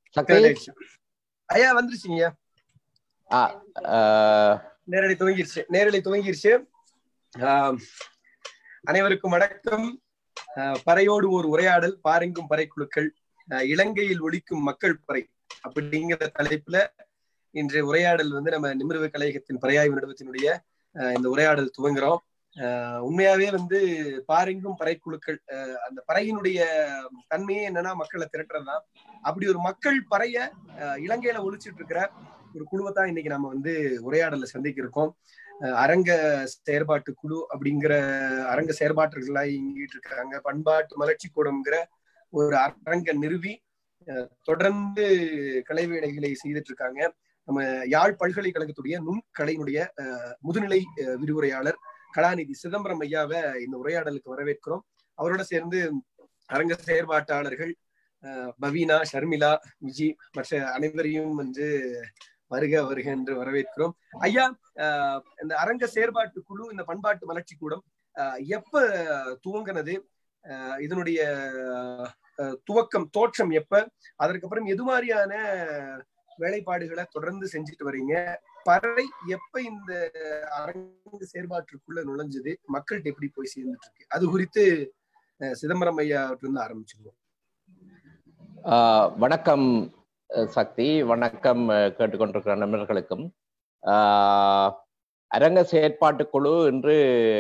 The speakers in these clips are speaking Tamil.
சக்தி ஆயிடுச்சு. ஐயா வந்துருச்சுங்க ஆ, ஆஹ், நேரலை துவங்கிருச்சு நேரலை துவங்கிருச்சு ஆம், அனைவருக்கும் வணக்கம் ஆஹ், பறையோடு ஒரு உரையாடல் பாரெங்கும் பறைக்குழுக்கள் ஆஹ், இலங்கையில் ஒழிக்கும் மக்கள் பறை அப்படிங்கிற தலைப்புல இன்றைய உரையாடல் வந்து நம்ம நிமிர்வு கலையகத்தின் பறையாய்வு நிறுவனத்தினுடைய ஆஹ், இந்த உரையாடல் துவங்குறோம் ஆஹ், உண்மையாவே வந்து பாரெங்கும் பறைக்குழுக்கள் ஆஹ், அந்த பறையினுடைய தன்மையே என்னன்னா மக்களை திரட்டுறதுதான் அப்படி ஒரு மக்கள் பறைய ஆஹ், இலங்கையில ஒழிச்சிட்டு இருக்கிற ஒரு குழுவை தான் இன்னைக்கு நம்ம வந்து உரையாடல சந்திக்க இருக்கோம் அஹ் அரங்க செயற்பாட்டு குழு அப்படிங்கிற அரங்க செயற்பாட்டுகளா இயங்கிட்டு இருக்காங்க பண்பாட்டு மலர்ச்சி கூடம்ங்கிற ஒரு அரங்க நிறுவி அஹ் தொடர்ந்து கலை வேலைகளை செய்துட்டு இருக்காங்க நம்ம யாழ் பல்கலைக்கழகத்துடைய நுண்கலையினுடைய அஹ், முதுநிலை அஹ், விரிவுரையாளர் கலாநிதி சிதம்பரம் ஐயாவை இந்த உரையாடலுக்கு வரவேற்கிறோம் அவரோட சேர்ந்து அரங்க செயற்பாட்டாளர்கள் அஹ், பவீனா ஷர்மிளா விஜி மற்ற அனைவரையும் வந்து வருக வருக என்று வரவேற்கிறோம் ஐயா ஆஹ் இந்த அரங்க செயற்பாட்டு குழு இந்த பண்பாட்டு வளர்ச்சி கூடம் ஆஹ் எப்ப துவங்கினது ஆஹ் இதனுடைய ஆஹ் துவக்கம் தோற்றம் எப்ப அதற்கப்புறம் எது மாதிரியான வேலைப்பாடுகளை தொடர்ந்து செஞ்சுட்டு வர்றீங்க பறை எப்ப இந்த அரங்க செயற்பாட்டுக்குள்ள நுழைஞ்சது மக்கள்கிட்ட எப்படி போய் சேர்ந்துட்டு இருக்கு அது குறித்து ஆஹ் சிதம்பரம் ஐயா இருந்து ஆரம்பிச்சிருவோம் ஆஹ், வணக்கம் அஹ், சக்தி வணக்கம் அஹ், கேட்டுக்கொண்டிருக்கிற நண்பர்களுக்கும் ஆஹ், அரங்க செயற்பாட்டு குழு இன்று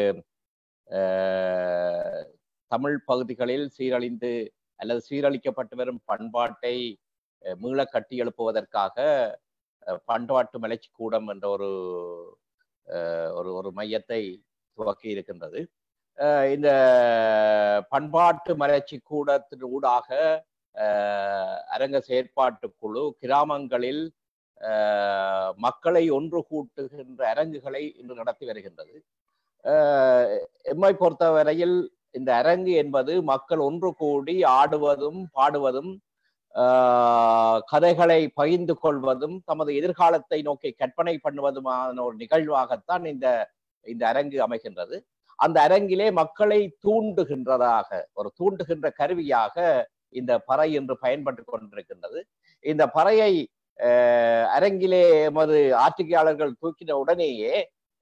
ஆஹ், தமிழ் பகுதிகளில் சீரழிந்து அல்லது சீரழிக்கப்பட்டு வரும் பண்பாட்டை அஹ், மீள கட்டி எழுப்புவதற்காக அஹ், பண்பாட்டு மலர்ச்சி கூடம் என்ற ஒரு அஹ், ஒரு ஒரு மையத்தை துவக்கி இருக்கின்றது அஹ், இந்த பண்பாட்டு மலர்ச்சி கூடத்தின் ஊடாக அஹ், அரங்க செயற்பாட்டு குழு கிராமங்களில் அஹ், மக்களை ஒன்று கூட்டுகின்ற அரங்குகளை இன்று நடத்தி வருகின்றது அஹ், எம்மை பொறுத்தவரையில் இந்த அரங்கு என்பது மக்கள் ஒன்று கூடி ஆடுவதும் பாடுவதும் ஆஹ், கதைகளை பகிர்ந்து கொள்வதும் தமது எதிர்காலத்தை நோக்கி கற்பனை பண்ணுவதுமான ஒரு நிகழ்வாகத்தான் இந்த இந்த அரங்கு அமைகின்றது அந்த அரங்கிலே மக்களை தூண்டுகின்றதாக ஒரு தூண்டுகின்ற கருவியாக இந்த பறை என்று பயன்பட்டு கொண்டிருக்கின்றது இந்த பறையை அஹ், அரங்கிலே எமது ஆட்சியாளர்கள் தூக்கின உடனேயே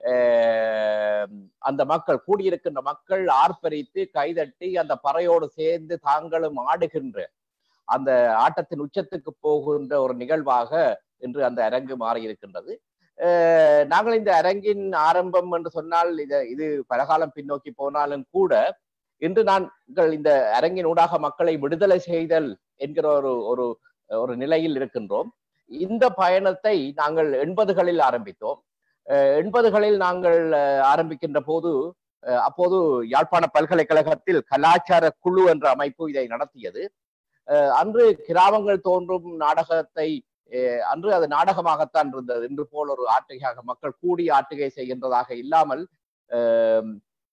அஹ், அந்த மக்கள் கூடியிருக்கின்ற மக்கள் ஆர்ப்பரித்து கைதட்டி அந்த பறையோடு சேர்ந்து தாங்களும் ஆடுகின்ற அந்த ஆட்டத்தின் உச்சத்துக்கு போகின்ற ஒரு நிகழ்வாக இன்று அந்த அரங்கு மாறியிருக்கின்றது அஹ், நாங்கள் இந்த அரங்கின் ஆரம்பம் என்று சொன்னால் இது இது பலகாலம் பின்னோக்கி போனாலும் கூட இன்று நாங்கள் இந்த அரங்கின் ஊடாக மக்களை விடுதலை செய்தல் என்கிற ஒரு ஒரு ஒரு நிலையில் இருக்கின்றோம் இந்த பயணத்தை நாங்கள் எண்பதுகளில் ஆரம்பித்தோம் அஹ் எண்பதுகளில் நாங்கள் அஹ், ஆரம்பிக்கின்ற போது அஹ், அப்போது யாழ்ப்பாண பல்கலைக்கழகத்தில் கலாச்சார குழு என்ற அமைப்பு இதை நடத்தியது அஹ், அன்று கிராமங்கள் தோன்றும் நாடகத்தை அஹ், அன்று அது நாடகமாகத்தான் இருந்தது இன்று போல் ஒரு ஆற்றுகையாக மக்கள் கூடி ஆற்றுகை செய்கின்றதாக இல்லாமல் அஹ்,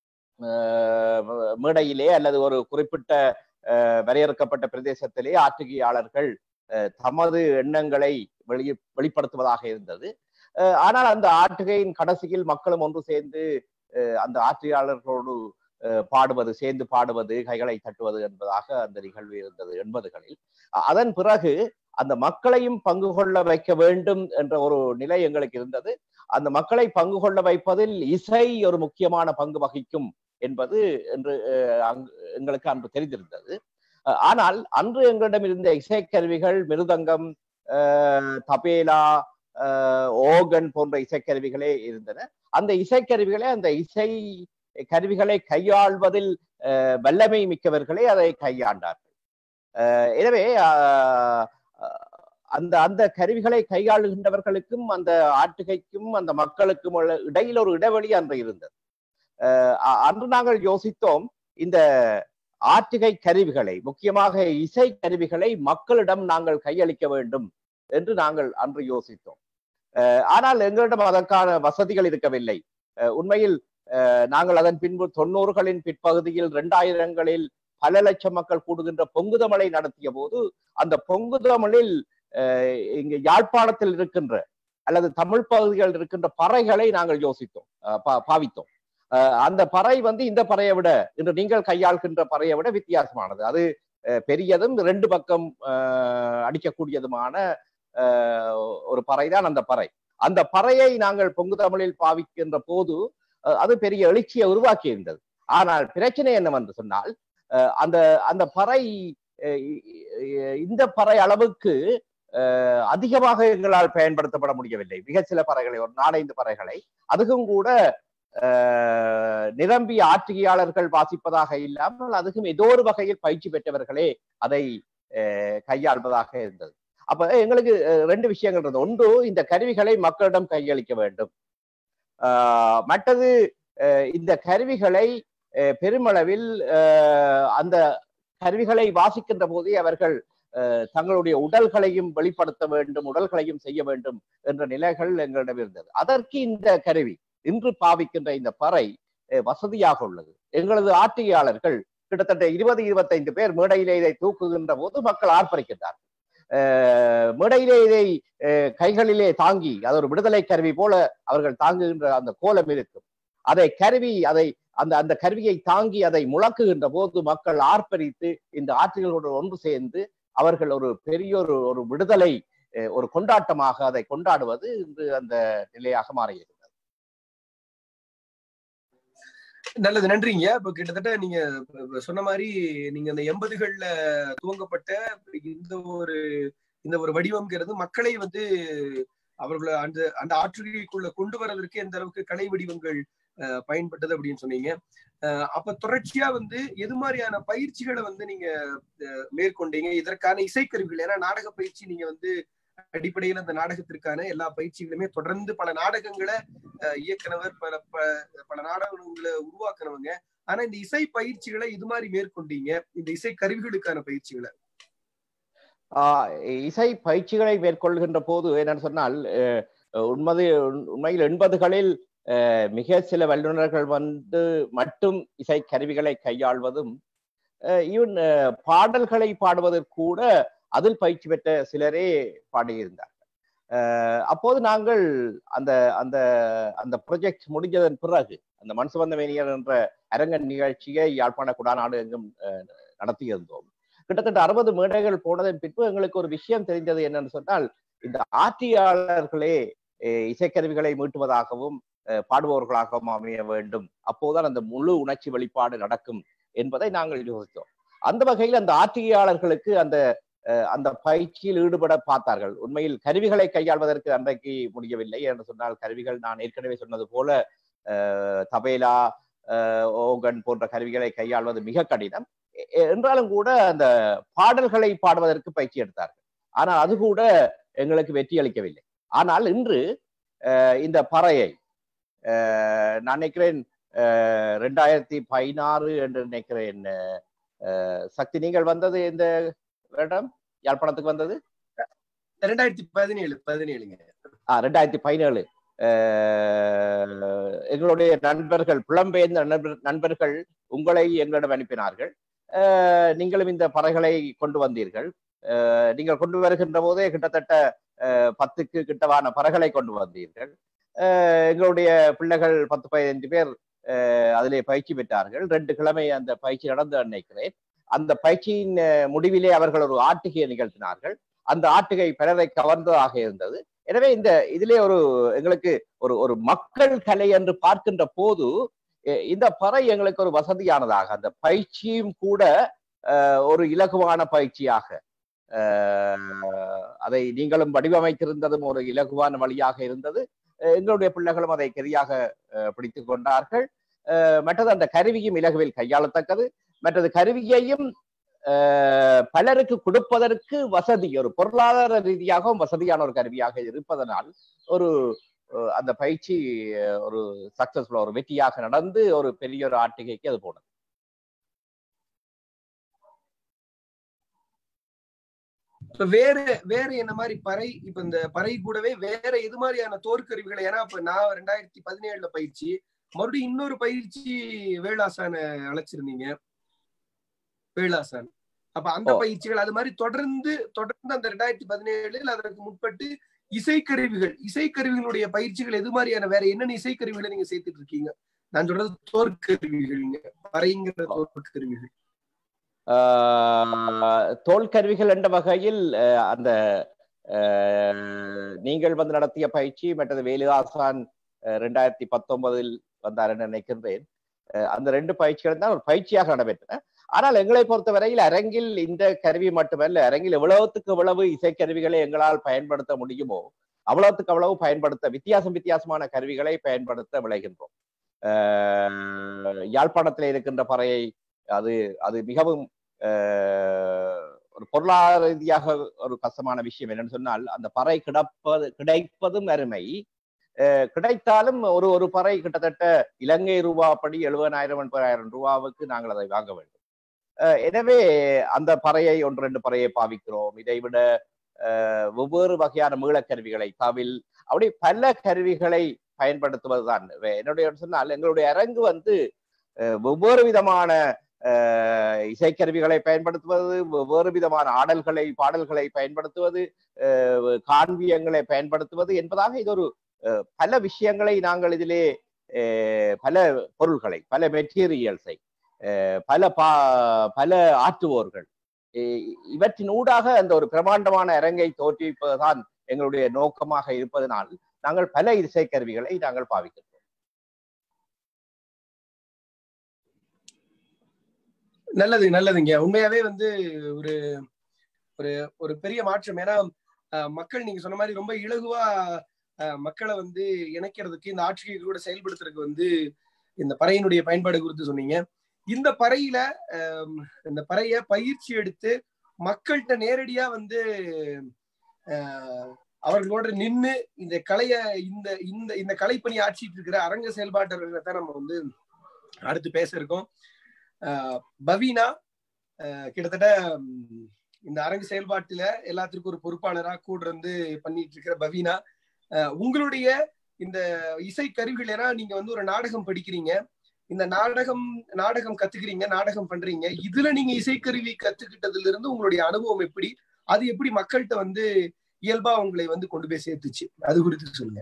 அஹ், மேடையிலே அல்லது ஒரு குறிப்பிட்ட அஹ், வரையறுக்கப்பட்ட பிரதேசத்திலே ஆற்றுகையாளர்கள் அஹ், தமது எண்ணங்களை வெளி வெளிப்படுத்துவதாக இருந்தது அஹ், ஆனால் அந்த ஆற்றுகையின் கடைசியில் மக்களும் ஒன்று சேர்ந்து அஹ், அந்த ஆற்றுகையாளர்களோடு அஹ், பாடுவது சேர்ந்து பாடுவது கைகளை தட்டுவது என்பதாக அந்த நிகழ்வு இருந்தது எண்பதுகளில் அ- அதன் பிறகு அந்த மக்களையும் பங்கு கொள்ள வைக்க வேண்டும் என்ற ஒரு நிலை எங்களுக்கு இருந்தது அந்த மக்களை பங்கு கொள்ள வைப்பதில் இசை ஒரு முக்கியமான பங்கு வகிக்கும் என்பது என்று அஹ், அங்கு- எங்களுக்கு அன்று தெரிந்திருந்தது அஹ், ஆனால் அன்று எங்களிடம் இருந்த இசைக்கருவிகள் மிருதங்கம் அஹ், தபேலா அஹ், ஓகன் போன்ற இசைக்கருவிகளே இருந்தன அந்த இசைக்கருவிகளே அந்த இசை கருவிகளை கையாள்வதில் அஹ், வல்லமை மிக்கவர்களே அதை கையாண்டார்கள் அஹ், எனவே அஹ், அந்த அந்த கருவிகளை கையாளுகின்றவர்களுக்கும் அந்த ஆட்டுகைக்கும் அந்த மக்களுக்கும் உள்ள இடையில் ஒரு இடைவெளி அன்று இருந்தது அஹ், அ- அன்று நாங்கள் யோசித்தோம் இந்த ஆற்றுகை கருவிகளை முக்கியமாக இசை கருவிகளை மக்களிடம் நாங்கள் கையளிக்க வேண்டும் என்று நாங்கள் அன்று யோசித்தோம் அஹ், ஆனால் எங்களிடம் அதற்கான வசதிகள் இருக்கவில்லை அஹ், உண்மையில் அஹ், நாங்கள் அதன் பின்பு தொண்ணூறுகளின் பிற்பகுதியில் இரண்டாயிரங்களில் பல லட்சம் மக்கள் கூடுகின்ற பொங்குதமலை நடத்திய போது அந்த பொங்குதமலில் அஹ், இங்கு யாழ்ப்பாணத்தில் இருக்கின்ற அல்லது தமிழ் பகுதிகளில் இருக்கின்ற பறைகளை நாங்கள் யோசித்தோம் அஹ், பா- பாவித்தோம் அஹ், அந்த பறை வந்து இந்த பறையை விட இன்று நீங்கள் கையாள்கின்ற பறையை விட வித்தியாசமானது அது பெரியதும் ரெண்டு பக்கம் அடிக்கக்கூடியதுமான ஒரு பறை தான் அந்த பறை அந்த பறையை நாங்கள் பொங்கு தமிழில் பாவிக்கின்ற போது அது பெரிய எழுச்சியை உருவாக்கி இருந்தது ஆனால் பிரச்சனை என்னவென்று சொன்னால் அந்த அந்த பறை இந்த பறை அளவுக்கு அதிகமாக எங்களால் பயன்படுத்தப்பட முடியவில்லை மிக சில பறைகளை ஒரு நாலைந்து பறைகளை அதுக்கும் கூட நிரம்பிய ஆற்றுகையாளர்கள் வாசிப்பதாக இல்லாமல் அதுக்கும் ஏதோ ஒரு வகையில் பயிற்சி பெற்றவர்களே அதை கையாள்வதாக இருந்தது அப்ப எங்களுக்கு ரெண்டு விஷயங்கள் இருந்தது ஒன்று இந்த கருவிகளை மக்களிடம் கையளிக்க வேண்டும் மற்றது இந்த கருவிகளை பெருமளவில் அந்த கருவிகளை வாசிக்கின்ற போதே அவர்கள் தங்களுடைய உடல்களையும் வெளிப்படுத்த வேண்டும் உடல்களையும் செய்ய வேண்டும் என்ற நிலைகள் எங்களிடம் இருந்தது அதற்கு இந்த கருவி இன்று பாவிக்கின்ற இந்த பறை வசதியாக உள்ளது எங்களது ஆட்சியாளர்கள் கிட்டத்தட்ட இருபது இருபத்தைந்து பேர் மேடையிலே இதை தூக்குகின்ற போது மக்கள் ஆர்ப்பரிக்கின்றார்கள் மேடையிலே இதை கைகளிலே தாங்கி அது ஒரு விடுதலை கருவி போல அவர்கள் தாங்குகின்ற அந்த கோலம் இருக்கும் அதை கருவி அதை அந்த அந்த கருவியை தாங்கி அதை முழக்குகின்ற போது மக்கள் ஆர்ப்பரித்து இந்த ஆற்றுகளோடு ஒன்று சேர்ந்து அவர்கள் ஒரு பெரிய ஒரு ஒரு விடுதலை ஒரு கொண்டாட்டமாக அதை கொண்டாடுவது இன்று அந்த நிலையாக மாறியிருக்கிறது நல்லது நன்றிங்க இப்ப கிட்டத்தட்ட நீங்க சொன்ன மாதிரி நீங்க அந்த எண்பதுகள்ல துவங்கப்பட்ட இந்த ஒரு இந்த ஒரு வடிவம்ங்கிறது மக்களை வந்து அவர்களை அந்த அந்த ஆற்றுகைக்குள்ள கொண்டு வரதற்கு எந்த அளவுக்கு கலை வடிவங்கள் பயன்பட்டது அப்படின்னு சொன்னீங்க அப்ப தொடர்ச்சியா வந்து எது மாதிரியான பயிற்சிகளை வந்து நீங்க மேற்கொண்டீங்க இதற்கான இசைக்கருவிகள் ஏன்னா நாடக பயிற்சி நீங்க வந்து அடிப்படையில் அந்த நாடகத்திற்கான எல்லா பயிற்சிகளுமே தொடர்ந்து பல நாடகங்களை இயக்குனவர் பல பல நாடகங்களை உருவாக்குனவங்க ஆனா இந்த இசை பயிற்சிகளை இது மாதிரி மேற்கொண்டீங்க இந்த இசை கருவிகளுக்கான பயிற்சிகளை இசை பயிற்சிகளை மேற்கொள்கின்ற போது என்னன்னு சொன்னால் உண்மது உண்மையில் எண்பதுகளில் மிக சில வல்லுநர்கள் வந்து மட்டும் இசை கருவிகளை கையாள்வதும் ஈவன் பாடல்களை பாடுவதற்கு கூட அதில் பயிற்சி பெற்ற சிலரே பாடியிருந்தார்கள் அப்போது நாங்கள் அந்த அந்த அந்த ப்ரொஜெக்ட் முடிஞ்சதன் பிறகு அந்த மன்சுவந்த மேனியர் என்ற அரங்க நிகழ்ச்சியை யாழ்ப்பாண குடாநாடு எங்கும் நடத்தியிருந்தோம் கிட்டத்தட்ட அறுபது மேடைகள் போனதன் பின்பு எங்களுக்கு ஒரு விஷயம் தெரிந்தது என்னன்னு சொன்னால் இந்த ஆட்சியாளர்களே இசைக்கருவிகளை மீட்டுவதாகவும் பாடுபவர்களாகவும் அமைய வேண்டும் அப்போதுதான் அந்த முழு உணர்ச்சி வெளிப்பாடு நடக்கும் என்பதை நாங்கள் யோசித்தோம் அந்த வகையில் அந்த ஆட்சியாளர்களுக்கு அந்த அந்த பயிற்சியில் ஈடுபட பார்த்தார்கள் உண்மையில் கருவிகளை கையாள்வதற்கு அன்றைக்கு முடியவில்லை என்று சொன்னால் கருவிகள் நான் ஏற்கனவே சொன்னது போல தபேலா ஓகன் போன்ற கருவிகளை கையாள்வது மிக கடினம் என்றாலும் கூட அந்த பாடல்களை பாடுவதற்கு பயிற்சி எடுத்தார்கள் ஆனால் அது கூட எங்களுக்கு வெற்றி அளிக்கவில்லை ஆனால் இன்று இந்த பறையை நான் நினைக்கிறேன் ரெண்டாயிரத்தி பதினாறு என்று நினைக்கிறேன் சக்தி நீங்கள் வந்தது இந்த வருடம் யாழ்ப்பாணத்துக்கு வந்தது ரெண்டாயிரத்தி பதினேழு பதினேழுங்க ஆ ரெண்டாயிரத்தி பதினேழு எங்களுடைய நண்பர்கள் புலம்பெயர்ந்த நண்பர்கள் உங்களை எங்களிடம் அனுப்பினார்கள் நீங்களும் இந்த பறைகளை கொண்டு வந்தீர்கள் நீங்கள் கொண்டு வருகின்ற போதே கிட்டத்தட்ட பத்துக்கு கிட்டவான பறைகளை கொண்டு வந்தீர்கள் எங்களுடைய பிள்ளைகள் பத்து பதினைந்து பேர் அதிலே பயிற்சி பெற்றார்கள் ரெண்டு கிழமை அந்த பயிற்சி நடந்து நினைக்கிறேன் அந்த பயிற்சியின் முடிவிலே அவர்கள் ஒரு ஆட்டுகையை நிகழ்த்தினார்கள் அந்த ஆட்டுகை பிறரை கவர்ந்ததாக இருந்தது எனவே இந்த இதிலே ஒரு எங்களுக்கு ஒரு ஒரு மக்கள் கலை என்று பார்க்கின்ற போது இந்த பறை எங்களுக்கு ஒரு வசதியானதாக அந்த பயிற்சியும் கூட ஒரு இலகுவான பயிற்சியாக அதை நீங்களும் வடிவமைத்திருந்ததும் ஒரு இலகுவான வழியாக இருந்தது எங்களுடைய பிள்ளைகளும் அதை கெரியாக பிடித்து கொண்டார்கள் மற்றது அந்த கருவியும் இலகுவில் கையாளத்தக்கது மற்றது கருவியையும் பலருக்கு கொடுப்பதற்கு வசதி ஒரு பொருளாதார ரீதியாகவும் வசதியான ஒரு கருவியாக இருப்பதனால் ஒரு அந்த பயிற்சி ஒரு சக்சஸ்ஃபுல் ஒரு வெற்றியாக நடந்து ஒரு பெரிய ஒரு ஆட்டிகைக்கு அது போனது வேற வேற என்ன மாதிரி பறை இப்ப இந்த பறை கூடவே வேற எது மாதிரியான தோற்கருவிகளை ஏன்னா இப்ப நான் ரெண்டாயிரத்தி பதினேழுல பயிற்சி மறுபடியும் இன்னொரு பயிற்சி வேளாசான அழைச்சிருந்தீங்க வேளாசான் அப்ப அந்த பயிற்சிகள் அது மாதிரி தொடர்ந்து தொடர்ந்து அந்த ரெண்டாயிரத்தி பதினேழுல அதற்கு முற்பட்டு இசைக்கருவிகள் இசைக்கருவிகளுடைய பயிற்சிகள் எது மாதிரியான வேற என்னென்ன இசைக்கருவிகளை நீங்க சேர்த்துட்டு இருக்கீங்க நான் சொல்றது தோற்கருவிகள் பறைங்கிற தோற்கருவிகள் ஆஹ், தோல் கருவிகள் என்ற வகையில் அஹ், அந்த அஹ், நீங்கள் வந்து நடத்திய பயிற்சி மற்றது வேலுதாசான் ரெண்டாயிரத்தி பத்தொன்பதில் வந்தார் என்று நினைக்கின்றேன் அஹ், அந்த ரெண்டு பயிற்சிகள் தான் ஒரு பயிற்சியாக நடைபெற்றன ஆனால் எங்களை பொறுத்தவரையில் அரங்கில் இந்த கருவி மட்டுமல்ல அரங்கில் எவ்வளவுத்துக்கு எவ்வளவு இசைக்கருவிகளை எங்களால் பயன்படுத்த முடியுமோ அவ்வளவுத்துக்கு அவ்வளவு பயன்படுத்த வித்தியாசம் வித்தியாசமான கருவிகளை பயன்படுத்த விளைகின்றோம் அஹ், யாழ்ப்பாணத்தில் இருக்கின்ற பறையை அது அது மிகவும் அஹ், ஒரு பொருளாதார ரீதியாக ஒரு கஷ்டமான விஷயம் என்னன்னு சொன்னால் அந்த பறை கிடப்பது கிடைப்பதும் அருமை அஹ், கிடைத்தாலும் ஒரு ஒரு பறை கிட்டத்தட்ட இலங்கை ரூபாப்படி எழுபதாயிரம் எண்பதாயிரம் ரூபாவுக்கு நாங்கள் அதை வாங்க வேண்டும் அஹ், எனவே அந்த பறையை ஒன்று ரெண்டு பறையை பாவிக்கிறோம் இதை விட அஹ், வெவ்வேறு வகையான மீளக்கருவிகளை தவில் அப்படி பல கருவிகளை பயன்படுத்துவதுதான் வே- என்னுடைய சொன்னால் எங்களுடைய அரங்கு வந்து அஹ், வெவ்வேறு விதமான அஹ், இசைக்கருவிகளை பயன்படுத்துவது வெவ்வேறு விதமான ஆடல்களை பாடல்களை பயன்படுத்துவது அஹ், காண்பியங்களை பயன்படுத்துவது என்பதாக இது ஒரு அஹ், பல விஷயங்களை நாங்கள் இதிலே அஹ், பல பொருள்களை பல மெட்டீரியல்ஸை பல பா பல ஆற்றுவோர்கள் இ- இவற்றின் ஊடாக அந்த ஒரு பிரமாண்டமான அரங்கை தோற்றுவிப்பதுதான் எங்களுடைய நோக்கமாக இருப்பதனால் நாங்கள் பல இசைக்கருவிகளை நாங்கள் பாவிக்கிறோம் நல்லது நல்லதுங்க உண்மையாவே வந்து ஒரு ஒரு ஒரு பெரிய மாற்றம் ஏன்னா அஹ், மக்கள் நீங்க சொன்ன மாதிரி ரொம்ப இலகுவா அஹ், மக்களை வந்து இணைக்கிறதுக்கு இந்த ஆட்சியை கூட செயல்படுத்துறதுக்கு வந்து இந்த பறையினுடைய பயன்பாடு குறித்து சொன்னீங்க இந்த பறையில அஹ், இந்த பறைய பயிற்சி எடுத்து மக்கள்கிட்ட நேரடியா வந்து அஹ், அவர்களோட நின்னு இந்த கலைய இந்த இந்த இந்த கலைப்பணி ஆட்சிட்டு இருக்கிற அரங்க செயல்பாட்டர்களை தான் நம்ம வந்து அடுத்து பேச இருக்கோம் அஹ், பவீனா அஹ், கிட்டத்தட்ட ம், இந்த அரங்கு செயல்பாட்டுல எல்லாத்திற்கும் ஒரு பொறுப்பாளரா கூட இருந்து பண்ணிட்டு இருக்கிற பவீனா அஹ், உங்களுடைய இந்த இசை கருவிகள் ஏன்னா நீங்க வந்து ஒரு நாடகம் படிக்கிறீங்க இந்த நாடகம் நாடகம் கத்துக்கிறீங்க நாடகம் பண்றீங்க இதுல நீங்க இசைக்கருவி கத்துக்கிட்டதுல இருந்து உங்களுடைய அனுபவம் எப்படி அது எப்படி மக்கள்கிட்ட வந்து இயல்பா உங்களை வந்து கொண்டு போய் சேர்த்துச்சு அது குறித்து சொல்லுங்க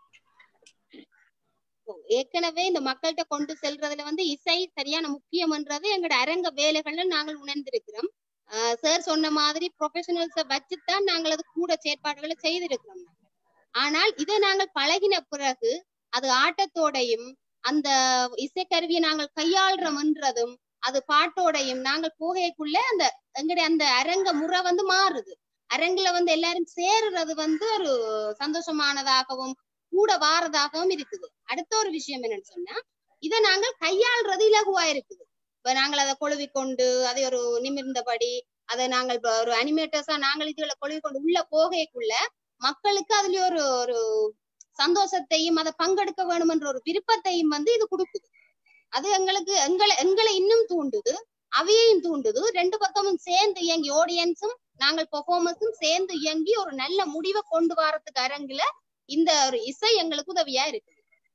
ஏற்கனவே இந்த மக்கள்கிட்ட கொண்டு செல்றதுல வந்து இசை சரியான முக்கியம்ன்றது எங்களோட அரங்க வேலைகள்ல நாங்கள் உணர்ந்திருக்கிறோம் சார் சொன்ன மாதிரி ப்ரொஃபஷனல்ஸை வச்சுதான் நாங்கள் அது கூட செயற்பாடுகளை செய்திருக்கிறோம் நாங்கள். ஆனால் இதை நாங்கள் பழகின பிறகு அது ஆட்டத்தோடையும் அந்த இசைக்கருவியை நாங்கள் கையாளுறோம்ன்றதும் அது பாட்டோடையும் நாங்கள் போகைக்குள்ள அந்த எங்களுடைய அந்த அரங்க முறை வந்து மாறுது அரங்குல வந்து எல்லாரும் சேருறது வந்து ஒரு சந்தோஷமானதாகவும் கூட வாரதாகவும் இருக்குது அடுத்த ஒரு விஷயம் என்னன்னு சொன்னா இதை நாங்கள் கையாள்றது இலகுவா இருக்குது இப்ப நாங்கள் அதை கொழுவி கொண்டு அதை ஒரு நிமிர்ந்தபடி அதை நாங்கள் இப்ப ஒரு அனிமேட்டர்ஸா நாங்கள் இதுல கொழுவி கொண்டு உள்ள போகைக்குள்ள மக்களுக்கு அதுல ஒரு ஒரு சந்தோஷத்தையும் அதை பங்கெடுக்க வேணும்ன்ற ஒரு விருப்பத்தையும் வந்து இது கொடுக்குது அது எங்களுக்கு எங்களை எங்களை இன்னும் தூண்டுது அவையையும் தூண்டுது ரெண்டு பக்கமும் சேர்ந்து இயங்கி ஆடியன்ஸும் நாங்கள் பெர்ஃபார்மன்ஸும் சேர்ந்து இயங்கி ஒரு நல்ல முடிவை கொண்டு வரதுக்கு அரங்குல இந்த ஒரு இசை எங்களுக்கு உதவியா இருக்கு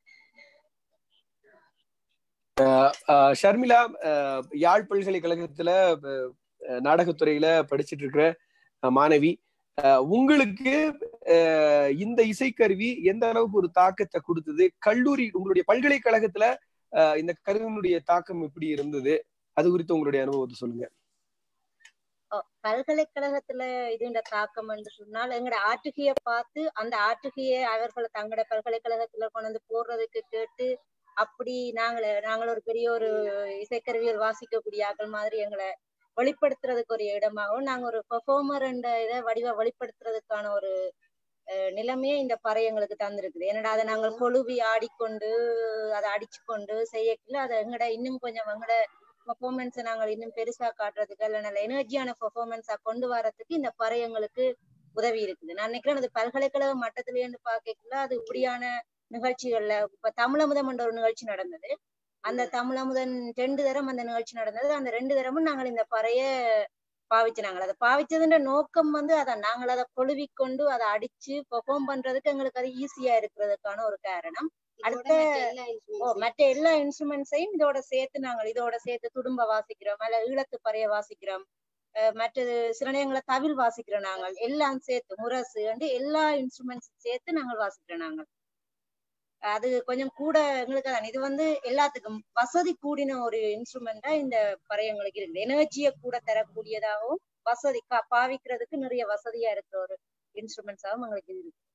ஆஹ் ஷர்மிளா ஆஹ் யாழ் பல்கலைக்கழகத்துல ஆஹ் நாடகத்துறையில படிச்சிட்டு இருக்கிற ஆஹ் மாணவி ஆஹ் உங்களுக்கு ஆஹ் இந்த இசைக்கருவி எந்த அளவுக்கு ஒரு தாக்கத்தை கொடுத்தது கல்லூரி உங்களுடைய பல்கலைக்கழகத்துல ஆஹ் இந்த கருவியினுடைய தாக்கம் எப்படி இருந்தது அது குறித்து உங்களுடைய அனுபவத்தை சொல்லுங்க பல்கலைக்கழகத்துல இதுண்ட தாக்கம் என்று சொன்னால் எங்கட ஆட்டுகைய பார்த்து அந்த ஆட்டுகையை அவர்களை தங்கட பல்கலைக்கழகத்துல கொண்டு வந்து போடுறதுக்கு கேட்டு அப்படி நாங்கள நாங்கள் ஒரு பெரிய ஒரு இசைக்கருவியல் வாசிக்கக்கூடிய ஆக்கள் மாதிரி எங்களை வெளிப்படுத்துறதுக்கு ஒரு இடமாகவும் நாங்க ஒரு பெர்ஃபார்மர் என்ற இதை வடிவ வெளிப்படுத்துறதுக்கான ஒரு அஹ், நிலைமையே இந்த பறை எங்களுக்கு தந்திருக்குது என்னடா அதை நாங்கள் கொழுவி ஆடிக்கொண்டு அதை அடிச்சு கொண்டு செய்யக்குள்ள அதை எங்கட இன்னும் கொஞ்சம் எங்கட பெர்ஃபார்மன்ஸை நாங்கள் இன்னும் பெருசா காட்டுறதுக்கு இல்ல நல்ல எனர்ஜியான பெர்ஃபார்மன்ஸா கொண்டு வரதுக்கு இந்த பறை எங்களுக்கு உதவி இருக்குது நான் நினைக்கிறேன் அது பல்கலைக்கழக மட்டத்திலேன்னு பார்க்கல அது இப்படியான நிகழ்ச்சிகள்ல இப்ப தமிழமுதம் என்ற ஒரு நிகழ்ச்சி நடந்தது அந்த தமிழமுதன் ரெண்டு தரம் அந்த நிகழ்ச்சி நடந்தது அந்த ரெண்டு தரமும் நாங்கள் இந்த பறைய பாவிச்சு நாங்கள் அதை பாவிச்சதுன்ற நோக்கம் வந்து அதை நாங்கள் அதை கொழுவிக்கொண்டு அதை அடிச்சு பெர்ஃபார்ம் பண்றதுக்கு எங்களுக்கு அது ஈஸியா இருக்கிறதுக்கான ஒரு காரணம் அடுத்த ஓ மற்ற எல்லா இன்ஸ்ட்ருமெண்ட்ஸையும் இதோட சேர்த்து நாங்கள் இதோட சேர்த்து துடும்ப வாசிக்கிறோம் அல்ல ஈழத்து பறைய வாசிக்கிறோம் அஹ் மற்றது சில நேரங்கள தவில் வாசிக்கிறோம் நாங்கள் எல்லாம் சேர்த்து முரசு வந்து எல்லா இன்ஸ்ட்ருமெண்ட்ஸும் சேர்த்து நாங்கள் வாசிக்கிறோம் நாங்கள் அது கொஞ்சம் கூட எங்களுக்கு தான் இது வந்து எல்லாத்துக்கும் வசதி கூடின ஒரு இன்ஸ்ட்ருமெண்டா இந்த பறை எங்களுக்கு இருக்குது எனர்ஜியை கூட தரக்கூடியதாகவும் வசதி கா- பாவிக்கிறதுக்கு நிறைய வசதியா இருக்கிற ஒரு இன்ஸ்ட்ருமெண்ட்ஸாகவும் எங்களுக்கு இது இருக்கு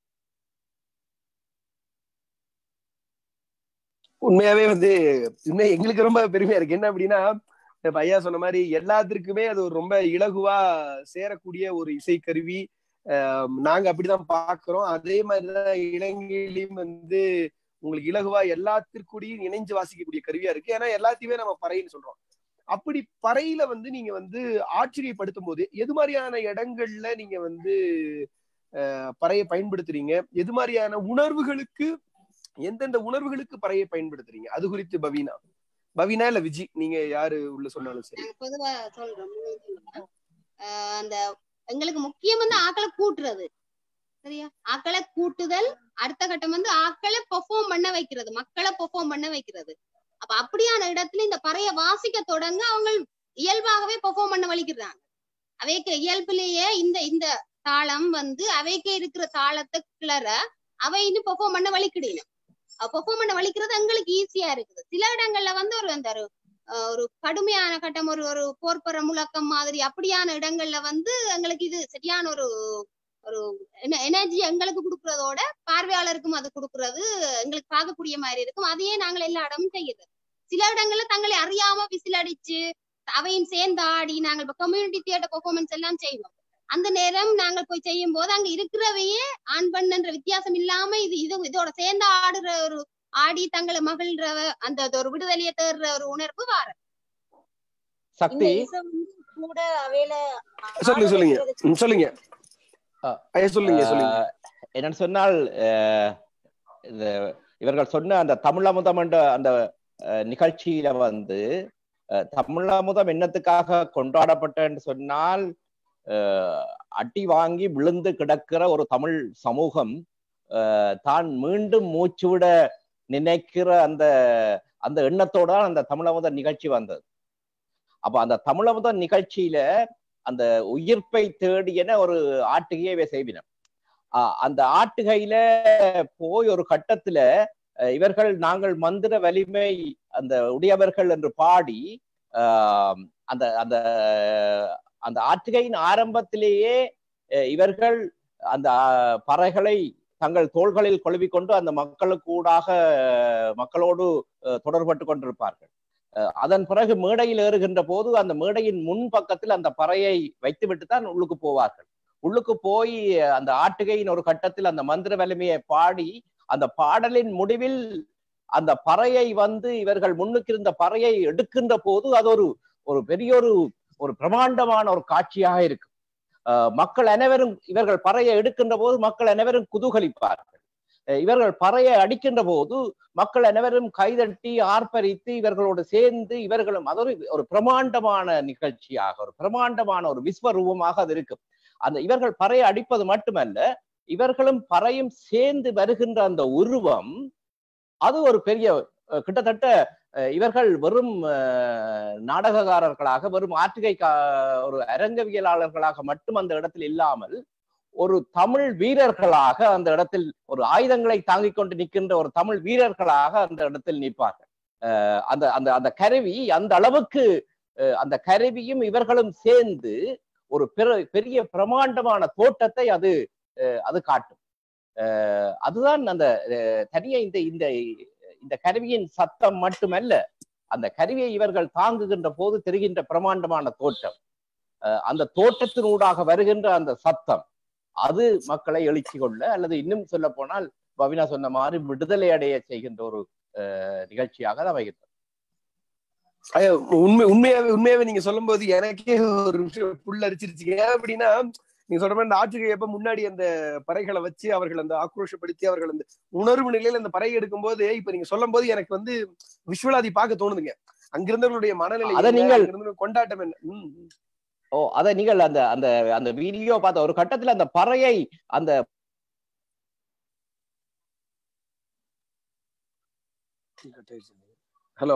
உண்மையாவே வந்து உண்மை எங்களுக்கு ரொம்ப பெருமையா இருக்கு என்ன அப்படின்னா இப்ப ஐயா சொன்ன மாதிரி எல்லாத்திற்குமே அது ஒரு ரொம்ப இலகுவா சேரக்கூடிய ஒரு இசைக்கருவி ஆஹ் நாங்க அப்படிதான் பாக்குறோம் அதே மாதிரிதான் இலங்கையிலயும் வந்து உங்களுக்கு இலகுவா எல்லாத்திற்குடியும் இணைஞ்சு வாசிக்கக்கூடிய கருவியா இருக்கு ஏன்னா எல்லாத்தையுமே நம்ம பறைன்னு சொல்றோம் அப்படி பறையில வந்து நீங்க வந்து ஆச்சரியப்படுத்தும் போது எது மாதிரியான இடங்கள்ல நீங்க வந்து ஆஹ் பறையை பயன்படுத்துறீங்க எது மாதிரியான உணர்வுகளுக்கு எந்தெந்த உணர்வுகளுக்கு பறையை பயன்படுத்துறீங்க அது குறித்து பவீனா பவீனா இல்ல விஜி நீங்க யாரு உள்ள சொன்னாலும் சரி நாங்க பொதுவா சொல்றோம் ஆஹ் அந்த எங்களுக்கு முக்கியம் வந்து ஆக்களை கூட்டுறது சரியா ஆக்களை கூட்டுதல் அடுத்த கட்டம் வந்து ஆக்களை பெர்ஃபார்ம் பண்ண வைக்கிறது மக்களை பெர்ஃபார்ம் பண்ண வைக்கிறது அப்ப அப்படியான இடத்துல இந்த பறைய வாசிக்க தொடங்க அவங்க இயல்பாகவே பெர்ஃபார்ம் பண்ண வலிக்கிறாங்க அவைக்கு இயல்பிலேயே இந்த இந்த தாளம் வந்து அவைக்கு இருக்கிற தாளத்தை கிளற அவை இன்னும் பெர்ஃபார்ம் பண்ண வலிக்கிடணும் பெர்ஃபார்ம் பண்ண வலிக்கிறது எங்களுக்கு ஈஸியா இருக்குது சில இடங்கள்ல வந்து ஒரு அந்த ஒரு அஹ் ஒரு கடுமையான கட்டம் ஒரு ஒரு போர்ப்புற முழக்கம் மாதிரி அப்படியான இடங்கள்ல வந்து எங்களுக்கு இது சரியான ஒரு ஒரு எனர்ஜி எங்களுக்கு கொடுக்கறதோட பார்வையாளருக்கும் அது கொடுக்கறது எங்களுக்கு பார்க்கக்கூடிய மாதிரி இருக்கும் அதையே நாங்கள் எல்லா இடமும் செய்யுது சில இடங்கள்ல தங்களை அறியாம விசில் அடிச்சு அவையும் சேர்ந்து ஆடி நாங்கள் இப்ப கம்யூனிட்டி தியேட்டர் பெர்ஃபார்மன்ஸ் எல்லாம் செய்வோம் அந்த நேரம் நாங்கள் போய் செய்யும் போது அங்க இருக்கிறவையே ஆண் பெண் என்ற வித்தியாசம் இல்லாம இது இது இதோட சேர்ந்து ஆடுற ஒரு ஆடி தங்களை மகிழ்ற அந்த அது ஒரு விடுதலையை தேடுற ஒரு உணர்வு வார இந்த சக்தி இசை வந்து கூட அவையில சொல்லுங்க சொல்லுங்க ஆதரிக்கிறதுக்கு ம், சொல்லுங்க ஆ. ஐயா சொல்லுங்க சொல்லுங்க ஆஹ் என்னன்னு சொன்னால் ஆஹ் இந்த இவர்கள் சொன்ன அந்த தமிழமுதம் என்ற அந்த ஆஹ் நிகழ்ச்சியில வந்து ஆஹ் தமிழமுதம் என்னத்துக்காக கொண்டாடப்பட்டன்னு சொன்னால் ஆஹ் அடி வாங்கி விழுந்து கிடக்கிற ஒரு தமிழ் சமூகம் ஆஹ் தான் மீண்டும் மூச்சுவிட நினைக்கிற அந்த அந்த எண்ணத்தோட தான் அந்த தமிழமுத நிகழ்ச்சி வந்தது அப்ப அந்த தமிழமுத நிகழ்ச்சியில அந்த உயிர்ப்பை தேடியன ஒரு ஆட்டுகையை செய்வினம் ஆஹ் அந்த ஆட்டுகையில போய் ஒரு கட்டத்துல அஹ் இவர்கள் நாங்கள் மந்திர வலிமை அந்த உடையவர்கள் என்று பாடி ஆஹ் அந்த அந்த அந்த ஆட்டுகையின் ஆரம்பத்திலேயே அஹ் இவர்கள் அந்த ஆஹ், பறைகளை தங்கள் தோள்களில் கொழுவிக்கொண்டு அந்த மக்களுக்கூடாக அஹ், மக்களோடு அஹ், தொடர்பட்டு கொண்டிருப்பார்கள் அஹ் அதன் பிறகு மேடையில் ஏறுகின்ற போது அந்த மேடையின் முன் பக்கத்தில் அந்த பறையை வைத்துவிட்டு தான் உள்ளுக்கு போவார்கள் உள்ளுக்கு போய் அந்த ஆட்டுகையின் ஒரு கட்டத்தில் அந்த மந்திர வலிமையை பாடி அந்த பாடலின் முடிவில் அந்த பறையை வந்து இவர்கள் முன்னுக்கு இருந்த பறையை எடுக்கின்ற போது அது ஒரு ஒரு பெரிய ஒரு ஒரு பிரமாண்டமான ஒரு காட்சியாக இருக்கும் அஹ் மக்கள் அனைவரும் இவர்கள் பறையை எடுக்கின்ற போது மக்கள் அனைவரும் குதூகலிப்பார்கள் அஹ் இவர்கள் பறையை அடிக்கின்ற போது மக்கள் அனைவரும் கைதட்டி ஆர்ப்பரித்து இவர்களோடு சேர்ந்து இவர்களும் அது ஒரு ஒரு பிரமாண்டமான நிகழ்ச்சியாக ஒரு பிரமாண்டமான ஒரு விஸ்வரூபமாக அது இருக்கும் அந்த இவர்கள் பறையை அடிப்பது மட்டுமல்ல இவர்களும் பறையும் சேர்ந்து வருகின்ற அந்த உருவம் அது ஒரு பெரிய அஹ், கிட்டத்தட்ட அஹ், இவர்கள் வெறும் அஹ், நாடகக்காரர்களாக வெறும் ஆற்றுகை கா- ஒரு அரங்கவியலாளர்களாக மட்டும் அந்த இடத்தில் இல்லாமல் ஒரு தமிழ் வீரர்களாக அந்த இடத்தில் ஒரு ஆயுதங்களை தாங்கிக் கொண்டு நிற்கின்ற ஒரு தமிழ் வீரர்களாக அந்த இடத்தில் நிற்பார்கள் அஹ், அந்த அந்த அந்த கருவி அந்த அளவுக்கு அஹ், அந்த கருவியும் இவர்களும் சேர்ந்து ஒரு பெரு- பெரிய பிரமாண்டமான தோட்டத்தை அது அஹ், அது காட்டும் அஹ், அதுதான் அந்த அஹ், தனியே இந்த இந்த இந்த கருவியின் சத்தம் மட்டுமல்ல அந்த கருவியை இவர்கள் தாங்குகின்ற போது தெரிகின்ற பிரமாண்டமான தோட்டம் அஹ், அந்த தோட்டத்தினூடாக வருகின்ற அந்த சத்தம் அது மக்களை எழுச்சி கொள்ள அல்லது இன்னும் சொல்ல போனால் பவினா சொன்ன மாதிரி விடுதலை அடைய செய்கின்ற ஒரு அஹ், நிகழ்ச்சியாக அது அமைகிறது ஐயா, உண்மை உண்மையாவே உண்மையாவே நீங்க சொல்லும் போது எனக்கே ஒரு விஷயம் புல் அரிச்சிருச்சு ஏன் அப்படின்னா நீங்க சொல்ற மாதிரி இந்த ஆற்றுகை எப்ப முன்னாடி அந்த பறைகளை வச்சு அவர்கள் அந்த ஆக்ரோஷப்படுத்தி அவர்கள் அந்த உணர்வு நிலையில அந்த பறை எடுக்கும் போது இப்ப நீங்க சொல்லும் போது எனக்கு வந்து விஷுவலாதி பார்க்க தோணுதுங்க அங்கிருந்தவர்களுடைய மனநிலை அதை என்ன, நீங்கள்- அங்கிருந்தவர்களுடைய கொண்டாட்டம் என்ன ம், ம். ஓ அதை நீங்கள் அந்த அந்த அந்த வீடியோ பார்த்த ஒரு கட்டத்துல அந்த பறையை அந்த ஹலோ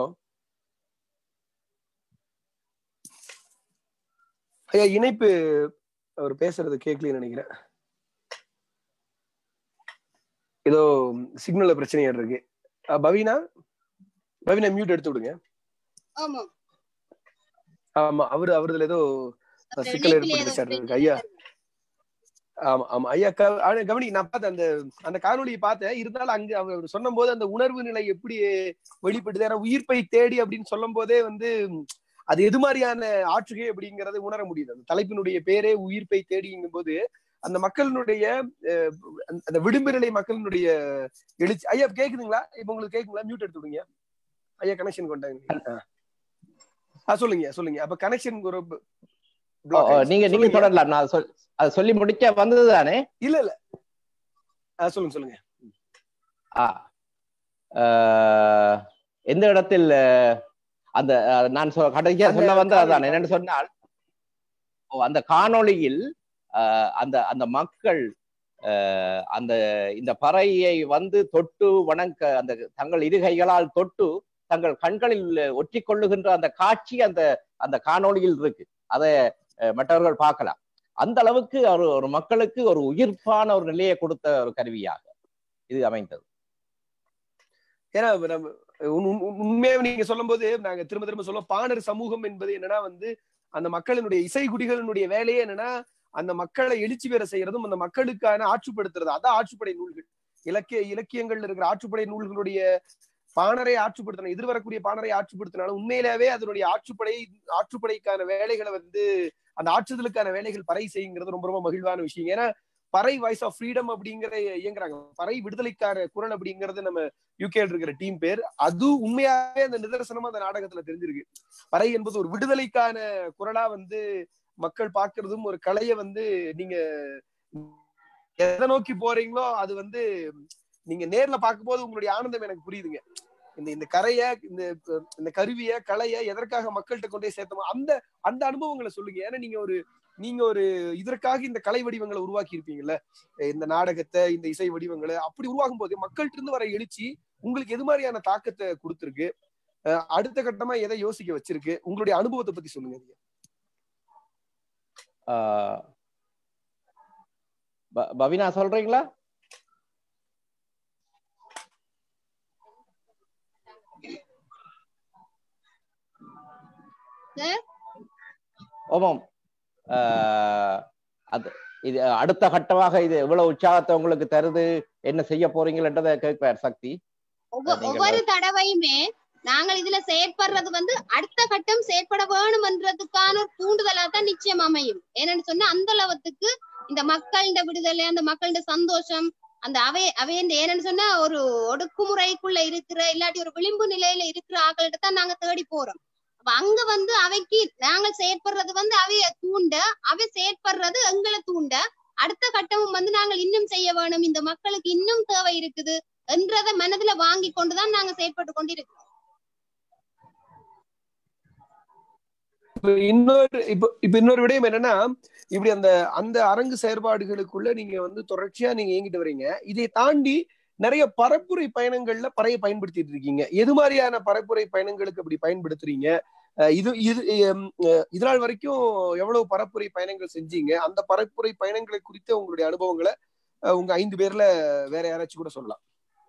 ஐயா இணைப்பு அவர் பேசுறது கேட்கலன்னு நினைக்கிறேன் ஏதோ சிக்னல்ல பிரச்சனையா இருக்கு அஹ் பவினா பவினா மியூட் எடுத்து விடுங்க ஆமா ஆமா அவரு அவருதுல ஏதோ அப்புறம் சிக்கல் இணைப்பிலே ஏதோ ஏற்பட்டுருச்சு பிரச்சனை ஐயா ஆமா ஆமா ஐயா க- ஆனா கவனி நான் பார்த்தேன் அந்த அந்த காணொளியை பார்த்தேன் இருந்தாலும் அங்க அவர் சொன்னும் போது அந்த உணர்வு நிலை எப்படி வெளிப்படுது ஏன்னா உயிர்ப்பை தேடி அப்படின்னு சொல்லும் போதே வந்து அது எது மாதிரியான ஆற்றுகை அப்படிங்கறது உணர முடியுது அந்த தலைப்பினுடைய பேரே உயிர்ப்பை தேடிங்கும் போது அந்த மக்களினுடைய அஹ், அந்த- அந்த விளிம்பு நிலை மக்களினுடைய எழுச்சி ஐயா கேக்குதுங்களா இப்ப உங்களுக்கு கேக்குங்களா மியூட் எடுத்து விடுங்க ஐயா கனெக்ஷன் கொண்டாங்க ஆ. ஆ சொல்லுங்க சொல்லுங்க அப்ப கனெக்ஷன் ஒரு ஓ, ஓ, நீங்க நீங்க தொடரலாம் நான் சொல் அது சொல்லி முடிக்க வந்தது தானே இல்ல இல்ல ஆ, சொல்லுங்க சொல்லுங்க ஆ. அஹ், எந்த இடத்தில் அஹ், அந்த அஹ், நான் சொ- கடைசியா அந்த சொல்ல வந்தது காணொளி, அதான் என்னன்னு சொன்னால் ஓ, அந்த காணொளியில் அஹ், அந்த அந்த மக்கள் அஹ், அந்த இந்த பறையை வந்து தொட்டு வணங்க அந்த தங்கள் இரு கைகளால் தொட்டு தங்கள் கண்களில் ஒற்றிக் கொள்ளுகின்ற அந்த காட்சி அந்த அந்த காணொளியில் இருக்கு அதை அஹ், மற்றவர்கள் பார்க்கலாம் அந்த அளவுக்கு ஒரு ஒரு மக்களுக்கு ஒரு உயிர்ப்பான ஒரு நிலையை கொடுத்த ஒரு கருவியாக இது அமைந்தது ஏன்னா நம்ம உண்- உண்- உண்- உண்மையா நீங்க சொல்லும் போது நாங்க திரும்ப திரும்ப சொல்லுவோம் பாணர் சமூகம் என்பது என்னன்னா வந்து அந்த மக்களினுடைய இசை குடிகளினுடைய வேலையே என்னன்னா அந்த மக்களை எழுச்சி பெற செய்யறதும் அந்த மக்களுக்கான ஆற்றுப்படுத்துறது அதான் ஆற்றுப்படை நூல்கள் இலக்கிய இலக்கியங்கள்ல இருக்கிற ஆற்றுப்படை நூல்களுடைய பாணரை ஆற்றுப்படுத்தணும் எதிர்வரக்கூடிய பாணரை ஆற்றுப்படுத்தினாலும் உண்மையிலேயே அதனுடைய ஆற்றுப்படை ஆற்றுப்படைக்கான வேலைகளை வந்து அந்த ஆற்றுதலுக்கான வேலைகள் பறை செய்யுங்கிறது ரொம்ப ரொம்ப மகிழ்வான விஷயம் ஏன்னா பறை வாய்ஸ் ஆஃப் ஃப்ரீடம் அப்படிங்கிற இயங்குறாங்க பறை விடுதலைக்கான குரல் அப்படிங்கிறது நம்ம யூகேல இருக்கிற டீம் பேர் அது உண்மையாவே அந்த நிதர்சனமா அந்த நாடகத்துல தெரிஞ்சிருக்கு பறை என்பது ஒரு விடுதலைக்கான குரலா வந்து மக்கள் பார்க்கிறதும் ஒரு கலையை வந்து நீங்க எதை நோக்கி போறீங்களோ அது வந்து நீங்க நேர்ல பார்க்கும்போது உங்களுடைய ஆனந்தம் எனக்கு புரியுதுங்க இந்த இந்த கரைய இந்த இந்த கருவிய கலைய எதற்காக மக்கள்கிட்ட கொண்டு போய் சேர்த்தோமோ அந்த அந்த அனுபவங்களை சொல்லுங்க ஏன்னா நீங்க ஒரு நீங்க ஒரு இதற்காக இந்த கலை வடிவங்களை உருவாக்கி இருப்பீங்கல்ல இந்த நாடகத்தை இந்த இசை வடிவங்களை அப்படி உருவாகும் போது மக்கள்கிட்ட இருந்து வர எழுச்சி உங்களுக்கு எது மாதிரியான தாக்கத்தை கொடுத்துருக்கு அஹ் அடுத்த கட்டமா எதை யோசிக்க வச்சிருக்கு உங்களுடைய அனுபவத்தை பத்தி சொல்லுங்க ஐயா. ஆஹ் ப- பவினா சொல்றீங்களா Sir? ஓமாம் ஆஹ் அது இது அடுத்த கட்டமாக இது எவ்வளவு உற்சாகத்தை உங்களுக்கு தருது என்ன செய்ய போறீங்கன்றதை கேட்பார் சக்தி ஒவ்வொ- நீங்க ஒவ்வொரு தடவையுமே நாங்கள் இதுல செயற்படுறது வந்து அடுத்த கட்டம் செயற்பட வேணும்ன்றதுக்கான ஒரு தூண்டுதலா தான் நிச்சயம் அமையும் ஏன்னு சொன்னா அந்த அளவுக்கு இந்த மக்களிட விடுதலை அந்த மக்களிட சந்தோஷம் அந்த அவை அவை இந்த ஏன்னு சொன்னா ஒரு ஒடுக்குமுறைக்குள்ள இருக்கிற இல்லாட்டி ஒரு விளிம்பு நிலையில இருக்கிற ஆட்கள்கிட்ட தான் நாங்க தேடி போறோம் அப்ப அங்க வந்து அவைக்கு நாங்கள் செயற்படுறது வந்து அவைய தூண்ட அவை செயற்படுறது எங்களை தூண்ட அடுத்த கட்டமும் வந்து நாங்கள் இன்னும் செய்ய வேணும் இந்த மக்களுக்கு இன்னும் தேவை இருக்குது என்றதை மனதுல வாங்கி கொண்டுதான் நாங்க செயற்பட்டு கொண்டிருக்கோம் இப்ப இன்னொரு இப்ப இப்ப இன்னொரு விடயம் என்னன்னா இப்படி அந்த அந்த அரங்கு செயற்பாடுகளுக்குள்ள நீங்க வந்து தொடர்ச்சியா நீங்க இயங்கிட்டு வர்றீங்க இதை தாண்டி நிறைய பரப்புரை பயணங்கள்ல பறையை பயன்படுத்திட்டு இருக்கீங்க எது மாதிரியான பரப்புரை பயணங்களுக்கு அப்படி பயன்படுத்துறீங்க அஹ் இது இது ஹம், அஹ் இது நாள் வரைக்கும் எவ்வளவு பரப்புரை பயணங்கள் செஞ்சீங்க அந்த பரப்புரை பயணங்களை குறித்த உங்களுடைய அனுபவங்களை அஹ், உங்க ஐந்து பேர்ல வேற யாராச்சும் கூட சொல்லலாம்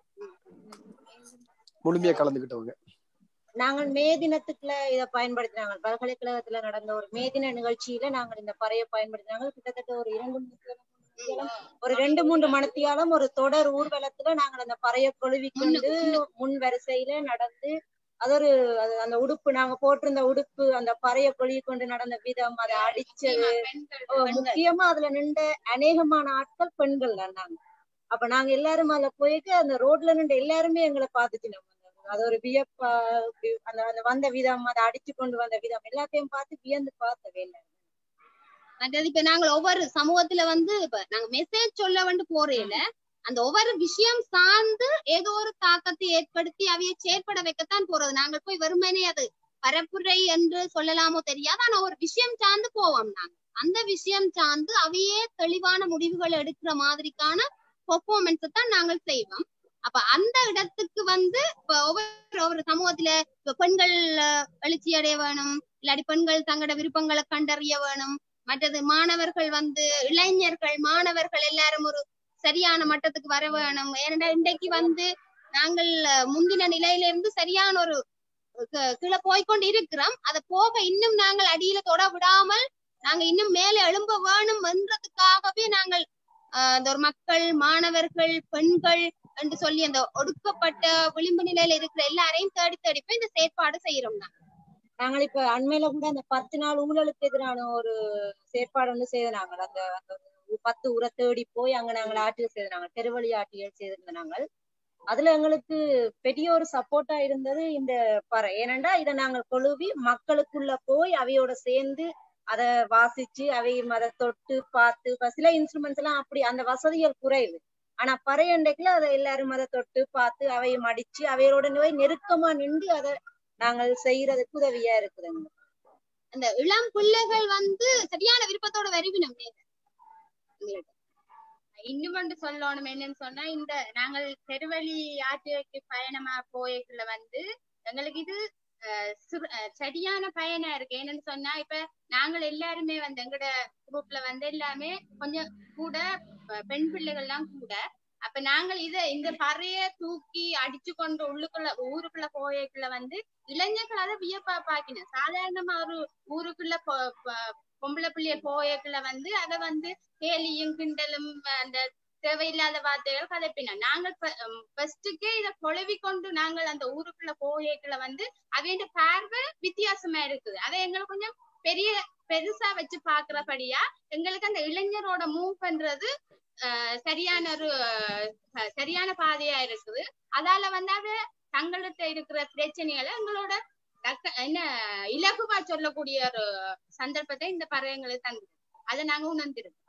முழுமையா கலந்துகிட்டவங்க நாங்கள் மே தினத்துக்குள்ள இதை பயன்படுத்தினாங்க பல்கலைக்கழகத்துல நடந்த ஒரு மே தின நிகழ்ச்சியில நாங்கள் இந்த பறையை பயன்படுத்தினாங்க கிட்டத்தட்ட ஒரு இரண்டு மணித்தியாலம், ஒரு ரெண்டு மூன்று மணித்தியாலம் ஒரு தொடர் ஊர்வலத்துல நாங்கள் அந்த பறையை கொழுவி கொண்டு முன் வரிசையில நடந்து அது ஒரு அது அந்த உடுப்பு நாங்க போட்டிருந்த உடுப்பு அந்த பறைய கொழுவி கொண்டு நடந்த விதம் அதை அடிச்சது ஓ, முக்கியமா அதுல நின்ற அநேகமான ஆட்கள் பெண்கள் தான் நாங்க அப்ப நாங்க எல்லாரும் அதுல போயிட்டு அந்த ரோட்ல நின்ற எல்லாருமே எங்களை பார்த்துட்டு நம்ம அது ஒரு வியப்பா இப்படி அந்த அந்த வந்த விதம் அதை அடிச்சு கொண்டு வந்த விதம் எல்லாத்தையும் பார்த்து வியந்து பார்த்தவே இல்லை மற்றது இப்ப நாங்கள் ஒவ்வொரு சமூகத்துல வந்து இப்ப நாங்க மெசேஜ் சொல்ல வந்து போறேல அந்த ஒவ்வொரு விஷயம் சார்ந்து ஏதோ ஒரு தாக்கத்தை ஏற்படுத்தி அவைய செயற்பட வைக்கத்தான் போறது நாங்கள் போய் வெறுமனே அது பரப்புரை என்று சொல்லலாமோ தெரியாது ஆனா ஒரு விஷயம் சார்ந்து போவோம் நாங்க அந்த விஷயம் சார்ந்து அவையே தெளிவான முடிவுகள் எடுக்கிற மாதிரிக்கான பெர்ஃபார்மன்ஸ் தான் நாங்கள் செய்வோம் அப்ப அந்த இடத்துக்கு வந்து இப்ப ஒவ்வொரு ஒவ்வொரு சமூகத்துல இப்ப பெண்கள் அஹ், எழுச்சி அடைய வேணும் இல்லாட்டி பெண்கள் தங்களோட விருப்பங்களை கண்டறிய வேணும் மற்றது மாணவர்கள் வந்து இளைஞர்கள் மாணவர்கள் எல்லாரும் ஒரு சரியான மட்டத்துக்கு வர வேணும் ஏனென்றால் இன்றைக்கு வந்து நாங்கள் அஹ், முந்தின நிலையில இருந்து சரியான ஒரு க- கீழே போய்க்கொண்டு இருக்கிறோம் அதை போக இன்னும் நாங்கள் அடியில தொட விடாமல் நாங்க இன்னும் மேலே எழும்ப வேணும் என்றதுக்காகவே நாங்கள் ஆஹ் அந்த ஒரு மக்கள் மாணவர்கள் பெண்கள் என்று சொல்லி அந்த ஒடுக்கப்பட்ட விளிம்பு நிலையில இருக்கிற எல்லாரையும் தேடி தேடி போய் இந்த செயற்பாடு செய்யறோம் நாங்க நாங்கள் இப்ப அண்மையில கூட அந்த பத்து நாள் ஊழலுக்கு எதிரான ஒரு செயற்பாடு ஒன்று செய்தாங்க அந்த அந்த பத்து ஊரை தேடி போய் அங்க நாங்கள் ஆட்டியல் செய்தாங்க தெருவழி ஆட்டியல் செய்திருந்த நாங்கள் அதுல எங்களுக்கு பெரிய ஒரு சப்போர்ட்டா இருந்தது இந்த பறை ஏனென்றா இதை நாங்கள் கொழுவி மக்களுக்குள்ள போய் அவையோட சேர்ந்து அதை வாசிச்சு அவையும் அதை தொட்டு பார்த்து இப்ப சில இன்ஸ்ட்ருமெண்ட்ஸ் எல்லாம் அப்படி அந்த வசதிகள் குறைவு ஆனா பறையண்டைக்குள்ள அதை எல்லாரும் அதை தொட்டு பார்த்து அவையும் அடிச்சு அவையோட போய் நெருக்கமா நின்று அதை நாங்கள் செய்யறதுக்கு உதவியா இருக்குதுங்க அந்த இளம் பிள்ளைகள் வந்து சரியான விருப்பத்தோட வருவினம் எங்களுக்கு இன்னும் ஒன்று சொல்லணும் என்னன்னு சொன்னா இந்த நாங்கள் தெருவழி ஆற்றுக்கு பயணமா போய்க்குள்ள வந்து எங்களுக்கு இது அஹ், சிறு- அஹ், சரியான பயனா இருக்கு என்னன்னு சொன்னா இப்ப நாங்கள் எல்லாருமே வந்து எங்கட குரூப்ல வந்து எல்லாமே கொஞ்சம் கூட அஹ், பெண் பிள்ளைகள்லாம் கூட அப்ப நாங்கள் இத இந்த பறைய தூக்கி அடிச்சு கொண்டு உள்ளுக்குள்ள ஊருக்குள்ள போய்க்குள்ள வந்து இளைஞர்கள் அதை வியப்பா பாக்கினோம் சாதாரணமா ஒரு ஊருக்குள்ள பொ- பொ- பொம்பளை பிள்ளைய போயக்குள்ள வந்து அத வந்து கேலியும் கிண்டலும் அந்த தேவையில்லாத வார்த்தைகள் கதைப்பினோம் நாங்கள் ஃபர்ஸ்டுக்கே இத கொழுவி கொண்டு நாங்கள் அந்த ஊருக்குள்ள போயக்குள்ள வந்து அவையோட பார்வை வித்தியாசமா இருக்குது அதை எங்களுக்கு கொஞ்சம் பெரிய பெருசா வச்சு பாக்குறபடியா எங்களுக்கு அந்த இளைஞரோட மூவ் பண்றது அஹ், சரியான ஒரு அஹ், சரியான பாதையா இருக்குது அதால வந்து அவ தங்கள்கிட்ட இருக்கிற பிரச்சனைகளை எங்களோட டக்க- என்ன இலகுவா சொல்லக்கூடிய ஒரு சந்தர்ப்பத்தை இந்த பறவைங்களுக்கு தந்து அதை நாங்க உணர்ந்திருக்கோம்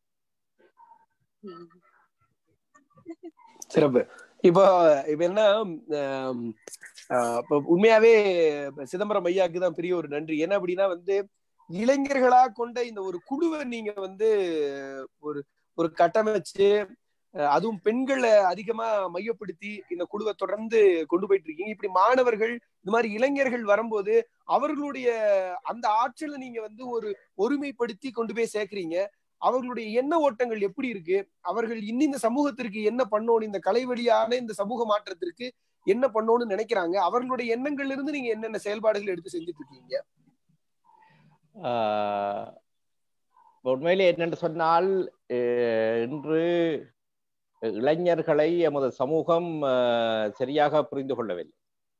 சிறப்பு இப்போ இப்ப என்ன ஆம், ஆஹ் இப்ப உண்மையாவே இப்ப சிதம்பரம் ஐயாக்கு தான் பெரிய ஒரு நன்றி என்ன அப்படின்னா வந்து இளைஞர்களா கொண்ட இந்த ஒரு குழுவை நீங்க வந்து ஒரு ஒரு கட்டமைச்சு அஹ் அதுவும் பெண்களை அதிகமா மையப்படுத்தி இந்த குழுவை தொடர்ந்து கொண்டு போயிட்டு இருக்கீங்க இப்படி மாணவர்கள் இந்த மாதிரி இளைஞர்கள் வரும்போது அவர்களுடைய அந்த ஆற்றலை நீங்க வந்து ஒரு ஒருமைப்படுத்தி கொண்டு போய் சேர்க்கறீங்க அவர்களுடைய எண்ண ஓட்டங்கள் எப்படி இருக்கு அவர்கள் இன்னும் இந்த சமூகத்திற்கு என்ன பண்ணணும் இந்த கலை வழியான இந்த சமூக மாற்றத்திற்கு என்ன பண்ணணும்னு நினைக்கிறாங்க அவர்களுடைய எண்ணங்கள்ல இருந்து நீங்க என்னென்ன செயல்பாடுகள் எடுத்து செஞ்சுட்டு இருக்கீங்க ஆஹ் உண்மையிலே என்னென்று சொன்னால் அஹ் இன்று இளைஞர்களை எமது சமூகம் ஆஹ் சரியாக புரிந்து கொள்ளவில்லை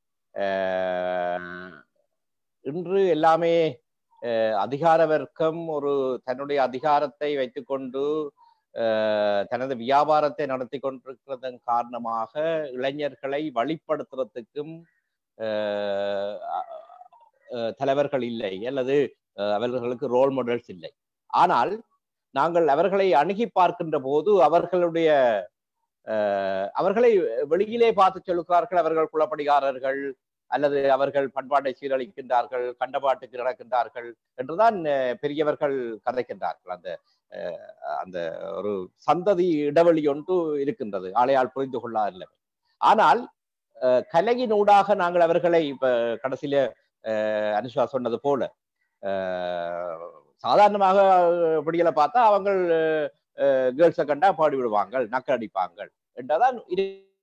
ஆஹ் இன்று எல்லாமே ஆஹ் அதிகார வர்க்கம் ஒரு தன்னுடைய அதிகாரத்தை வைத்துக்கொண்டு ஆஹ் தனது வியாபாரத்தை நடத்தி கொண்டிருக்கிறதன் காரணமாக இளைஞர்களை வழிப்படுத்துறதுக்கும் ஆஹ் அஹ் தலைவர்கள் இல்லை அல்லது அஹ் அவர்களுக்கு ரோல் மாடல்ஸ் இல்லை ஆனால் நாங்கள் அவர்களை அணுகி பார்க்கின்ற போது அவர்களுடைய அஹ், அவர்களை வெளியிலே பார்த்து சொல்லுகிறார்கள் அவர்கள் குலப்படிகாரர்கள் அல்லது அவர்கள் பண்பாட்டை சீரழிக்கின்றார்கள் கண்டபாட்டுக்கு நடக்கின்றார்கள் என்றுதான் அஹ், பெரியவர்கள் கதைக்கின்றார்கள் அந்த அஹ், அந்த ஒரு சந்ததி இடைவெளி ஒன்று இருக்கின்றது ஆளையால் புரிந்து கொள்ளாதில்லை ஆனால் அஹ், கலையினூடாக நாங்கள் அவர்களை இப்ப கடைசியில அஹ், அனுஷா சொன்னது போல அஹ், சாதாரணமாக விடியலை பார்த்தா அவங்க கேர்ள்ஸை கண்டா பாடி விடுவாங்க நக்கல் அடிப்பாங்க என்றதான் இது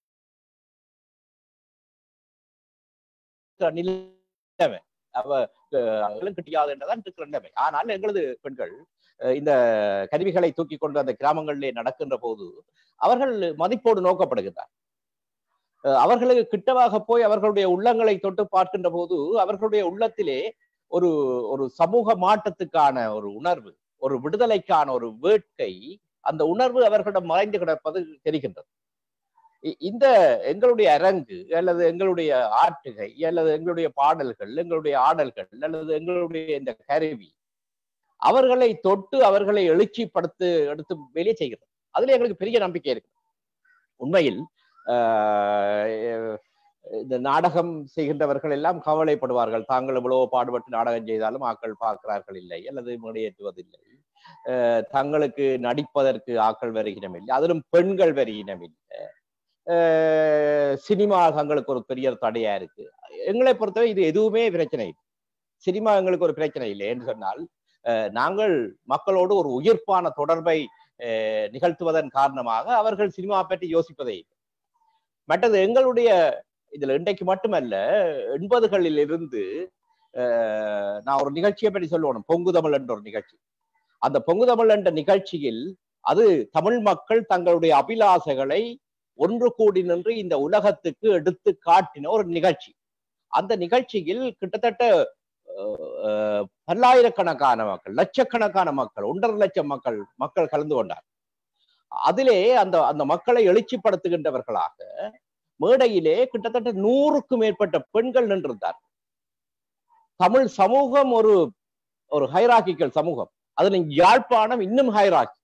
நிலைமை அவ அவங்களும் கிட்டியாது என்றதான் இருக்கிற நிலைமை ஆனால் எங்களது பெண்கள் அஹ், இந்த கருவிகளை தூக்கி கொண்டு அந்த கிராமங்களிலே நடக்கின்ற போது அவர்கள் மதிப்போடு நோக்கப்படுகின்றார் அஹ், அவர்களுக்கு கிட்டவாக போய் அவர்களுடைய உள்ளங்களை தொட்டு பார்க்கின்ற போது அவர்களுடைய உள்ளத்திலே ஒரு ஒரு சமூக மாற்றத்துக்கான ஒரு உணர்வு ஒரு விடுதலைக்கான ஒரு வேட்கை அந்த உணர்வு அவர்களிடம் மறைந்து கிடப்பது தெரிகின்றது இ- இந்த எங்களுடைய அரங்கு அல்லது எங்களுடைய ஆட்டுகை அல்லது எங்களுடைய பாடல்கள் எங்களுடைய ஆடல்கள் அல்லது எங்களுடைய இந்த கருவி அவர்களை தொட்டு அவர்களை எழுச்சிப்படுத்து எடுத்து வெளியே செய்கிறது அதுல எங்களுக்கு பெரிய நம்பிக்கை இருக்கு உண்மையில் ஆஹ் இந்த நாடகம் செய்கின்றவர்கள் எல்லாம் கவலைப்படுவார்கள் தாங்கள் எவ்வளவு பாடுபட்டு நாடகம் செய்தாலும் ஆக்கள் பார்க்கிறார்கள் இல்லை அல்லது மேடையேற்றுவதில்லை அஹ் தங்களுக்கு நடிப்பதற்கு ஆக்கள் வருகினம் இல்லை அதிலும் பெண்கள் வருகினம் இல்லை அஹ் சினிமா தங்களுக்கு ஒரு பெரிய தடையா இருக்கு எங்களை பொறுத்தவரை இது எதுவுமே பிரச்சனை இல்லை சினிமா எங்களுக்கு ஒரு பிரச்சனை இல்லை என்று சொன்னால் அஹ் நாங்கள் மக்களோடு ஒரு உயிர்ப்பான தொடர்பை அஹ், நிகழ்த்துவதன் காரணமாக அவர்கள் சினிமா பற்றி யோசிப்பதே இல்லை. மற்றது எங்களுடைய இதுல இன்றைக்கு மட்டுமல்ல எண்பதுகளில் இருந்து அஹ், நான் ஒரு நிகழ்ச்சியை பற்றி சொல்லணும் பொங்கு தமிழ் என்ற ஒரு நிகழ்ச்சி அந்த பொங்கு தமிழ் என்ற நிகழ்ச்சியில் அது தமிழ் மக்கள் தங்களுடைய அபிலாசைகளை ஒன்று கூடி நின்று இந்த உலகத்துக்கு எடுத்து காட்டின ஒரு நிகழ்ச்சி அந்த நிகழ்ச்சியில் கிட்டத்தட்ட அஹ், அஹ், பல்லாயிரக்கணக்கான மக்கள் லட்சக்கணக்கான மக்கள் ஒன்றரை லட்சம் மக்கள் மக்கள் கலந்து கொண்டார் அதிலே அந்த அந்த மக்களை எழுச்சிப்படுத்துகின்றவர்களாக மேடையிலே கிட்டத்தட்ட நூறுக்கும் மேற்பட்ட பெண்கள் நின்றிருந்தார் தமிழ் சமூகம் ஒரு ஒரு ஹைராக்கிக்கல் சமூகம் அதுல யாழ்ப்பாணம் இன்னும் ஹைராக்கி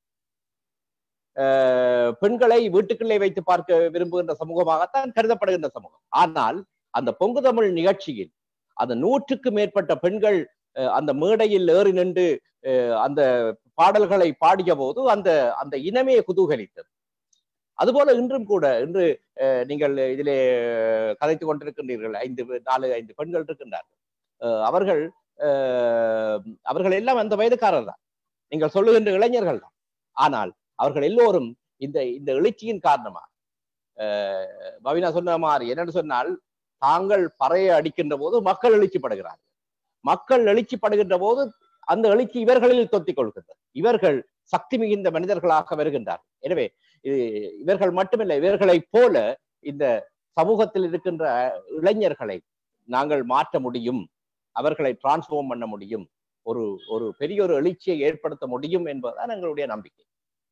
பெண்களை வீட்டுக்குள்ளே வைத்து பார்க்க விரும்புகின்ற சமூகமாகத்தான் கருதப்படுகின்ற சமூகம் ஆனால் அந்த பொங்கு தமிழ் நிகழ்ச்சியில் அந்த நூற்றுக்கு மேற்பட்ட பெண்கள் அஹ், அந்த மேடையில் ஏறி நின்று அஹ், அந்த பாடல்களை பாடிய போது அந்த அந்த இனமே குதூகலித்தது அதுபோல இன்றும் கூட இன்று அஹ், நீங்கள் இதிலே கதைத்துக் கொண்டிருக்கின்றீர்கள் ஐந்து பே- நாலு ஐந்து பெண்கள் இருக்கின்றார்கள் அஹ், அவர்கள் அஹ், அவர்கள் எல்லாம் அந்த வயதுக்காரர் தான் நீங்கள் சொல்லுகின்ற இளைஞர்கள் தான் ஆனால் அவர்கள் எல்லோரும் இந்த இந்த எழுச்சியின் காரணமா அஹ், பவினா சொன்ன மாதிரி என்னன்னு சொன்னால் தாங்கள் பறையை அடிக்கின்ற போது மக்கள் எழுச்சிப்படுகிறார்கள் மக்கள் எழுச்சிப்படுகின்ற போது அந்த எழுச்சி இவர்களில் தொத்திக் கொள்கின்றது இவர்கள் சக்தி மிகுந்த மனிதர்களாக வருகின்றார்கள் எனவே இது- இவர்கள் மட்டுமில்லை இவர்களைப் போல இந்த சமூகத்தில் இருக்கின்ற இளைஞர்களை நாங்கள் மாற்ற முடியும் அவர்களை டிரான்ஸ்ஃபார்ம் பண்ண முடியும் ஒரு ஒரு பெரிய ஒரு எழுச்சியை ஏற்படுத்த முடியும் என்பதுதான் எங்களுடைய நம்பிக்கை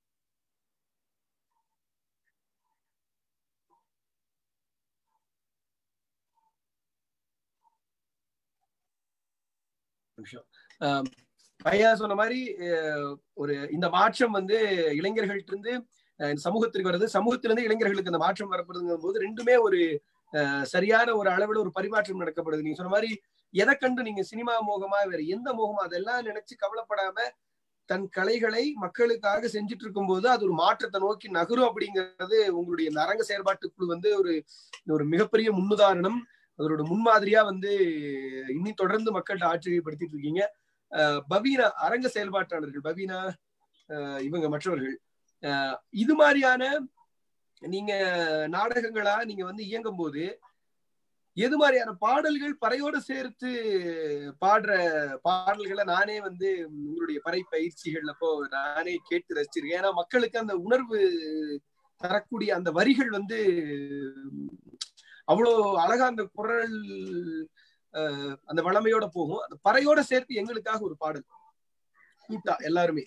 நிமிஷம் ஆம், ஐயா சொன்ன மாதிரி அஹ், ஒரு இந்த மாற்றம் வந்து இளைஞர்கள்ட்ட இருந்து அஹ், இந்த சமூகத்திற்கு வருது சமூகத்திலிருந்து இளைஞர்களுக்கு அந்த மாற்றம் வரப்படுதுங்கும் போது ரெண்டுமே ஒரு அஹ், சரியான ஒரு அளவுல ஒரு பரிமாற்றம் நடக்கப்படுது நீங்க சொன்ன மாதிரி எதை கண்டு நீங்க சினிமா மோகமா வேற எந்த மோகமா அதெல்லாம் நினைச்சு கவலைப்படாம தன் கலைகளை மக்களுக்காக செஞ்சுட்டு இருக்கும்போது அது ஒரு மாற்றத்தை நோக்கி நகரும் அப்படிங்கிறது உங்களுடைய இந்த அரங்க செயற்பாட்டுக்குழு வந்து ஒரு ஒரு மிகப்பெரிய முன்னுதாரணம் அதோட முன்மாதிரியா வந்து இன்னி தொடர்ந்து மக்கள்கிட்ட ஆச்சரியப்படுத்திட்டு இருக்கீங்க அஹ் பவீனா அரங்க செயல்பாட்டாளர்கள் பவீனா அஹ் இவங்க மற்றவர்கள் அஹ் இது மாதிரியான நீங்க நாடகங்களா நீங்க வந்து இயங்கும் போது எது மாதிரியான பாடல்கள் பறையோட சேர்த்து பாடுற பாடல்களை நானே வந்து உங்களுடைய பறை பயிற்சிகள் அப்போ நானே கேட்டு ரசிச்சிருக்கேன் ஏன்னா மக்களுக்கு அந்த உணர்வு தரக்கூடிய அந்த வரிகள் வந்து அவ்வளோ அழகா அந்த குரல் அஹ், அந்த வளமையோட போகும் அந்த பறையோட சேர்த்து எங்களுக்காக ஒரு பாடல் கூட்டா எல்லாருமே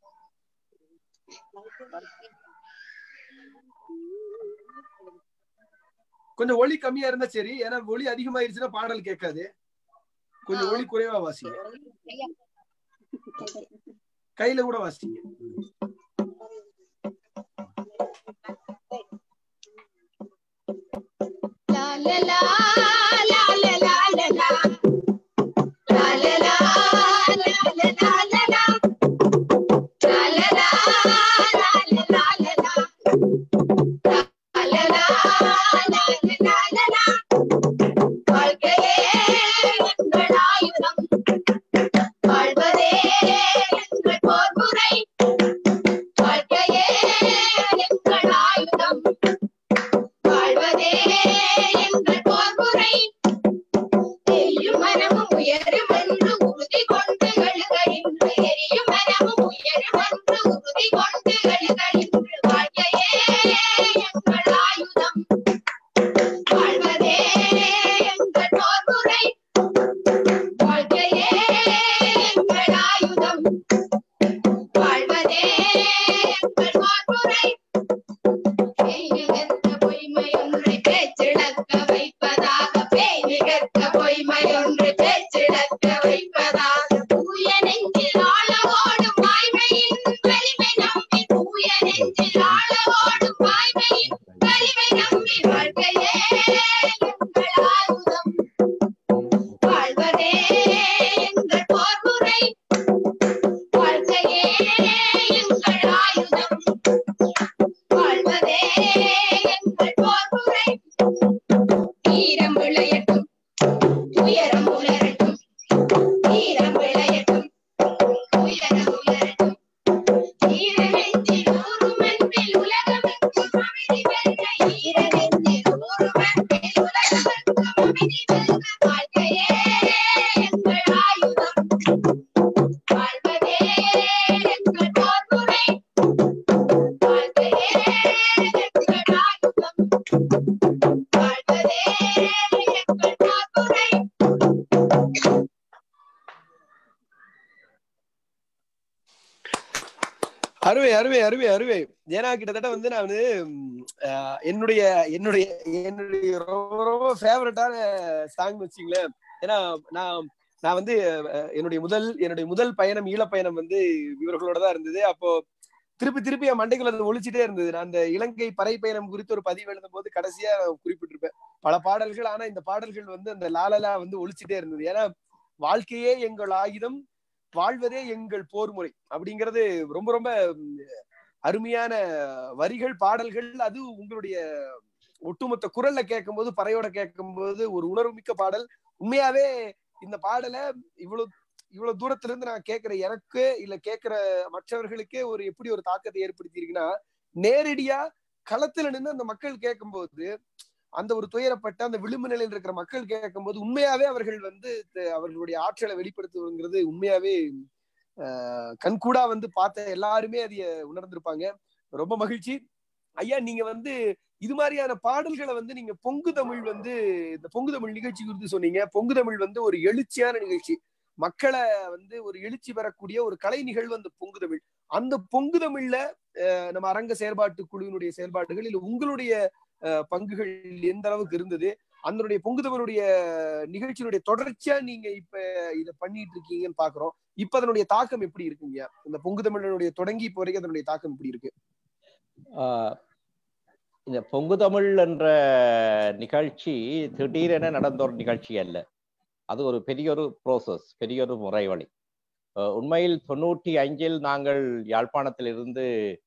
கொஞ்சம் ஒளி கம்மியா இருந்தா சரி ஏன்னா ஒளி அதிகமாயிருச்சுன்னா பாடல் கேட்காது கொஞ்சம் ஒளி குறைவா வாசிங்க கையில கூட வாசிங்க La la la la la la la la. La la la la la la la la. La la la la la la la la. La la la la la la la la. வாழ்க்கையே எங்கள் ஆயுதம். வாழ்வதே எங்கள் போர் முறை. வாழ்க்கையே எங்கள் ஆயுதம் வாழ்வதே எங்கள் போர்முறை எரியும் மனமும் உயரும் என்று உறுதி கொண்டு எழுக இன்று எரியும் மனமும் உயரும் என்று உறுதி கொண்டு எழுக அருமை அருமை அருமை அருமை ஏன்னா கிட்டத்தட்ட வந்து நான் வந்து ம், ஆஹ், என்னுடைய என்னுடைய என்னுடைய ரொம்ப ரொம்ப ஃபேவரட்டான சாங் வச்சுங்களேன் ஏன்னா நான் நான் வந்து அஹ், என்னுடைய முதல் என்னுடைய முதல் பயணம் ஈழப் பயணம் வந்து இவர்களோட தான் இருந்தது அப்போ திருப்பி திருப்பி என் மண்டைக்குள்ள அது ஒழிச்சிட்டே இருந்தது நான் அந்த இலங்கை பறை பயணம் குறித்து ஒரு பதிவு எழுதும் போது கடைசியா நான் குறிப்பிட்டிருப்பேன் பல பாடல்கள் ஆனா இந்த பாடல்கள் வந்து அந்த லாலலா வந்து ஒழிச்சிட்டே இருந்தது ஏன்னா வாழ்க்கையே எங்கள் ஆயுதம் வாழ்வதே எங்கள் போர் முறை அப்படிங்கிறது ரொம்ப ரொம்ப ம், அருமையான வரிகள் பாடல்கள் அது உங்களுடைய ஒட்டுமொத்த குரல்ல கேட்கும்போது பறையோட கேட்கும்போது ஒரு உணர்வுமிக்க பாடல் உண்மையாவே இந்த பாடலை இவ்வளவு இவ்வளவு தூரத்துல இருந்து நான் கேட்கிற எனக்கு இல்ல கேட்கிற மற்றவர்களுக்கே ஒரு எப்படி ஒரு தாக்கத்தை ஏற்படுத்தி இருக்குன்னா நேரடியா களத்துல நின்று அந்த மக்கள் கேட்கும்போது அந்த ஒரு துயரப்பட்ட அந்த விளிம்பு நிலையில் இருக்கிற மக்கள் கேட்கும்போது உண்மையாவே அவர்கள் வந்து த- அவர்களுடைய ஆற்றலை வெளிப்படுத்துவங்கிறது உண்மையாவே ஆஹ், கண்கூடா வந்து பார்த்த எல்லாருமே அதைய உணர்ந்திருப்பாங்க ரொம்ப மகிழ்ச்சி ஐயா நீங்க வந்து இது மாதிரியான பாடல்களை வந்து நீங்க பொங்கு தமிழ் வந்து இந்த பொங்கு தமிழ் நிகழ்ச்சி குறித்து சொன்னீங்க பொங்கு தமிழ் வந்து ஒரு எழுச்சியான நிகழ்ச்சி மக்களை வந்து ஒரு எழுச்சி பெறக்கூடிய ஒரு கலை நிகழ்வு அந்த பொங்கு தமிழ் அந்த பொங்கு தமிழ்ல அஹ், நம்ம அரங்க செயல்பாட்டு குழுவினுடைய செயல்பாடுகள் இல்ல உங்களுடைய அஹ், பங்குகள் எந்த அளவுக்கு இருந்தது அதனுடைய பொங்கு தமிழுடைய நிகழ்ச்சியினுடைய தொடர்ச்சியா நீங்க இப்ப இத பண்ணிட்டு இருக்கீங்கன்னு பாக்குறோம் இப்ப அதனுடைய தாக்கம் எப்படி இருக்குங்க இந்த பொங்கு தமிழனுடைய தொடங்கி இப்போ வரைக்கும் அதனுடைய தாக்கம் எப்படி இருக்கு ஆஹ் இந்த பொங்கு தமிழ் என்ற நிகழ்ச்சி திடீரென நடந்த ஒரு நிகழ்ச்சி அல்ல அது ஒரு பெரிய ஒரு ப்ரோசஸ் பெரிய ஒரு முறை வழி ஆஹ் உண்மையில் தொண்ணூற்றி அஞ்சில் நாங்கள் யாழ்ப்பாணத்திலிருந்து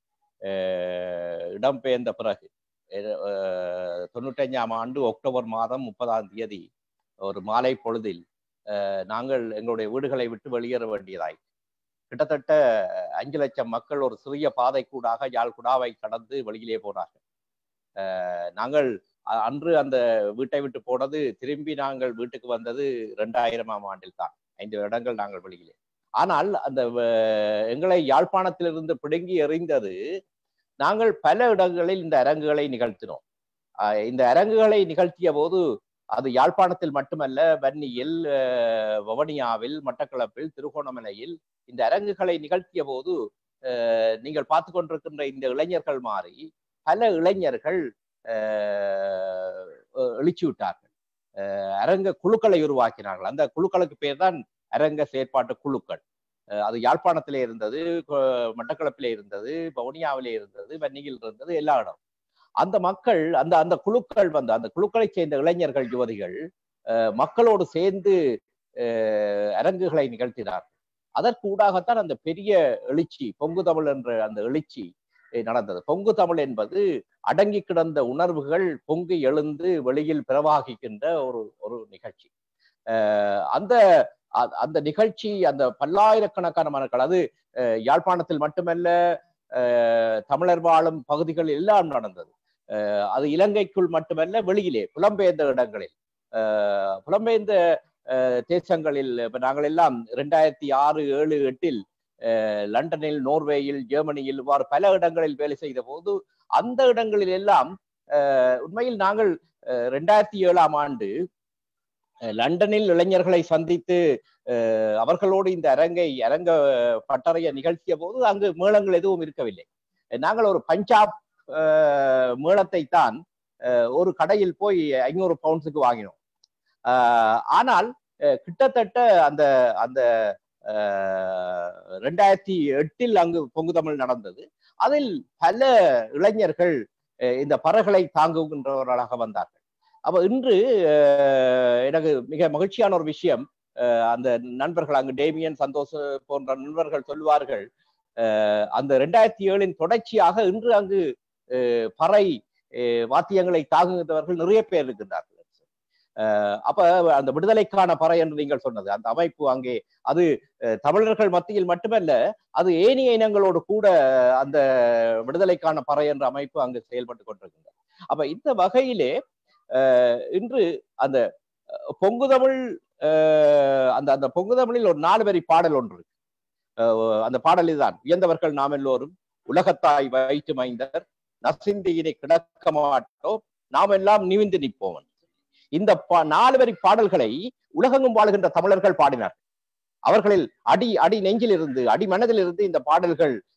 ஆஹ் இடம்பெயர்ந்த பிறகு ஆஹ் தொண்ணூற்றஞ்சாம் ஆண்டு அக்டோபர் மாதம் முப்பதாம் தேதி ஒரு மாலை பொழுதில் ஆஹ் நாங்கள் எங்களுடைய வீடுகளை விட்டு வெளியேற வேண்டியதாய் கிட்டத்தட்ட அஞ்சு லட்சம் மக்கள் ஒரு சிறிய பாதை கூடாக யாழ் குடாவை கடந்து வெளியிலே போனார்கள் அஹ் நாங்கள் அ- அன்று அந்த வீட்டை விட்டு போனது திரும்பி நாங்கள் வீட்டுக்கு வந்தது ரெண்டாயிரமாம் ஆண்டில் தான் ஐந்து வருடங்கள் நாங்கள் வெளியிலே ஆனால் அந்த வ- எங்களை யாழ்ப்பாணத்திலிருந்து பிடுங்கி எறிந்தது நாங்கள் பல இடங்களில் இந்த அரங்குகளை நிகழ்த்தினோம் அஹ் இந்த அரங்குகளை நிகழ்த்திய போது அது யாழ்ப்பாணத்தில் மட்டுமல்ல வன்னியில் அஹ் வவனியாவில் மட்டக்களப்பில் திருகோணமலையில் இந்த அரங்குகளை நிகழ்த்திய போது அஹ் நீங்கள் பார்த்து கொண்டிருக்கின்ற இந்த இளைஞர்கள் மாறி பல இளைஞர்கள் அஹ், எழுச்சி விட்டார்கள் அஹ், அரங்க குழுக்களை உருவாக்கினார்கள் அந்த குழுக்களுக்கு பேர் தான் அரங்க செயற்பாட்டு குழுக்கள் அஹ், அது யாழ்ப்பாணத்திலே இருந்தது கொ- மட்டக்களப்பிலே இருந்தது வவுனியாவிலே இருந்தது வன்னியில் இருந்தது எல்லா இடம் அந்த மக்கள் அந்த அந்த குழுக்கள் வந்து அந்த குழுக்களை சேர்ந்த இளைஞர்கள் யுவதிகள் அஹ், மக்களோடு சேர்ந்து அஹ், அரங்குகளை நிகழ்த்தினார்கள் அதற்கு ஊடாகத்தான் அந்த பெரிய எழுச்சி பொங்கு தமிழ் என்ற அந்த எழுச்சி அஹ், நடந்தது பொங்கு தமிழ் என்பது அடங்கி கிடந்த உணர்வுகள் பொங்கி எழுந்து வெளியில் பிரவாகிக்கின்ற ஒரு ஒரு நிகழ்ச்சி அஹ், அந்த அ- அந்த நிகழ்ச்சி அந்த பல்லாயிரக்கணக்கான மக்கள் அது அஹ், யாழ்ப்பாணத்தில் மட்டுமல்ல அஹ், தமிழர் வாழும் பகுதிகள் எல்லாம் நடந்தது அஹ், அது இலங்கைக்குள் மட்டுமல்ல வெளியிலே புலம்பெயர்ந்த இடங்களில் அஹ், புலம்பெயர்ந்த அஹ், தேசங்களில் இப்ப நாங்கள் எல்லாம் ரெண்டாயிரத்தி ஆறு ஏழு எட்டில் அஹ், லண்டனில் நோர்வேயில் ஜெர்மனியில் இவ்வாறு பல இடங்களில் வேலை செய்த போது அந்த இடங்களில் எல்லாம் அஹ், உண்மையில் நாங்கள் அஹ், ரெண்டாயிரத்தி ஏழாம் ஆண்டு அஹ், லண்டனில் இளைஞர்களை சந்தித்து அஹ், அவர்களோடு இந்த அரங்கை அரங்க பட்டறைய நிகழ்த்திய போது அங்கு மேளங்கள் எதுவும் இருக்கவில்லை நாங்கள் ஒரு பஞ்சாப் அஹ், மேளத்தை தான் அஹ், ஒரு கடையில் போய் ஐநூறு பவுண்ட்ஸுக்கு வாங்கினோம் அஹ், ஆனால் அஹ், கிட்டத்தட்ட அந்த அந்த அஹ், ரெண்டாயிரத்தி எட்டில் அங்கு பொங்கு தமிழ் நடந்தது அதில் பல இளைஞர்கள் அஹ், இந்த பறகளை தாங்குகின்றவர்களாக வந்தார்கள் அப்ப இன்று அஹ், எனக்கு மிக மகிழ்ச்சியான ஒரு விஷயம் அஹ், அந்த நண்பர்கள் அங்கு டேமியன் சந்தோஷ் போன்ற நண்பர்கள் சொல்வார்கள் அஹ், அந்த ரெண்டாயிரத்தி ஏழின் தொடர்ச்சியாக இன்று அங்கு அஹ், பறை அஹ், வாத்தியங்களை தாங்குகின்றவர்கள் நிறைய பேர் இருக்கின்றார்கள் அஹ், அப்ப அந்த விடுதலைக்கான பறை என்று நீங்கள் சொன்னது அந்த அமைப்பு அங்கே அது அஹ், தமிழர்கள் மத்தியில் மட்டுமல்ல அது ஏனைய இனங்களோடு கூட அந்த விடுதலைக்கான பறை என்ற அமைப்பு அங்கு செயல்பட்டு கொண்டிருக்கின்றது அப்ப இந்த வகையிலே அஹ், இன்று அந்த அஹ், பொங்கு தமிழ் அஹ், அந்த அந்த பொங்கு தமிழில் ஒரு நாலு வரி பாடல் ஒன்று இருக்கு. அஹ், அந்த பாடல் இதுதான் உயர்ந்தவர்கள் நாம் எல்லோரும் உலகத்தாய் வைத்து மைந்தர் நசிந்தியினை கிடக்க மாட்டோம் நாம் எல்லாம் நிமிந்து நிற்போம் இந்த பா- நாலு வரி பாடல்களை உலகெங்கும் வாழுகின்ற தமிழர்கள் பாடினார் அவர்களில் அடி அடி நெஞ்சில் இருந்து அடி மனதில் இருந்து இந்த பாடல்கள்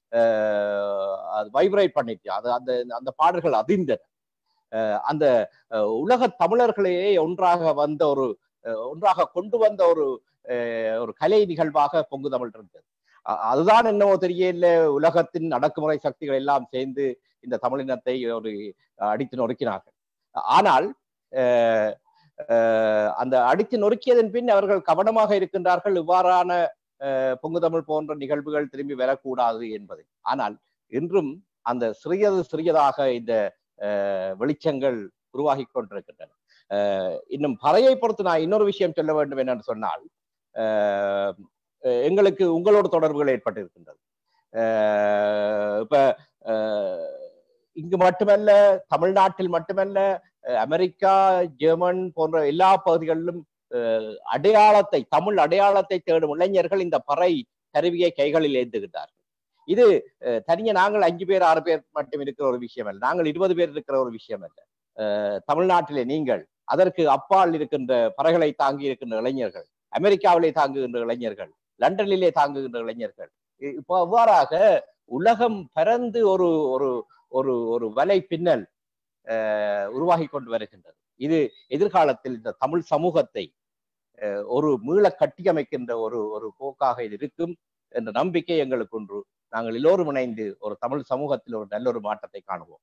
அஹ், அது வைப்ரேட் பண்ணிச்சு அது அந்த அந்த பாடல்கள் அதிர்ந்தன அஹ், அந்த அஹ், உலக தமிழர்களையே ஒன்றாக வந்த ஒரு அஹ், ஒன்றாக கொண்டு வந்த ஒரு அஹ், ஒரு கலை நிகழ்வாக பொங்கு தமிழ் இருந்தது அ- அதுதான் என்னவோ தெரியல உலகத்தின் அடக்குமுறை சக்திகள் எல்லாம் சேர்ந்து இந்த தமிழினத்தை ஒரு அடித்து நொறுக்கினார்கள் ஆனால் அஹ், அஹ், அந்த அடித்து நொறுக்கியதன் பின் அவர்கள் கவனமாக இருக்கின்றார்கள் இவ்வாறான அஹ், பொங்கு தமிழ் போன்ற நிகழ்வுகள் திரும்பி வரக்கூடாது என்பது ஆனால் இன்றும் அந்த சிறியது சிறியதாக இந்த அஹ், வெளிச்சங்கள் உருவாகி கொண்டிருக்கின்றன அஹ், இன்னும் பறையை பொறுத்து நான் இன்னொரு விஷயம் சொல்ல வேண்டும் என்னன்னு சொன்னால் அஹ், எங்களுக்கு உங்களோட தொடர்புகள் ஏற்பட்டிருக்கின்றது அஹ், இப்ப அஹ், இங்கு மட்டுமல்ல தமிழ்நாட்டில் மட்டுமல்ல அஹ், அமெரிக்கா ஜெர்மன் போன்ற எல்லா பகுதிகளிலும் அஹ், அடையாளத்தை தமிழ் அடையாளத்தை தேடும் இளைஞர்கள் இந்த பறை கருவியை கைகளில் ஏந்துகின்றார்கள் இது அஹ், தனியே நாங்கள் அஞ்சு பேர் ஆறு பேர் மட்டும் இருக்கிற ஒரு விஷயம் அல்ல நாங்கள் இருபது பேர் இருக்கிற ஒரு விஷயம் அல்ல அஹ், தமிழ்நாட்டிலே நீங்கள் அதற்கு அப்பால் இருக்கின்ற பறைகளை தாங்கி இருக்கின்ற இளைஞர்கள் அமெரிக்காவிலே தாங்குகின்ற இளைஞர்கள் லண்டனிலே தாங்குகின்ற இளைஞர்கள் இ- இப்போ அவ்வாறாக உலகம் பரந்து ஒரு ஒரு ஒரு ஒரு வலை பின்னல் அஹ், உருவாகி கொண்டு வருகின்றது இது எதிர்காலத்தில் இந்த தமிழ் சமூகத்தை அஹ், ஒரு மீள கட்டியமைக்கின்ற ஒரு ஒரு போக்காக இது இருக்கும் என்ற நம்பிக்கை எங்களுக்கு ஒன்று நாங்கள் எல்லோரும் இணைந்து ஒரு தமிழ் சமூகத்தில் ஒரு நல்ல ஒரு மாற்றத்தை காணுவோம்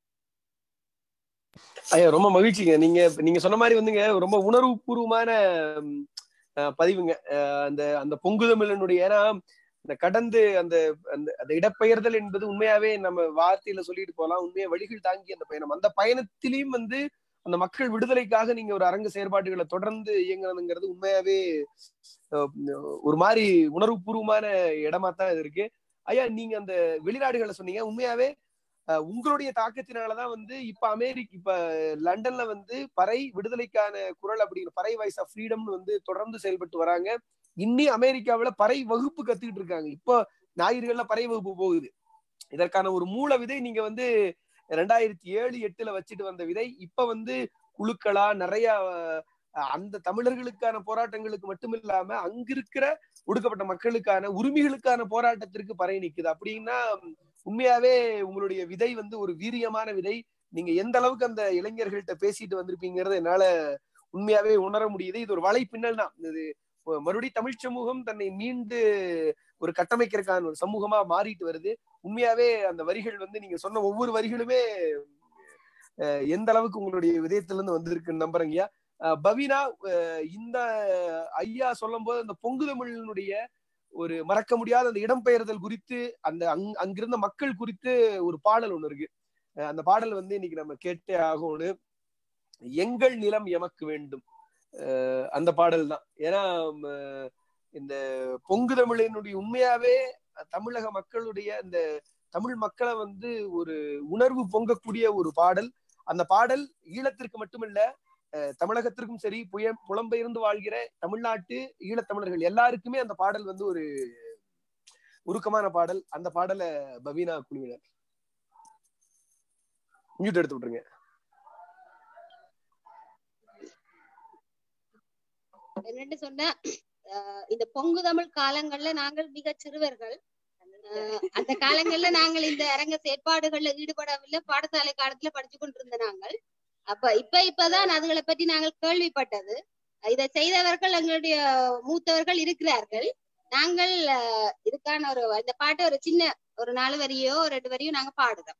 ஐயா ரொம்ப மகிழ்ச்சிங்க நீங்க நீங்க சொன்ன மாதிரி வந்துங்க ரொம்ப உணர்வு பூர்வமான ம், அஹ், பதிவுங்க அஹ், அந்த அந்த பொங்குதமிழனுடைய ஏன்னா இந்த கடந்து அந்த அந்த அந்த இடப்பெயர்தல் என்பது உண்மையாவே நம்ம வார்த்தையில சொல்லிட்டு போலாம் உண்மையா வழிகள் தாங்கி அந்த பயணம் அந்த பயணத்திலையும் வந்து அந்த மக்கள் விடுதலைக்காக நீங்க ஒரு அரங்கு செயற்பாடுகளை தொடர்ந்து இயங்குறதுங்கிறது உண்மையாவே அஹ், ஒரு மாதிரி உணர்வுபூர்வமான இடமா தான் இது இருக்கு ஐயா நீங்க அந்த வெளிநாடுகளை சொன்னீங்க உண்மையாவே அஹ், உங்களுடைய தாக்கத்தினாலதான் வந்து இப்ப அமெரிக்க இப்ப லண்டன்ல வந்து பறை விடுதலைக்கான குரல் அப்படிங்கிற பறை வாய்ஸ் ஆஃப் ஃப்ரீடம்னு வந்து தொடர்ந்து செயல்பட்டு வராங்க இன்னி அமெரிக்காவுல பறை வகுப்பு கத்துக்கிட்டு இருக்காங்க இப்போ ஞாயிறுகள்ல பறை வகுப்பு போகுது இதற்கான ஒரு மூல விதை நீங்க வந்து ரெண்டாயிரத்தி ஏழு எட்டுல வச்சுட்டு வந்த விதை இப்ப வந்து குழுக்களா நிறைய அஹ், அந்த தமிழர்களுக்கான போராட்டங்களுக்கு மட்டும் இல்லாம அங்கிருக்கிற ஒடுக்கப்பட்ட மக்களுக்கான உரிமைகளுக்கான போராட்டத்திற்கு பறை நிக்குது அப்படின்னா உண்மையாவே உங்களுடைய விதை வந்து ஒரு வீரியமான விதை நீங்க எந்த அளவுக்கு அந்த இளைஞர்கள்ட்ட பேசிட்டு வந்திருப்பீங்கிறது என்னால உண்மையாவே உணர முடியுது இது ஒரு வலை பின்னல் தான் இது மறுபடியும் தமிழ் சமூகம் தன்னை மீண்டு ஒரு கட்டமைக்கிறதுக்கான ஒரு சமூகமா மாறிட்டு வருது உண்மையாவே அந்த வரிகள் வந்து நீங்க சொன்ன ஒவ்வொரு வரிகளுமே அஹ், எந்த அளவுக்கு உங்களுடைய விதயத்துல இருந்து வந்திருக்குன்னு நம்புறேங்கய்யா அஹ், பவினா அஹ், இந்த ஐயா சொல்லும் போது அந்த பொங்கு தமிழினுடைய ஒரு மறக்க முடியாத அந்த இடம்பெயர்தல் குறித்து அந்த அங் அங்கிருந்த மக்கள் குறித்து ஒரு பாடல் ஒண்ணு இருக்கு அஹ், அந்த பாடல் வந்து இன்னைக்கு நம்ம கேட்டே ஆகணும் எங்கள் நிலம் எமக்கு வேண்டும் அஹ், அந்த பாடல் தான் ஏன்னா ம, இந்த பொங்கு தமிழினுடைய உண்மையாவே தமிழக மக்களுடைய இந்த தமிழ் மக்களை வந்து ஒரு உணர்வு பொங்கக்கூடிய ஒரு பாடல் அந்த பாடல் ஈழத்திற்கு மட்டுமல்ல அஹ், தமிழகத்திற்கும் சரி புய புலம்பெயர்ந்து வாழ்கிற தமிழ்நாட்டு ஈழத்தமிழர்கள் எல்லாருக்குமே அந்த பாடல் வந்து ஒரு உருக்கமான பாடல் அந்த பாடலை பவீனா குழுவினர் மியூட் எடுத்து விட்டுருங்க என்னன்னு சொன்னா அஹ் இந்த பொங்கு தமிழ் காலங்கள்ல நாங்கள் மிக சிறுவர்கள் அஹ் அந்த காலங்கள்ல நாங்கள் இந்த அரங்க செயற்பாடுகள்ல ஈடுபடவில்லை பாடசாலை காலத்துல படிச்சு கொண்டிருந்த நாங்கள் அப்ப இப்ப இப்பதான் அதுகளை பற்றி நாங்கள் கேள்விப்பட்டது இதை செய்தவர்கள் எங்களுடைய மூத்தவர்கள் இருக்கிறார்கள் நாங்கள் அஹ், இதுக்கான ஒரு இந்த பாட்டை ஒரு சின்ன ஒரு நாலு வரியோ ஒரு ரெண்டு வரியோ நாங்க பாடுறோம்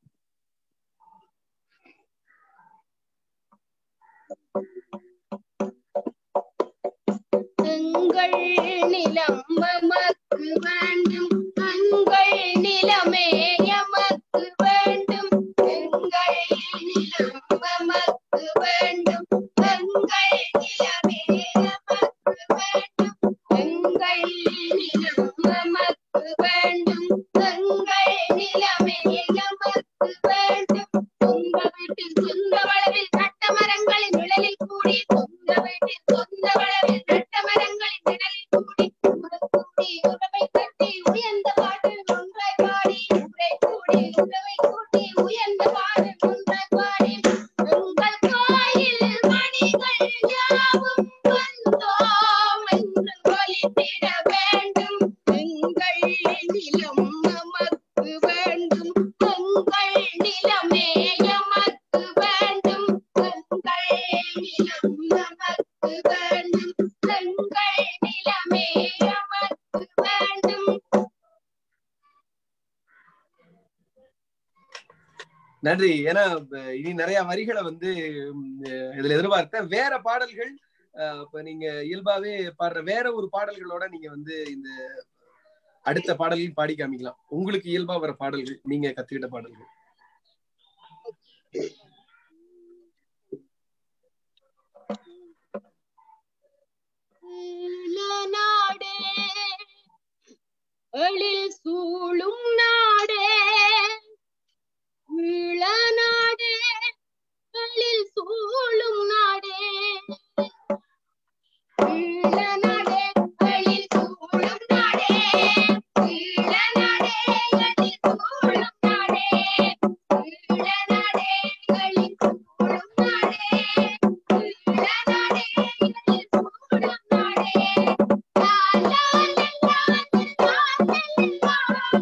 எங்கள் நிலம் எமக்கு வேண்டும் எங்கள் நிலமே எமக்கு வேண்டும் எங்கள் நிலம் எமக்கு வேண்டும் எங்கள் நிலமே எமக்கு வேண்டும் எங்கள் நிலம் எமக்கு வேண்டும் எங்கள் நிலமே எமக்கு வேண்டும் சொந்த வீட்டில் சொந்த வளவில் நட்ட மரங்களின் நிழலில் கூடி சொந்த வீட்டில் சொந்த வளவில் நட்ட மரங்களின் நிழலில் கூடி உறவு கூடி உறவை கட்டி உயர்ந்த பாட்டில் ஒன்றாய் பாடி உரை கூடி உறவை கூட்டி உயர்ந்த பாட்டில் ஒன்றாய் நன்றி ஏன்னா ப- இனி நிறைய வரிகளை வந்து ம், இதுல எதிர்பார்த்தேன் வேற பாடல்கள் அஹ், இப்ப நீங்க இயல்பாவே பாடுற வேற ஒரு பாடல்களோட நீங்க வந்து இந்த அடுத்த பாடல்கள் பாடி காமிக்கலாம் உங்களுக்கு இயல்பா வர பாடல்கள் நீங்க கத்துக்கிட்ட பாடல்கள் நாடே எழில் சூழும் நாடே ஈழ நாடே எழில் சூழும் நாடே ஈழ நாடே எழில் சூழும் நாடே ஈழ நாடே எழில் சூழும் நாடே ஈழ நாடே எழில் சூழும் நாடே ஈழ நாடே எழில் சூழும் நாடே லா லா லா லா லா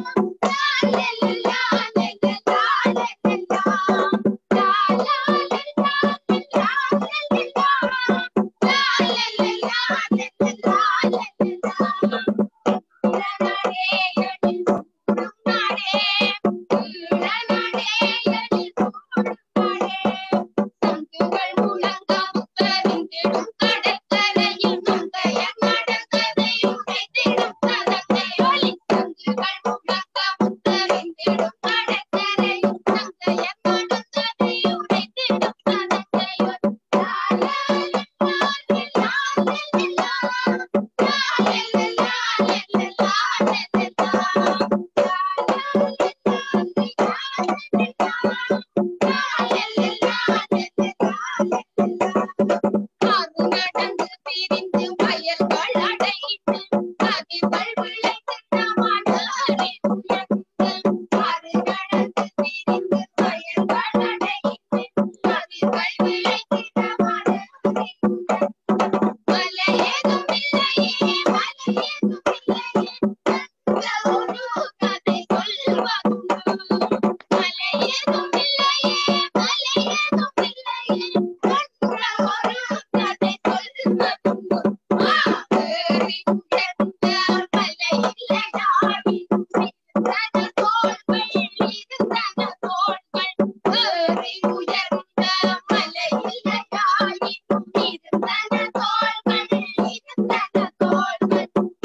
காது நடந்து பிரிந்து வயல்கள் அடைந்து கதிர்கள் விளைந்த மாடரை உயர்ந்து காது நடந்து பிரிந்து வயல்கள் அடைந்து கதிர்கள் விளைந்த மாடரை மலையேதும் இல்லையே மலையேதும் இல்லையே என்ற ஒரு கதை சொல்வதுண்டு மலையேதும் இல்லையே மலையேதும் இல்லையே என்ற ஒரு கதை சொல்வதுண்டு ஆவேறி உயர்ந்த மலையிலையாவி இருந்தன தோள்கள் இருந்தன தோள்கள் ஏறி உயர்ந்த மலையிலையாவி இருந்தன தோள்கள் இருந்தன தோள்கள்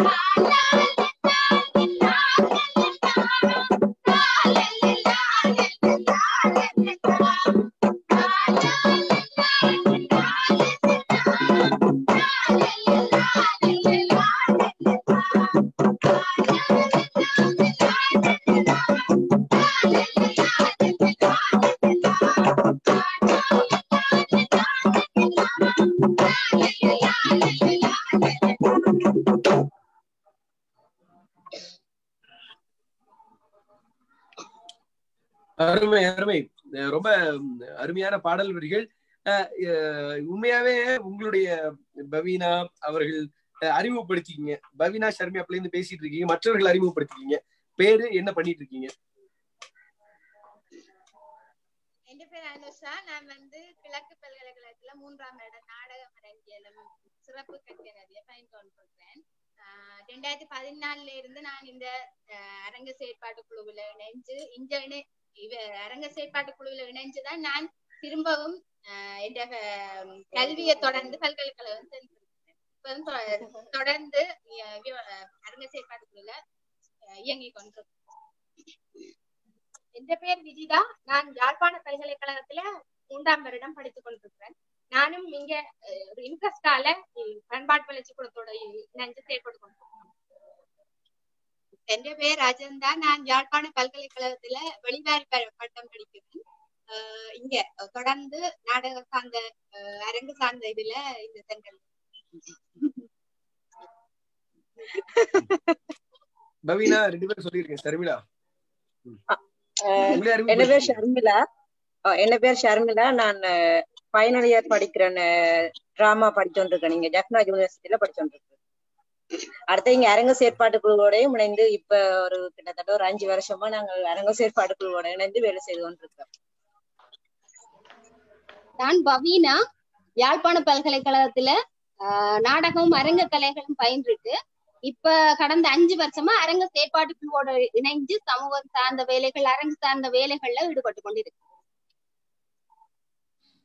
அருமை அருமை அஹ் ரொம்ப ம், அருமையான பாடல் வரிகள் அஹ், அஹ், உண்மையாவே உங்களுடைய பவீனா அவர்கள் அஹ், அறிமுகப்படுத்திக்கிங்க பவீனா ஷர்மி அப்பல இருந்து பேசிட்டு இருக்கீங்க மற்றவர்கள் அறிமுகப்படுத்திக்கிங்க பேரு என்ன பண்ணிட்டு இருக்கீங்க என் பேர் அனுஷா நான் வந்து கிழக்கு பல்கலைக்கழகத்துல மூன்றாம் இட நாடக அரங்கியலும் சிறப்பு கட்டினறிய பயன் கொண்டிருக்கிறேன் ஆஹ் ரெண்டாயிரத்தி பதினாலுல இருந்து நான் இந்த ஆஹ் அரங்க செயற்பாட்டு குழுவுல இணைஞ்சு இந்த இணை இவ அரங்க செயற்பாட்டு குழுவுல இணைஞ்சுதான் நான் திரும்பவும் ஆஹ் என்ற ஆஹ் கல்வியை தொடர்ந்து பல்கலைக்கழகம் சென்றிருக்கிறேன் இப்ப வந்து தொ- தொடர்ந்து ஆஹ் வி- ஆஹ் அரங்க செயற்பாட்டு குழுல ஆஹ் இயங்கிக் கொண்டிருக்கிறேன் என் பேர் விஜிதா நான் யாழ்ப்பாண பல்கலைக்கழகத்துல மூன்றாம் வருடம் படித்துக் கொண்டிருக்கிறேன் நானும் இங்க அஹ், ஒரு இன்ட்ரெஸ்டால பண்பாட்டு வளர்ச்சி குளத்தோட இணைஞ்சு செயல்பட்டு கொண்டிருக்கிறேன் என் பேர் அஜந்தா நான் யாழ்ப்பாண பல்கலைக்கழகத்துல வெளிவாரி ப- பட்டம் படிக்கிறேன் ஆஹ் இங்க தொடர்ந்து நாடக சார்ந்த ஆஹ் அரங்கு சார்ந்த இதுல இந்த சென்டர் பவீனா ரெண்டு பேரும் சொல்லியிருக்கேன் சர்மிளா அஹ் உங்களே என்ன பேர் அறிமுகப்படுத்திக்கங்க. ஷர்மிளா அஹ் என்ன பேர் ஷர்மிளா நான் ஃபைனல் இயர் படிக்கிறேன் டிராமா படிச்சோண்டிருக்கேன் நீங்க ஜெஃப்னா யூனிவர்சிட்டியில படிச்சோண்டிருக்கேன் அடுத்து இங்க அரங்க செயற்பாட்டு குழுவோடையும் இணைந்து இப்ப ஒரு கிட்டத்தட்ட ஒரு அஞ்சு வருஷமா நாங்கள் அரங்க செயற்பாட்டு குழுவோட இணைந்து வேலை செய்து கொண்டிருக்கோம் நான் பவீனா யாழ்ப்பாண பல்கலைக்கழகத்துல ஆஹ் நாடகமும் அரங்க கலைகளும் பயின்றுட்டு இப்ப கடந்த அஞ்சு வருஷமா அரங்க செயற்பாட்டு குழுவோட இணைஞ்சு சமூகம் சார்ந்த வேலைகள் அரங்கு சார்ந்த வேலைகள்ல ஈடுபட்டு கொண்டிருக்கு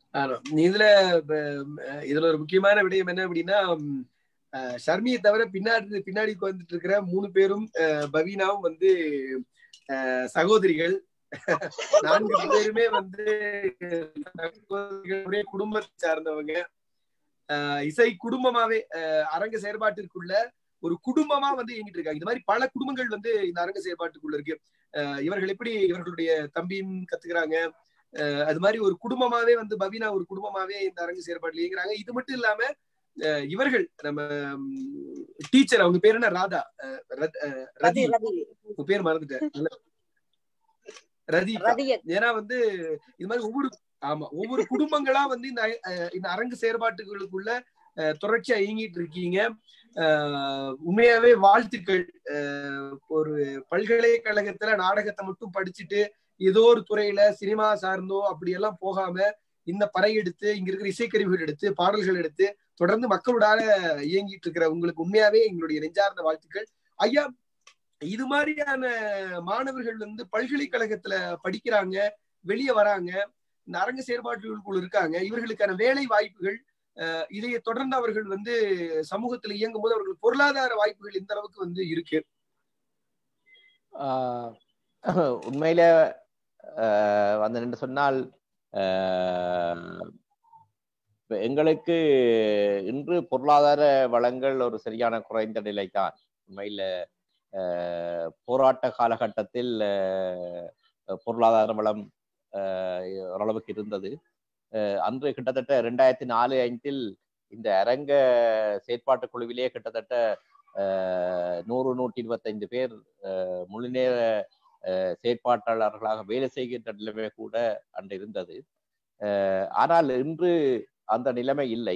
ஆமா. இதுல இப்ப, அஹ், இதுல ஒரு முக்கியமான விடயம் என்ன அப்படின்னா ம், அஹ், ஷர்மியை தவிர பின்னாடி பின்னாடி வந்துட்டு இருக்கிற மூணு பேரும் அஹ், பவீனாவும் வந்து அஹ், சகோதரிகள் நான்கு பேருமே வந்து சகோதரிகள், ஒரே குடும்பத்தை சார்ந்தவங்க அஹ், இசை குடும்பமாவே அஹ், அரங்க செயற்பாட்டிற்குள்ள ஒரு குடும்பமா வந்து இயங்கிட்டு இருக்காங்க இந்த மாதிரி பல குடும்பங்கள் வந்து இந்த அரங்க செயற்பாட்டுக்குள்ள இருக்கு அஹ், இவர்கள் எப்படி இவர்களுடைய தம்பியும் கத்துக்கிறாங்க அஹ் அது மாதிரி ஒரு குடும்பமாவே வந்து பவீனா ஒரு குடும்பமாவே இந்த அரங்கு செயற்பாட்டில் இயங்குறாங்க இது மட்டும் இல்லாம அஹ் இவர்கள் நம்ம டீச்சர் அவங்க பேர் என்ன ராதா அஹ் ரத்- அஹ் ரதி ரதி ரதி உங்க பேர் மறந்துட்டேன் நல்ல- ரதி ரதிய ஏன்னா வந்து இது மாதிரி ஒவ்வொரு ஆமா ஒவ்வொரு குடும்பங்களா வந்து இந்த அஹ், இந்த அரங்கு செயற்பாட்டுகளுக்குள்ள அஹ், தொடர்ச்சியா இயங்கிட்டு இருக்கீங்க அஹ், உண்மையாவே வாழ்த்துக்கள் அஹ், ஒரு பல்கலைக்கழகத்துல நாடகத்தை மட்டும் படிச்சுட்டு ஏதோ ஒரு துறையில சினிமா சார்ந்தோ அப்படியெல்லாம் போகாம இந்த பறை எடுத்து இங்க இருக்கிற இசைக்கருவிகள் எடுத்து பாடல்கள் எடுத்து தொடர்ந்து மக்களோட இயங்கிட்டு இருக்கிற உங்களுக்கு உண்மையாவே எங்களுடைய நெஞ்சார்ந்த வாழ்த்துக்கள் ஐயா இது மாதிரியான மாணவர்கள் வந்து பல்கலைக்கழகத்துல படிக்கிறாங்க வெளியே வராங்க இந்த அரங்க செயற்பாட்டுகளுக்குள் இருக்காங்க இவர்களுக்கான வேலை வாய்ப்புகள் அஹ், இதையை தொடர்ந்து அவர்கள் வந்து சமூகத்துல இயங்கும் போது அவர்கள் பொருளாதார வாய்ப்புகள் இந்த அளவுக்கு வந்து இருக்கு ஆஹ் உண்மையில ஆஹ் வந்து என்று சொன்னால் ஆஹ் இப்ப எங்களுக்கு இன்று பொருளாதார வளங்கள் ஒரு சரியான குறைந்த நிலைதான் உண்மையில ஆஹ் போராட்ட காலகட்டத்தில் ஆஹ் பொருளாதார வளம் ஆஹ் ஓரளவுக்கு இருந்தது ஆஹ் அன்று கிட்டத்தட்ட ரெண்டாயிரத்தி நாலு ஐந்தில் இந்த அரங்க செயற்பாட்டு குழுவிலே கிட்டத்தட்ட ஆஹ் நூறு நூற்றி இருபத்தைந்து பேர் ஆஹ் முழுநேர ஆஹ் செயற்பாட்டாளர்களாக வேலை செய்கின்ற நிலைமை கூட அன்று இருந்தது ஆஹ் ஆனால் இன்று அந்த நிலைமை இல்லை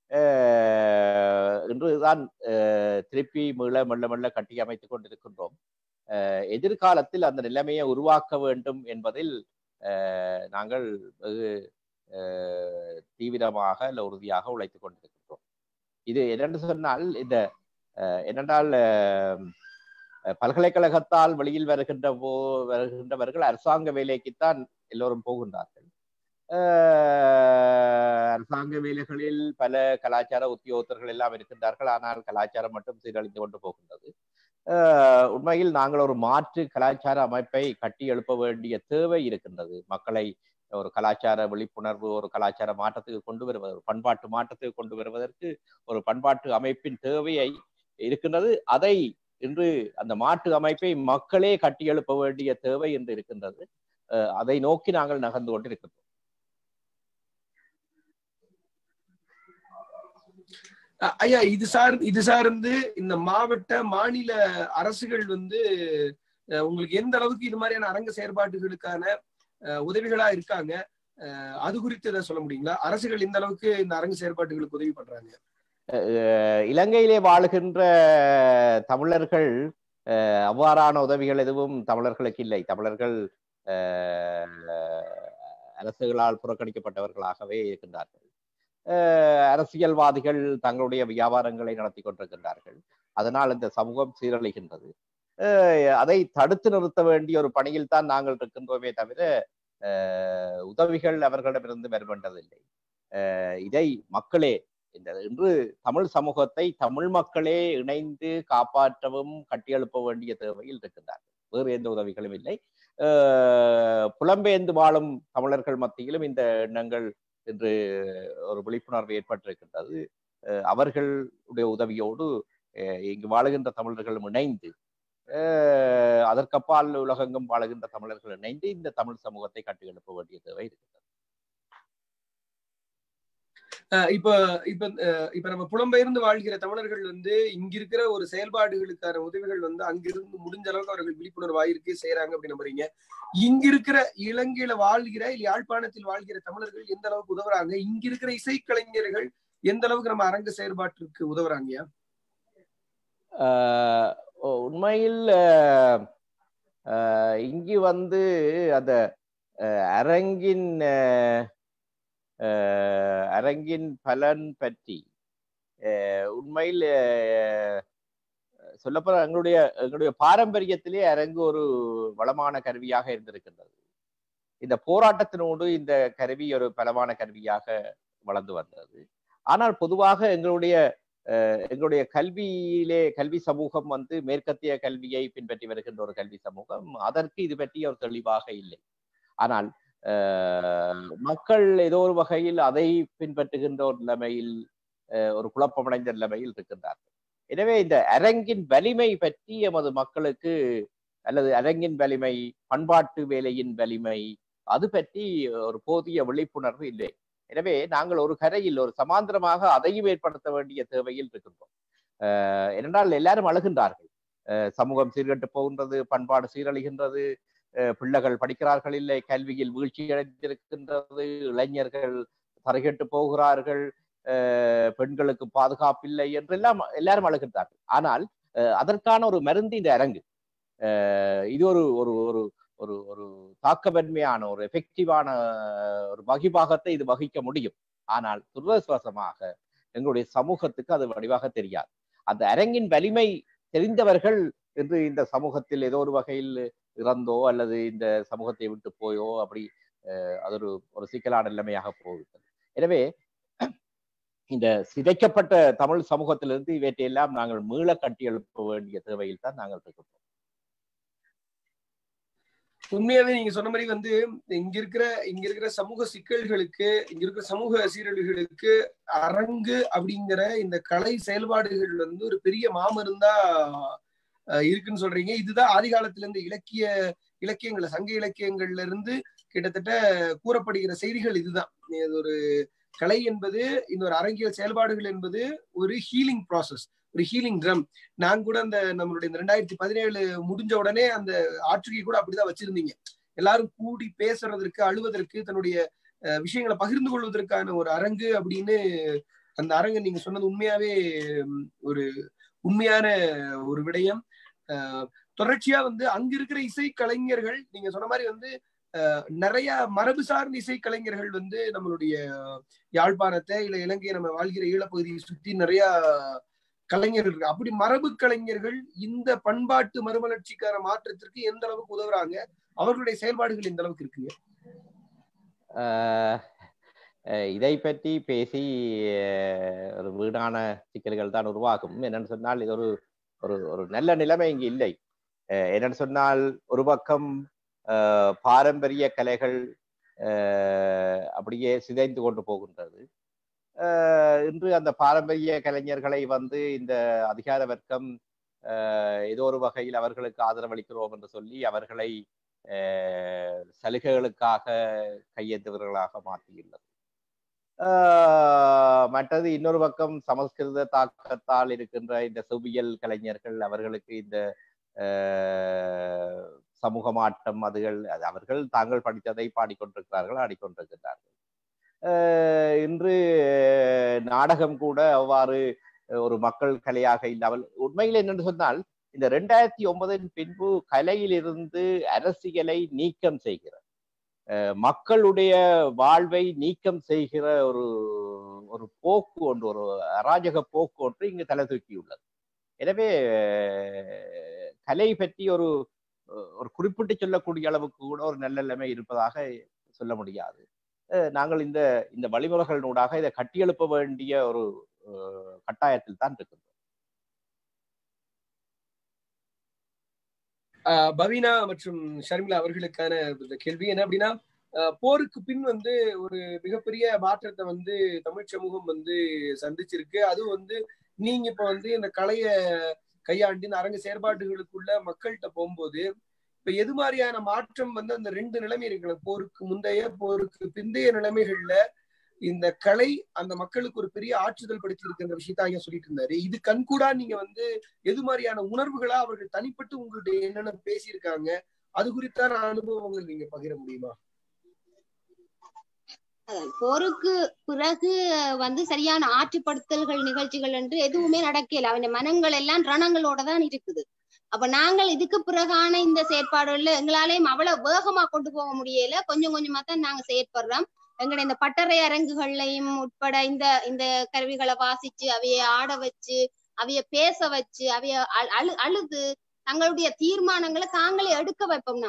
ஆஹ் இன்றுதான் ஆஹ் திருப்பி மீள மெல்ல மெல்ல கட்டி அமைத்துக் கொண்டிருக்கின்றோம் ஆஹ் எதிர்காலத்தில் அந்த நிலைமையை உருவாக்க வேண்டும் என்பதில் ஆஹ் நாங்கள் வெகு ஆஹ் தீவிரமாக இல்லை உறுதியாக உழைத்துக் கொண்டிருக்கின்றோம் இது என்னென்று சொன்னால் இந்த ஆஹ் என்னென்றால் ஆஹ் பல்கலைக்கழகத்தால் வெளியில் வருகின்ற போ வருகின்றவர்கள் அரசாங்க வேலைக்குத்தான் எல்லோரும் போகின்றார்கள் ஆஹ் அரசாங்க வேலைகளில் பல கலாச்சார உத்தியோகத்தர்கள் எல்லாம் இருக்கின்றார்கள் ஆனால் கலாச்சாரம் மட்டும் சீரழிந்து கொண்டு போகின்றது ஆஹ் உண்மையில் நாங்கள் ஒரு மாற்று கலாச்சார அமைப்பை கட்டி எழுப்ப வேண்டிய தேவை இருக்கின்றது மக்களை ஒரு கலாச்சார விழிப்புணர்வு ஒரு கலாச்சார மாற்றத்துக்கு கொண்டு வருவது ஒரு பண்பாட்டு மாற்றத்துக்கு கொண்டு வருவதற்கு ஒரு பண்பாட்டு அமைப்பின் தேவையை இருக்கின்றது அதை இன்று அந்த மாற்று அமைப்பை மக்களே கட்டி எழுப்ப வேண்டிய தேவை என்று இருக்கின்றது அஹ் அதை நோக்கி நாங்கள் நகர்ந்து கொண்டிருக்கின்றோம் அ- ஐயா இது சார் இது சார்ந்து இந்த மாவட்ட மாநில அரசுகள் வந்து அஹ், உங்களுக்கு எந்த அளவுக்கு இது மாதிரியான அரங்க செயற்பாடுகளுக்கான அஹ், உதவிகளா இருக்காங்க அஹ், அது குறித்து எதாவது சொல்ல முடியுங்களா அரசுகள் இந்த அளவுக்கு இந்த அரங்கு செயற்பாடுகளுக்கு உதவி பண்றாங்க அஹ் இலங்கையிலே வாழுகின்ற தமிழர்கள் அஹ் அவ்வாறான உதவிகள் எதுவும் தமிழர்களுக்கு இல்லை தமிழர்கள் அஹ் அரசுகளால் புறக்கணிக்கப்பட்டவர்களாகவே இருக்கின்றார்கள் அஹ் அரசியல்வாதிகள் தங்களுடைய வியாபாரங்களை நடத்தி கொண்டிருக்கின்றார்கள் அதனால் இந்த சமூகம் சீரழிகின்றது அஹ் அதை தடுத்து நிறுத்த வேண்டிய ஒரு பணியில் தான் நாங்கள் இருக்கின்றோமே தவிர அஹ் உதவிகள் அவர்களிடமிருந்து வருகின்றதில்லை அஹ் இதை மக்களே இந்த இன்று தமிழ் சமூகத்தை தமிழ் மக்களே இணைந்து காப்பாற்றவும் கட்டியெழுப்ப வேண்டிய தேவையில் இருக்கின்றார்கள் வேறு எந்த உதவிகளும் இல்லை அஹ் புலம்பெயர்ந்து வாழும் தமிழர்கள் மத்தியிலும் இந்த எண்ணங்கள் இன்று ஒரு விழிப்புணர்வு ஏற்பட்டிருக்கின்றது அஹ் அவர்களுடைய உதவியோடு அஹ் இங்கு வாழுகின்ற தமிழர்களும் இணைந்து அஹ் அதற்கப்பால் உலகெங்கும் வாழுகின்ற தமிழர்கள் இணைந்து இந்த தமிழ் சமூகத்தை கட்டியெழுப்ப வேண்டிய தேவை இருக்கின்றது அஹ் இப்ப இப்ப அஹ் இப்ப நம்ம புலம்பெயர்ந்து வாழ்கிற தமிழர்கள் வந்து இங்க இருக்கிற ஒரு செயல்பாடுகளுக்கான உதவிகள் வந்து அங்கிருந்து முடிஞ்ச அளவுக்கு அவர்கள் விழிப்புணர்வு ஆயிருக்கு செய்யறாங்க அப்படின்னு நம்புறீங்க இங்க இருக்கிற இலங்கையில வாழ்கிற இல்ல யாழ்ப்பாணத்தில் வாழ்கிற தமிழர்கள் எந்த அளவுக்கு உதவுறாங்க இங்க இருக்கிற இசைக்கலைஞர்கள் எந்த அளவுக்கு நம்ம அரங்க செயற்பாட்டிற்கு உதவுறாங்கயா ஆஹ் உண்மையில் ஆஹ் ஆஹ் இங்கு வந்து அந்த ஆஹ் அரங்கின் ஆஹ் ஆஹ் அரங்கின் பலன் பற்றி ஆஹ் உண்மையில் சொல்லப்போற எங்களுடைய எங்களுடைய பாரம்பரியத்திலே அரங்கு ஒரு வளமான கருவியாக இருந்திருக்கின்றது இந்த போராட்டத்தினோடு இந்த கருவி ஒரு பலமான கருவியாக வளர்ந்து வந்தது ஆனால் பொதுவாக எங்களுடைய அஹ், எங்களுடைய கல்வியிலே கல்வி சமூகம் வந்து மேற்கத்திய கல்வியை பின்பற்றி வருகின்ற ஒரு கல்வி சமூகம் அதற்கு இது பற்றி ஒரு தெளிவாக இல்லை ஆனால் அஹ், மக்கள் ஏதோ ஒரு வகையில் அதை பின்பற்றுகின்ற ஒரு நிலைமையில் அஹ், ஒரு குழப்பமடைந்த நிலைமையில் இருக்கின்றார்கள் எனவே இந்த அரங்கின் வலிமை பற்றி எமது மக்களுக்கு அல்லது அரங்கின் வலிமை பண்பாட்டு வேலையின் வலிமை அது பற்றி ஒரு போதிய விழிப்புணர்வு இல்லை எனவே நாங்கள் ஒரு கரையில் ஒரு சமாந்திரமாக அதையும் ஏற்படுத்த வேண்டிய தேவையில் இருக்கின்றோம் அஹ் ஏனென்றால் எல்லாரும் அழுகின்றார்கள் அஹ் சமூகம் சீர்கெட்டு போகின்றது பண்பாடு சீரழிகின்றது அஹ் பிள்ளைகள் படிக்கிறார்கள் இல்லை கல்வியில் வீழ்ச்சி அடைந்திருக்கின்றது இளைஞர்கள் தரைகெட்டு போகிறார்கள் அஹ் பெண்களுக்கு பாதுகாப்பில்லை என்றெல்லாம் எல்லாரும் அழுகின்றார்கள் ஆனால் அஹ் அதற்கான ஒரு மருந்து இந்த அரங்கு அஹ் இது ஒரு ஒரு ஒரு ஒரு ஒரு தாக்கவன்மையான ஒரு எஃபெக்டிவான ஒரு வகிபாகத்தை இது வகிக்க முடியும் ஆனால் துரதிருஷ்டவசமாக எங்களுடைய சமூகத்துக்கு அது வடிவாக தெரியாது அந்த அரங்கின் வலிமை தெரிந்தவர்கள் என்று இந்த சமூகத்தில் ஏதோ ஒரு வகையில் இறந்தோ அல்லது இந்த சமூகத்தை விட்டு போயோ அப்படி அஹ், அது ஒரு ஒரு சிக்கலான நிலைமையாக போகிறது எனவே இந்த சிதைக்கப்பட்ட தமிழ் சமூகத்திலிருந்து இவற்றையெல்லாம் நாங்கள் மீள கட்டியெழுப்ப வேண்டிய தேவையில் தான் நாங்கள் இருக்கிறோம் உண்மையாவே நீங்க சொன்ன மாதிரி வந்து இங்க இருக்கிற இங்க இருக்கிற சமூக சிக்கல்களுக்கு இங்க இருக்கிற சமூக சீரழிவுகளுக்கு அரங்கு அப்படிங்கிற இந்த கலை செயல்பாடுகள் வந்து ஒரு பெரிய மாமருந்தா அஹ், இருக்குன்னு சொல்றீங்க இதுதான் ஆதி காலத்துல இருந்து இலக்கிய இலக்கியங்கள் சங்க இலக்கியங்கள்ல இருந்து கிட்டத்தட்ட கூறப்படுகிற செய்திகள் இதுதான் இது ஒரு கலை என்பது இந்த ஒரு அரங்கியல் செயல்பாடுகள் என்பது ஒரு ஹீலிங் ப்ராசஸ் ஒரு ஹீலிங் ட்ரம் நான் கூட அந்த நம்மளுடைய இந்த ரெண்டாயிரத்தி பதினேழு முடிஞ்ச உடனே அந்த ஆற்றுகை கூட அப்படிதான் வச்சிருந்தீங்க எல்லாரும் கூடி பேசுறதற்கு அழுவதற்கு தன்னுடைய அஹ், விஷயங்களை பகிர்ந்து கொள்வதற்கான ஒரு அரங்கு அப்படின்னு அந்த அரங்கு நீங்க சொன்னது உண்மையாவே உம், ஒரு உண்மையான ஒரு விடயம் அஹ், தொடர்ச்சியா வந்து அங்க இருக்கிற இசை கலைஞர்கள் நீங்க சொன்ன மாதிரி வந்து அஹ், நிறைய மரபு சார்ந்த இசை கலைஞர்கள் வந்து நம்மளுடைய யாழ்ப்பாணத்தை இல்ல இலங்கையை நம்ம வாழ்கிற ஈழப்பகுதியை சுத்தி நிறைய கலைஞர்கள் இருக்கு அப்படி மரபு கலைஞர்கள் இந்த பண்பாட்டு மறுமலர்ச்சிக்கான மாற்றத்திற்கு எந்த அளவுக்கு உதவுறாங்க அவர்களுடைய செயல்பாடுகள் எந்த அளவுக்கு இருக்குங்க ஆஹ் அஹ் இதை பற்றி பேசி அஹ் ஒரு வீணான சிக்கல்கள் தான் உருவாகும் என்னன்னு சொன்னால் இது ஒரு ஒரு ஒரு நல்ல நிலைமை இங்கு இல்லை அஹ் என்னன்னு சொன்னால் ஒரு பக்கம் ஆஹ் பாரம்பரிய கலைகள் ஆஹ் அப்படியே சிதைந்து கொண்டு போகின்றது ஆஹ் இன்று அந்த பாரம்பரிய கலைஞர்களை வந்து இந்த அதிகார வர்க்கம் ஆஹ் ஏதோ ஒரு வகையில் அவர்களுக்கு ஆதரவளிக்கிறோம் என்று சொல்லி அவர்களை ஆஹ் சலுகைகளுக்காக கையேந்தவர்களாக மாற்றியுள்ளது ஆஹ் மற்றது இன்னொரு பக்கம் சமஸ்கிருத தாக்கத்தால் இருக்கின்ற இந்த செவ்வியல் கலைஞர்கள் அவர்களுக்கு இந்த ஆஹ் சமூக மாற்றம் அதுகள் அது அவர்கள் தாங்கள் படித்ததை பாடிக்கொண்டிருக்கிறார்கள் ஆடிக்கொண்டிருக்கிறார்கள் ஆஹ் இன்று நாடகம் கூட அவ்வாறு ஒரு மக்கள் கலையாக இல்லாமல் உண்மையில் என்னென்று சொன்னால் இந்த ரெண்டாயிரத்தி ஒன்பதின் பின்பு கலையிலிருந்து அரசியலை நீக்கம் செய்கிற அஹ் மக்களுடைய வாழ்வை நீக்கம் செய்கிற ஒரு ஒரு போக்கு ஒன்று ஒரு அராஜக போக்கு ஒன்று இங்கு தலை தூக்கியுள்ளது எனவே அஹ் கலை பற்றி ஒரு ஒரு குறிப்பிட்டு சொல்லக்கூடிய அளவுக்கு கூட ஒரு நல்ல நிலைமை இருப்பதாக சொல்ல முடியாது அஹ் நாங்கள் இந்த இந்த வழிமுறைகளினூடாக இதை கட்டியெழுப்ப வேண்டிய ஒரு அஹ் கட்டாயத்தில் தான் இருக்கின்றோம் ஆஹ் பவீனா மற்றும் ஷர்மிளா அவர்களுக்கான இந்த கேள்வி என்ன அப்படின்னா ஆஹ் போருக்கு பின் வந்து ஒரு மிகப்பெரிய மாற்றத்தை வந்து தமிழ் சமூகம் வந்து சந்திச்சிருக்கு அது வந்து நீங்க இப்ப வந்து இந்த கலைய கையாண்டு இந்த அரங்க செயற்பாடுகளுக்குள்ள மக்கள்கிட்ட போகும்போது இப்ப எது மாதிரியான மாற்றம் வந்து அந்த ரெண்டு நிலைமை இருக்கு போருக்கு முந்தைய போருக்கு பிந்தைய நிலைமைகள்ல இந்த கலை அந்த மக்களுக்கு ஒரு பெரிய ஆற்றுதல் படுத்தி இருக்கின்ற விஷயத்த ஐயா சொல்லிட்டு இருந்தாரு இது கண்கூடா நீங்க வந்து எது மாதிரியான உணர்வுகளா அவர்கள் தனிப்பட்டு உங்கள்கிட்ட என்னென்ன பேசியிருக்காங்க அது குறித்தான அனுபவங்கள் நீங்க பகிர முடியுமா அதான் போருக்கு பிறகு வந்து சரியான ஆற்றுப்படுத்தல்கள் நிகழ்ச்சிகள் என்று எதுவுமே நடக்கல அவன் மனங்கள் எல்லாம் ரணங்களோட தான் இருக்குது அப்ப நாங்கள் இதுக்கு பிறகான இந்த செயற்பாடுகள்ல எங்களாலேயும் அவ்வளவு வேகமா கொண்டு போக முடியல கொஞ்சம் கொஞ்சமா தான் நாங்க செயற்படுறோம் எங்களுடைய இந்த பட்டறை அரங்குகள்லையும் உட்பட இந்த இந்த கருவிகளை வாசிச்சு அவைய ஆட வச்சு அவைய பேச வச்சு அவைய அழு அழுது தங்களுடைய தீர்மானங்களை தாங்களே எடுக்க வைப்போம் நாங்கள்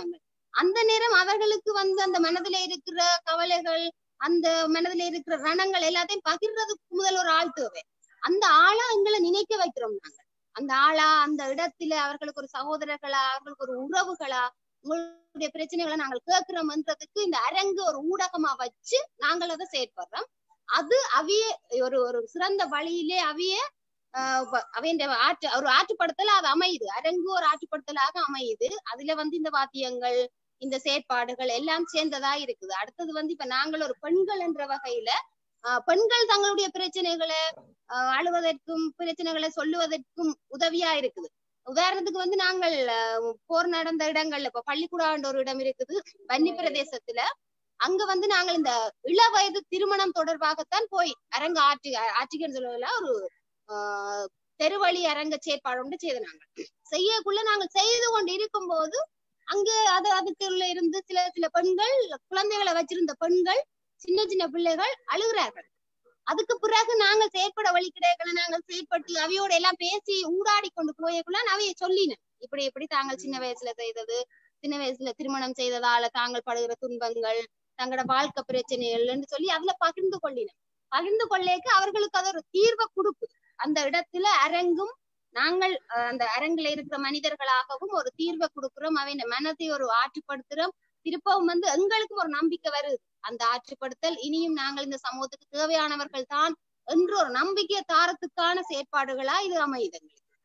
அந்த நேரம் அவர்களுக்கு வந்து அந்த மனதில இருக்கிற கவலைகள் அந்த மனதில இருக்கிற ரணங்கள் எல்லாத்தையும் பகிர்றதுக்கு முதல் ஒரு ஆள் தேவை அந்த ஆளா எங்களை நினைக்க வைக்கிறோம் நாங்க அந்த ஆளா அந்த இடத்துல அவர்களுக்கு ஒரு சகோதரர்களா அவர்களுக்கு ஒரு உறவுகளா உங்களுடைய பிரச்சனைகளை நாங்கள் கேட்கிறோம்ன்றதுக்கு இந்த அரங்கு ஒரு ஊடகமா வச்சு நாங்கள் அதை செயற்படுறோம் அது அவிய ஒரு ஒரு சிறந்த வழியிலே அவிய அவைய ஆற்று ஒரு ஆற்றுப்படுத்தல அது அமையுது அரங்கு ஒரு ஆற்றுப்படுத்தலாக அமையுது அதுல வந்து இந்த வாத்தியங்கள் இந்த செயற்பாடுகள் எல்லாம் சேர்ந்ததா இருக்குது அடுத்தது வந்து இப்ப நாங்கள் ஒரு பெண்கள் என்ற வகையில ஆஹ் பெண்கள் தங்களுடைய பிரச்சனைகளை ஆஹ் அழுவதற்கும் பிரச்சனைகளை சொல்லுவதற்கும் உதவியா இருக்குது உதாரணத்துக்கு வந்து நாங்கள் போர் நடந்த இடங்கள்ல இப்ப பள்ளிக்கூடாண்ட ஒரு இடம் இருக்குது வன்னி பிரதேசத்துல அங்க வந்து நாங்கள் இந்த இள வயது திருமணம் தொடர்பாகத்தான் போய் அரங்க ஆற்று ஆற்றுகன்னு சொல்லுவதில் ஒரு ஆஹ் தெருவழி அரங்க செயற்பாடு ஒன்று செய்த நாங்கள் செய்யக்குள்ள நாங்கள் செய்து கொண்டு இருக்கும் போது அங்க அது அதுக்குள்ள இருந்து சில சில பெண்கள் குழந்தைகளை வச்சிருந்த பெண்கள் சின்ன சின்ன பிள்ளைகள் அழுகிறார்கள் அதுக்கு பிறகு நாங்கள் செயற்பட வழி கிடைக்கல நாங்கள் செயற்பட்டு அவையோட எல்லாம் பேசி ஊடாடி கொண்டு போயக்குள்ள அவைய சொல்லினேன் இப்படி இப்படி தாங்கள் சின்ன வயசுல செய்தது சின்ன வயசுல திருமணம் செய்ததால தாங்கள் படுகிற துன்பங்கள் தங்களோட வாழ்க்கை பிரச்சனைகள்னு சொல்லி அதுல பகிர்ந்து கொள்ளினோம் பகிர்ந்து கொள்ளேக்கு அவர்களுக்கு அது ஒரு தீர்வை கொடுக்குது அந்த இடத்துல அரங்கும் நாங்கள் அந்த அரங்குல இருக்கிற மனிதர்களாகவும் ஒரு தீர்வை கொடுக்கிறோம் அவன் மனதை ஒரு ஆற்றுப்படுத்துறோம் திருப்பவும் வந்து எங்களுக்கும் ஒரு நம்பிக்கை வருது அந்த ஆற்றுப்படுத்தல் இனியும் நாங்கள் இந்த சமூகத்துக்கு தேவையானவர்கள் தான் என்ற ஒரு நம்பிக்கை தாரத்துக்கான செயற்பாடுகளா இது அமையுது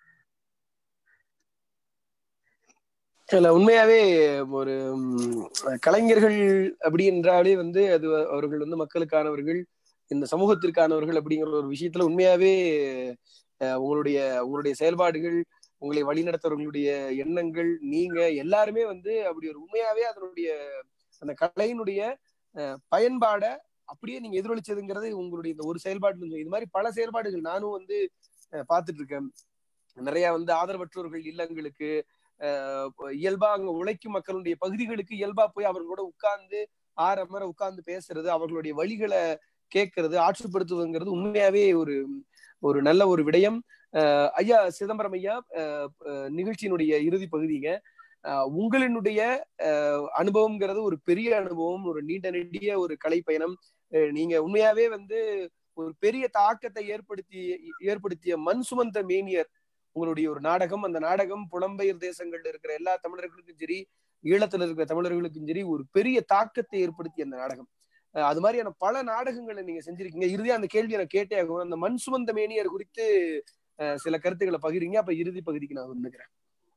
இல்ல உண்மையாவே ஒரு கலைஞர்கள் அப்படி என்றாலே வந்து அது அவர்கள் வந்து மக்களுக்கானவர்கள் இந்த சமூகத்திற்கானவர்கள் அப்படிங்கிற ஒரு விஷயத்துல உண்மையாவே உங்களுடைய உங்களுடைய செயல்பாடுகள் உங்களை வழிநடத்துறவங்களுடைய எண்ணங்கள் நீங்க எல்லாருமே வந்து அப்படி ஒரு உண்மையாவே அதனுடைய அந்த கலையினுடைய பயன்பாட அப்படியே நீங்க எதிரொலிச்சதுங்கிறது உங்களுடைய இந்த ஒரு செயல்பாடு இது மாதிரி பல செயல்பாடுகள் நானும் வந்து பார்த்துட்டு இருக்கேன் நிறைய வந்து ஆதரவற்றோர்கள் இல்லங்களுக்கு இயல்பா அங்க உழைக்கும் மக்களுடைய பகுதிகளுக்கு இயல்பா போய் அவர்களோட உட்கார்ந்து ஆரம்பர உட்கார்ந்து பேசுறது அவர்களுடைய வழிகளை கேட்கறது ஆற்றுப்படுத்துவதுங்கிறது உண்மையாவே ஒரு ஒரு நல்ல ஒரு விடயம் ஐயா சிதம்பரம் ஐயா நிகழ்ச்சியினுடைய இறுதி பகுதிங்க உங்களினுடைய அனுபவம்ங்கிறது ஒரு பெரிய அனுபவம் ஒரு நீண்ட நெடிய ஒரு கலை பயணம் நீங்க உண்மையாவே வந்து ஒரு பெரிய தாக்கத்தை ஏற்படுத்தி ஏற்படுத்திய மண் சுமந்த மேனியர் உங்களுடைய ஒரு நாடகம் அந்த நாடகம் புலம்பெயர் தேசங்கள்ல இருக்கிற எல்லா தமிழர்களுக்கும் சரி ஈழத்துல இருக்கிற தமிழர்களுக்கும் சரி ஒரு பெரிய தாக்கத்தை ஏற்படுத்திய அந்த நாடகம் அது மாதிரியான பல நாடகங்களை நீங்க செஞ்சிருக்கீங்க இறுதியா அந்த கேள்வி எனக்கு கேட்டே ஆகும் அந்த மண் சுமந்த மேனியர் குறித்து சில கருத்துக்களை பகிர்றீங்க அப்ப இறுதி பகுதிக்கு நான் வந்துக்கிறேன்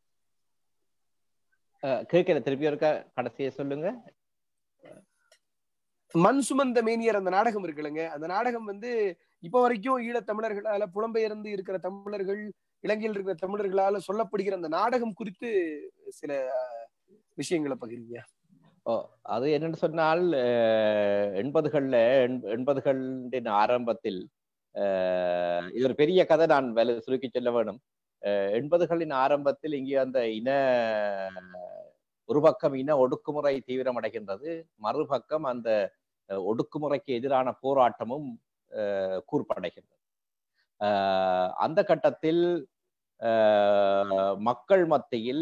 கேட்கல திருப்பி இருக்க கடைசியை சொல்லுங்க மண் சுமந்த மேனியர் அந்த நாடகம் இருக்குல்லங்க அந்த நாடகம் வந்து இப்ப வரைக்கும் ஈழத் தமிழர்களால புலம்பெயர்ந்து இருக்கிற தமிழர்கள் இலங்கையில் இருக்கிற தமிழர்களால சொல்லப்படுகிற அந்த நாடகம் குறித்து சில விஷயங்களை பகிர்ங்க ஓ அது என்னன்னு சொன்னால் எண்பதுகள்ல எண்பதுகளின் ஆரம்பத்தில் இது ஒரு பெரிய கதை நான் வேலை சுருக்கி சொல்ல வேணும் எண்பதுகளின் ஆரம்பத்தில் இங்கே அந்த இன ஒரு பக்கம் இன ஒடுக்குமுறை தீவிரமடைகின்றது மறுபக்கம் அந்த ஒடுக்குமுறைக்கு எதிரான போராட்டமும் கூர்ப்படைகின்றது அந்த கட்டத்தில் மக்கள் மத்தியில்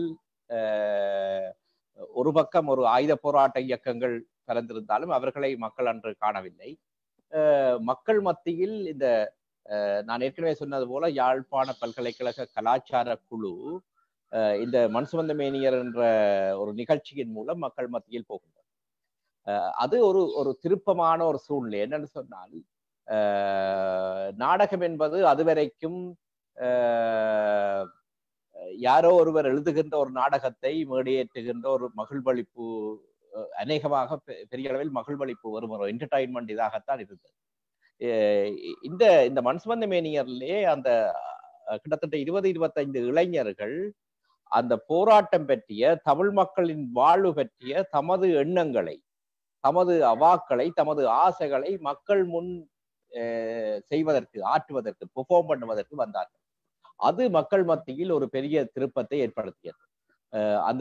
ஒரு பக்கம் ஒரு ஆயுத போராட்ட இயக்கங்கள் கலந்திருந்தாலும் அவர்களை மக்கள் அன்று காணவில்லை மக்கள் மத்தியில் இந்த நான் ஏற்கனவே சொன்னது போல யாழ்ப்பாண பல்கலைக்கழக கலாச்சார குழு இந்த மண்சுமந்த மேனியர் என்ற ஒரு நிகழ்ச்சியின் மூலம் மக்கள் மத்தியில் போகின்றது அது ஒரு ஒரு திருப்பமான ஒரு சூழ்நிலை என்னன்னு சொன்னால் நாடகம் என்பது அதுவரைக்கும் யாரோ ஒருவர் எழுதுகின்ற ஒரு நாடகத்தை மேடையேற்றுகின்ற ஒரு மகிழ்வளிப்பு அநேகமாக பெரிய அளவில் மகிழ்வளிப்பு வரும் ஒரு என்டர்டைன்மெண்ட் இதாகத்தான் இருந்தது இந்த இந்த மன்சுமந்த மேனியர்லே அந்த கிட்டத்தட்ட இருபது இருபத்தைந்து இளைஞர்கள் அந்த போராட்டம் பற்றிய தமிழ் மக்களின் வாழ்வு பற்றிய தமது எண்ணங்களை தமது அவாக்களை தமது ஆசைகளை மக்கள் முன் செய்வதற்கு ஆற்றுவதற்கு பெர்ஃபார்ம் பண்ணுவதற்கு வந்தார்கள் அது மக்கள் மத்தியில் ஒரு பெரிய திருப்பத்தை ஏற்படுத்தியது அந்த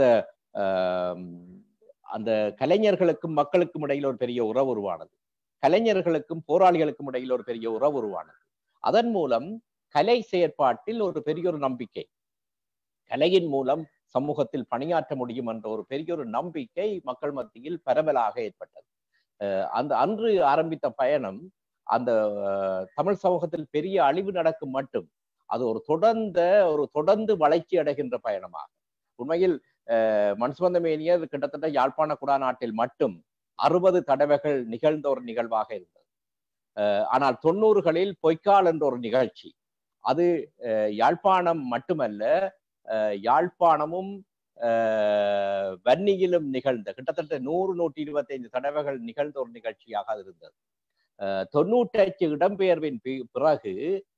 அந்த கலைஞர்களுக்கும் மக்களுக்கும் இடையில் ஒரு பெரிய உறவு உருவானது கலைஞர்களுக்கும் போராளிகளுக்கும் இடையில் ஒரு பெரிய உறவு உருவானது அதன் மூலம் கலை செயற்பாட்டில் ஒரு பெரிய ஒரு நம்பிக்கை கலையின் மூலம் சமூகத்தில் பணியாற்ற முடியும் என்ற ஒரு பெரிய ஒரு நம்பிக்கை மக்கள் மத்தியில் பரவலாக ஏற்பட்டது அஹ் அந்த அன்று ஆரம்பித்த பயணம் அந்த அஹ், தமிழ் சமூகத்தில் பெரிய அழிவு நடக்கும் மட்டும் அது ஒரு தொடர்ந்த ஒரு தொடர்ந்து வளர்ச்சி அடைகின்ற பயணமாகும் உண்மையில் அஹ், மன்சுவந்த மேனியர் கிட்டத்தட்ட யாழ்ப்பாண குடாநாட்டில் மட்டும் அறுபது தடவைகள் நிகழ்ந்த ஒரு நிகழ்வாக இருந்தது அஹ், ஆனால் தொண்ணூறுகளில் பொய்க்கால் என்ற ஒரு நிகழ்ச்சி அது அஹ், யாழ்ப்பாணம் மட்டுமல்ல அஹ், யாழ்ப்பாணமும் அஹ், வன்னியிலும் நிகழ்ந்த கிட்டத்தட்ட நூறு நூற்றி இருபத்தைந்து தடவைகள் நிகழ்ந்த ஒரு நிகழ்ச்சியாக அது இருந்தது அஹ், தொண்ணூற்றஞ்சு இடம்பெயர்வின் பி- பிறகு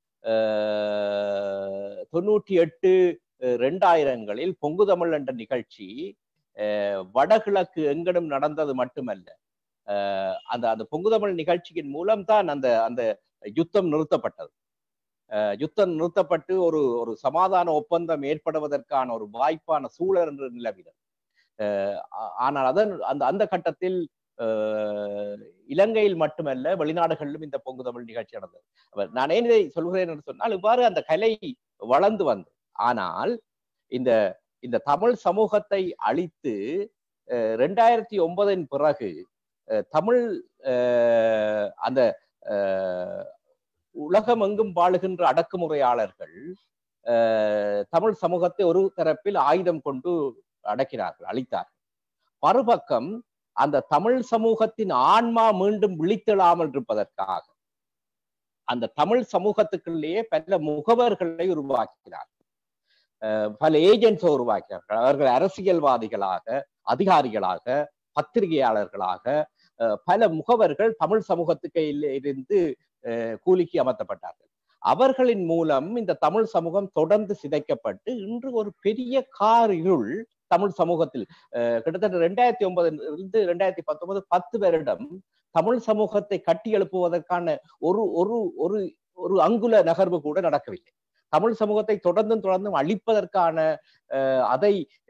அஹ், தொண்ணூற்றி எட்டு அஹ், ரெண்டாயிரங்களில் பொங்குதமிழ் என்ற நிகழ்ச்சி அஹ், வடகிழக்கு எங்கடும் நடந்தது மட்டுமல்ல அஹ், அந்த அந்த பொங்குதமிழ் நிகழ்ச்சியின் மூலம்தான் அந்த அந்த யுத்தம் நிறுத்தப்பட்டது அஹ், யுத்தம் நிறுத்தப்பட்டு ஒரு ஒரு சமாதான ஒப்பந்தம் ஏற்படுவதற்கான ஒரு வாய்ப்பான சூழல் என்று நிலவினது அஹ், ஆ- ஆனால் அதன் அந்த அந்த கட்டத்தில் அஹ், இலங்கையில் மட்டுமல்ல வெளிநாடுகளிலும் இந்த பொங்கு தமிழ் நிகழ்ச்சி நடந்தது அப்ப நான் ஏன் இதை சொல்கிறேன் என்று சொன்னால் இவ்வாறு அந்த கலை வளர்ந்து வந்தது ஆனால் இந்த இந்த தமிழ் சமூகத்தை அழித்து அஹ், ரெண்டாயிரத்தி ஒன்பதின் பிறகு அஹ், தமிழ் அஹ், அந்த அஹ், உலகம் எங்கும் வாழுகின்ற அடக்குமுறையாளர்கள் அஹ், தமிழ் சமூகத்தை ஒரு தரப்பில் ஆயுதம் கொண்டு அடக்கினார்கள் அழித்தார்கள் மறுபக்கம் அந்த தமிழ் சமூகத்தின் ஆன்மா மீண்டும் விழித்தெழாமல் இருப்பதற்காக அந்த தமிழ் சமூகத்துக்குள்ளேயே பல முகவர்களை உருவாக்கினார் அஹ் பல ஏஜென்ட்ஸை உருவாக்கினார்கள் அவர்கள் அரசியல்வாதிகளாக அதிகாரிகளாக பத்திரிகையாளர்களாக அஹ் பல முகவர்கள் தமிழ் சமூகத்துக்கு இல்ல- இருந்து அஹ் கூலிக்கு அமர்த்தப்பட்டார்கள் அவர்களின் மூலம் இந்த தமிழ் சமூகம் தொடர்ந்து சிதைக்கப்பட்டு இன்று ஒரு பெரிய கார் இருள் தமிழ் சமூகத்தில் அஹ் கிட்டத்தட்ட ரெண்டாயிரத்தி ஒன்பதுல இருந்து ரெண்டாயிரத்தி பத்தொன்பது பத்து வருடம் தமிழ் சமூகத்தை கட்டி எழுப்புவதற்கான ஒரு ஒரு ஒரு ஒரு அங்குல நகர்வு கூட நடக்கவில்லை தமிழ் சமூகத்தை தொடர்ந்தும் தொடர்ந்தும் அழிப்பதற்கான அஹ், அதை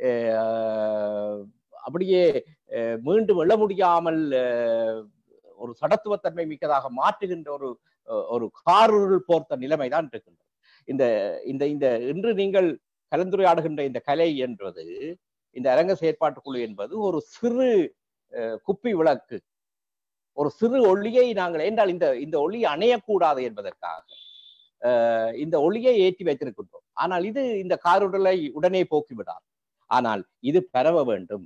அஹ், அப்படியே அஹ், மீண்டும் எழ முடியாமல் அஹ், ஒரு சடத்துவத்தன்மை மிக்கதாக மாற்றுகின்ற ஒரு அஹ், ஒரு காருள் போர்த்த நிலைமைதான் இருக்கின்றது இந்த இந்த இந்த இன்று நீங்கள் கலந்துரையாடுகின்ற இந்த கலை என்பது இந்த அரங்க செயற்பாட்டு குழு என்பது ஒரு சிறு அஹ், குப்பி விளக்கு ஒரு சிறு ஒளியை நாங்கள் என்றால் இந்த இந்த ஒளி அணையக்கூடாது என்பதற்காக அஹ், இந்த ஒளியை ஏற்றி வைத்திருக்கின்றோம் ஆனால் இது இந்த காருடலை உடனே போக்கிவிடாது ஆனால் இது பரவ வேண்டும்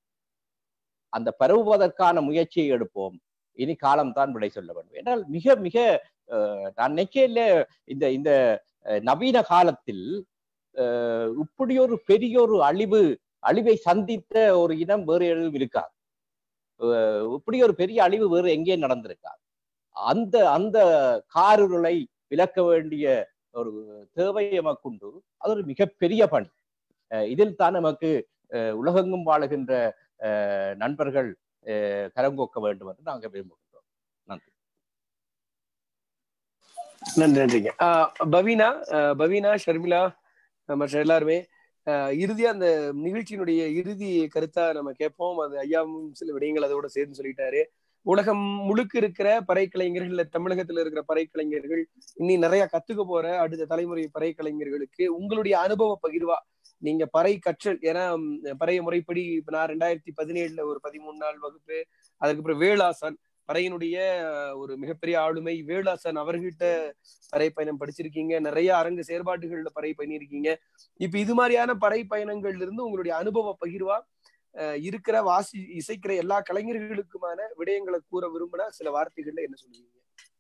அந்த பரவுவதற்கான முயற்சியை எடுப்போம் இனி காலம்தான் விடை சொல்ல வேண்டும் என்றால் மிக மிக அஹ், நான் நினைக்கல இந்த இந்த அஹ், நவீன காலத்தில் அஹ், இப்படி ஒரு பெரிய ஒரு அழிவு அழிவை சந்தித்த ஒரு இனம் வேறு எதுவும் இருக்காது அஹ், இப்படி ஒரு பெரிய அழிவு வேறு எங்கே நடந்திருக்காது அந்த அந்த காருருளை விளக்க வேண்டிய ஒரு தேவை எமக்குண்டு அது ஒரு மிகப்பெரிய பணி அஹ், இதில் தான் நமக்கு அஹ், உலகெங்கும் வாழுகின்ற அஹ், நண்பர்கள் அஹ், கரங்கோக்க வேண்டும் என்று நாங்கள் விரும்புகின்றோம் நன்றி நன்றி நன்றிங்க ஆஹ் பவீனா ஆஹ் பவீனா ஷர்மிளா ஆஹ் மற்ற எல்லாருமே ஆஹ் இறுதியா அந்த நிகழ்ச்சியினுடைய இறுதி கருத்தா நம்ம கேட்போம் அது ஐயாவும் சில விடயங்கள் அதோட சேர்ந்து சொல்லிட்டாரு உலகம் முழுக்க இருக்கிற பறைக்கலைஞர்கள் இல்ல தமிழகத்துல இருக்கிற பறைக்கலைஞர்கள் இன்னி நிறைய கத்துக்க போற அடுத்த தலைமுறை பறைக்கலைஞர்களுக்கு உங்களுடைய அனுபவ பகிர்வா நீங்க பறை கற்றல் ஏன்னா ம், பறைய முறைப்படி இப்ப நான் ரெண்டாயிரத்தி பதினேழுல ஒரு பதிமூணு நாள் வகுப்பு அதுக்கப்புறம் வேளாசான் பறையினுடைய அஹ், ஒரு மிகப்பெரிய ஆளுமை வேளாசன் அவர்கிட்ட பறை பயணம் படிச்சிருக்கீங்க நிறைய அரங்கு செயற்பாடுகள்ல பறை பண்ணியிருக்கீங்க இப்ப இது மாதிரியான பறை பயணங்கள்ல இருந்து உங்களுடைய அனுபவ பகிர்வா அஹ், இருக்கிற வாசி இசைக்கிற எல்லா கலைஞர்களுக்குமான விடயங்களை கூற விரும்பினா சில வார்த்தைகள்ல என்ன சொல்லுவீங்க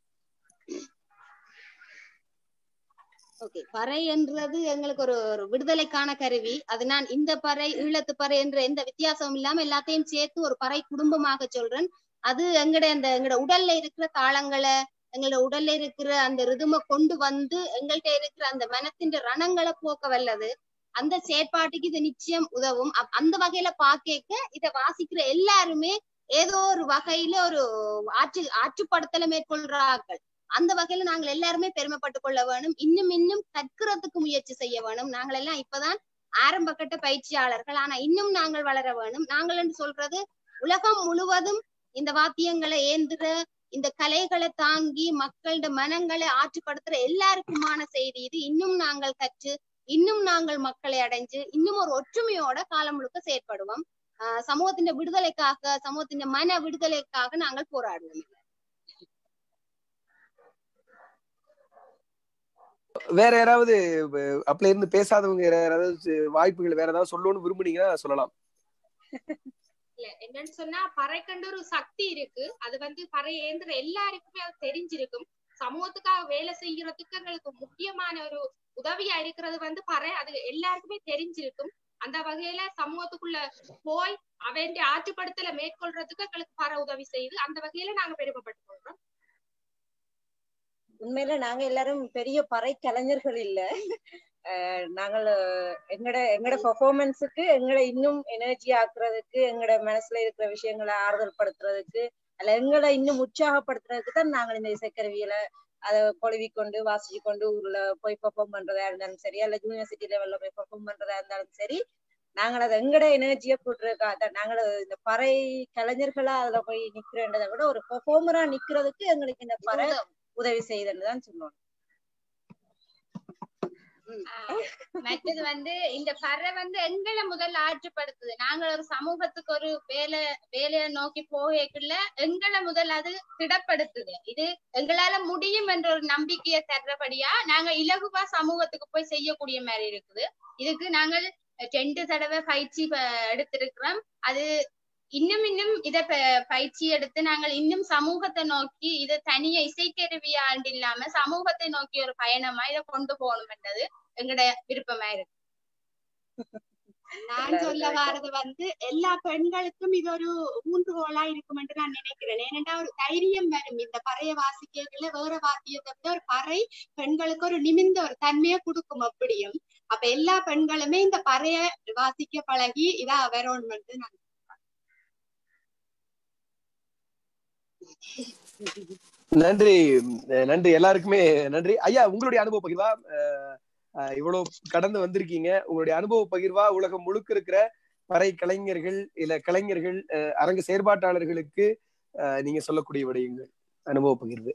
ஓகே பறை என்றது எங்களுக்கு ஒரு ஒரு விடுதலைக்கான கருவி அது நான் இந்த பறை ஈழத்து பறை என்ற எந்த வித்தியாசமும் இல்லாம எல்லாத்தையும் சேர்த்து ஒரு பறை குடும்பமாக சொல்றேன் அது எங்கட அந்த எங்கட உடல்ல இருக்கிற தாளங்களை எங்களோட உடல்ல இருக்கிற அந்த ரிதுமை கொண்டு வந்து எங்கள்கிட்ட இருக்கிற அந்த மனத்தின் ரணங்களை போக்க வல்லது அந்த செயற்பாட்டுக்கு இது நிச்சயம் உதவும் அப்- அந்த வகையில பாக்கேக்க இத வாசிக்கிற எல்லாருமே ஏதோ ஒரு வகையில ஒரு ஆற்று ஆற்றுப்படுத்தலை மேற்கொள்றார்கள் அந்த வகையில நாங்கள் எல்லாருமே பெருமைப்பட்டு கொள்ள வேணும் இன்னும் இன்னும் கற்கிறதுக்கு முயற்சி செய்ய வேணும் நாங்கள் எல்லாம் இப்பதான் ஆரம்ப கட்ட பயிற்சியாளர்கள் ஆனா இன்னும் நாங்கள் வளர வேணும் நாங்கள் என்று சொல்றது உலகம் முழுவதும் இந்த வாத்தியங்களை ஏந்துற இந்த கலைகளை தாங்கி மக்களோட மனங்களை ஆற்றுப்படுத்துற எல்லாருக்குமான செய்தி இது இன்னும் நாங்கள் கற்று இன்னும் நாங்கள் மக்களை அடைஞ்சு இன்னும் ஒரு ஒற்றுமையோட காலம் முழுக்க செயற்படுவோம் ஆஹ் சமூகத்தின் விடுதலைக்காக சமூகத்தின் மன விடுதலைக்காக நாங்கள் போராடுவோம் வேற யாராவது அப்பல இருந்து பேசாதவங்க வேற யாராவது வாய்ப்புகள் வேற ஏதாவது சொல்லணும்னு விரும்புனீங்கன்னா சொல்லலாம் இல்ல என்னன்னு சொன்னா பறைக்கண்டு ஒரு சக்தி இருக்கு அது வந்து பறை ஏந்திர எல்லாருக்குமே அது தெரிஞ்சிருக்கும் சமூகத்துக்காக வேலை செய்யறதுக்கு எங்களுக்கு முக்கியமான ஒரு உதவியா இருக்கிறது வந்து பறை அது எல்லாருக்குமே தெரிஞ்சிருக்கும் அந்த வகையில சமூகத்துக்குள்ள போய் அவன் ஆற்றுப்படுத்தல மேற்கொள்றதுக்கு எங்களுக்கு பறை உதவி செய்யுது அந்த வகையில நாங்க பெருமைப்பட்டு கொள்றோம் உண்மையில நாங்க எல்லாரும் பெரிய பறை கலைஞர்கள் இல்ல அஹ் நாங்கள் எங்கட எங்கட பெர்ஃபார்மன்ஸுக்கு எங்களை இன்னும் எனர்ஜி ஆக்குறதுக்கு எங்கட மனசுல இருக்கிற விஷயங்களை ஆறுதல் படுத்துறதுக்கு அல்ல எங்களை இன்னும் உற்சாகப்படுத்துறதுக்கு தான் நாங்கள் இந்த இசைக்கருவியில அதை கொழுவி கொண்டு வாசிச்சு கொண்டு ஊர்ல போய் பெர்ஃபார்ம் பண்றதா இருந்தாலும் சரி அல்ல யூனிவர்சிட்டி லெவல்ல போய் பெர்ஃபார்ம் பண்றதா இருந்தாலும் சரி நாங்கள் அதை எங்கட எனர்ஜியை கூட்டுறதுக்காக தான் நாங்கள் இந்த பறை கலைஞர்களா அதுல போய் நிக்கிறன்றதை விட ஒரு பெர்ஃபார்மரா நிக்கிறதுக்கு எங்களுக்கு இந்த பறை உதவி செய்யுதுன்னு தான் சொல்லுவோம் மற்றது வந்து இந்த பறை வந்து எங்களை முதல்ல ஆற்றுப்படுத்துது நாங்க ஒரு சமூகத்துக்கு ஒரு வேலை வேலையை நோக்கி போகக்குள்ள எங்களை முதல்ல அது திடப்படுத்துது இது எங்களால முடியும் என்ற ஒரு நம்பிக்கையை தர்றபடியா நாங்க இலகுவா சமூகத்துக்கு போய் செய்யக்கூடிய மாதிரி இருக்குது இதுக்கு நாங்கள் ரெண்டு தடவை பயிற்சி எடுத்திருக்கிறோம் அது இன்னும் இன்னும் இத பயிற்சி எடுத்து நாங்கள் இன்னும் சமூகத்தை நோக்கி இதை தனிய இசைக்கருவியாண்டு இல்லாம சமூகத்தை நோக்கி ஒரு பயணமா இதை கொண்டு போகணும் என்றது எங்கட விருப்பமா இருக்கு நான் சொல்ல வாரது வந்து எல்லா பெண்களுக்கும் இது ஒரு ஊன்றுகோலா இருக்கும் என்று நான் நினைக்கிறேன் ஏனென்றா ஒரு தைரியம் வரும் இந்த பறைய வாசிக்கல வேற வாத்தியத்தை விட ஒரு பறை பெண்களுக்கு ஒரு நிமிந்த ஒரு தன்மையை கொடுக்கும் அப்படியும் அப்ப எல்லா பெண்களுமே இந்த பறைய வாசிக்க பழகி இதா வரணும் என்று நான் நன்றி நன்றி எல்லாருக்குமே நன்றி ஐயா உங்களுடைய அனுபவ பகிர்வா இவ்வளவு கடந்து வந்திருக்கீங்க உங்களுடைய அனுபவ பகிர்வா உலகம் முழுக்க இருக்கிற பறை கலைஞர்கள் இல்ல கலைஞர்கள் அரங்கு செயற்பாட்டாளர்களுக்கு நீங்க சொல்லக்கூடிய விடயங்கள் அனுபவ பகிர்வு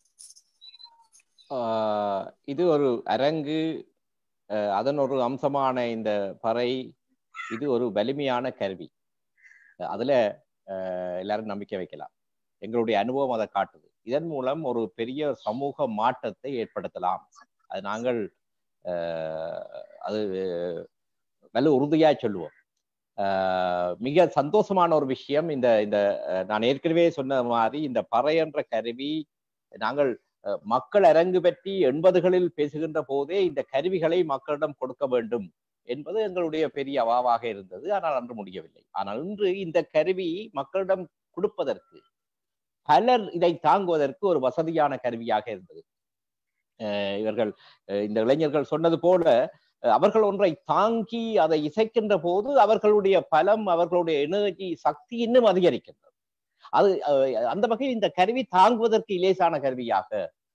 இது ஒரு அரங்கு அதன் ஒரு அம்சமான இந்த பறை இது ஒரு வலிமையான கருவி அதுல எல்லாரும் நம்பிக்கை வைக்கலாம் எங்களுடைய அனுபவம் அதை காட்டுது இதன் மூலம் ஒரு பெரிய சமூக மாற்றத்தை ஏற்படுத்தலாம் அது நாங்கள் அது நல்ல உறுதியா சொல்லுவோம் மிக சந்தோஷமான ஒரு விஷயம் இந்த இந்த நான் ஏற்கனவே சொன்ன மாதிரி இந்த பறை என்ற கருவி நாங்கள் மக்கள் அரங்கு பற்றி எண்பதுகளில் பேசுகின்ற போதே இந்த கருவிகளை மக்களிடம் கொடுக்க வேண்டும் என்பது எங்களுடைய பெரிய அவாவாக இருந்தது ஆனால் அன்று முடியவில்லை ஆனால் இன்று இந்த கருவி மக்களிடம் கொடுப்பதற்கு பலர் இதை தாங்குவதற்கு ஒரு வசதியான கருவியாக இருந்தது இவர்கள் இந்த இளைஞர்கள் சொன்னது போல அவர்கள் ஒன்றை தாங்கி அதை இசைக்கின்ற போது அவர்களுடைய பலம் அவர்களுடைய எனர்ஜி சக்தி இன்னும் அதிகரிக்கின்றது அது அந்த வகையில் இந்த கருவி தாங்குவதற்கு இலேசான கருவியாக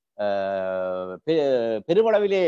பெருமளவிலே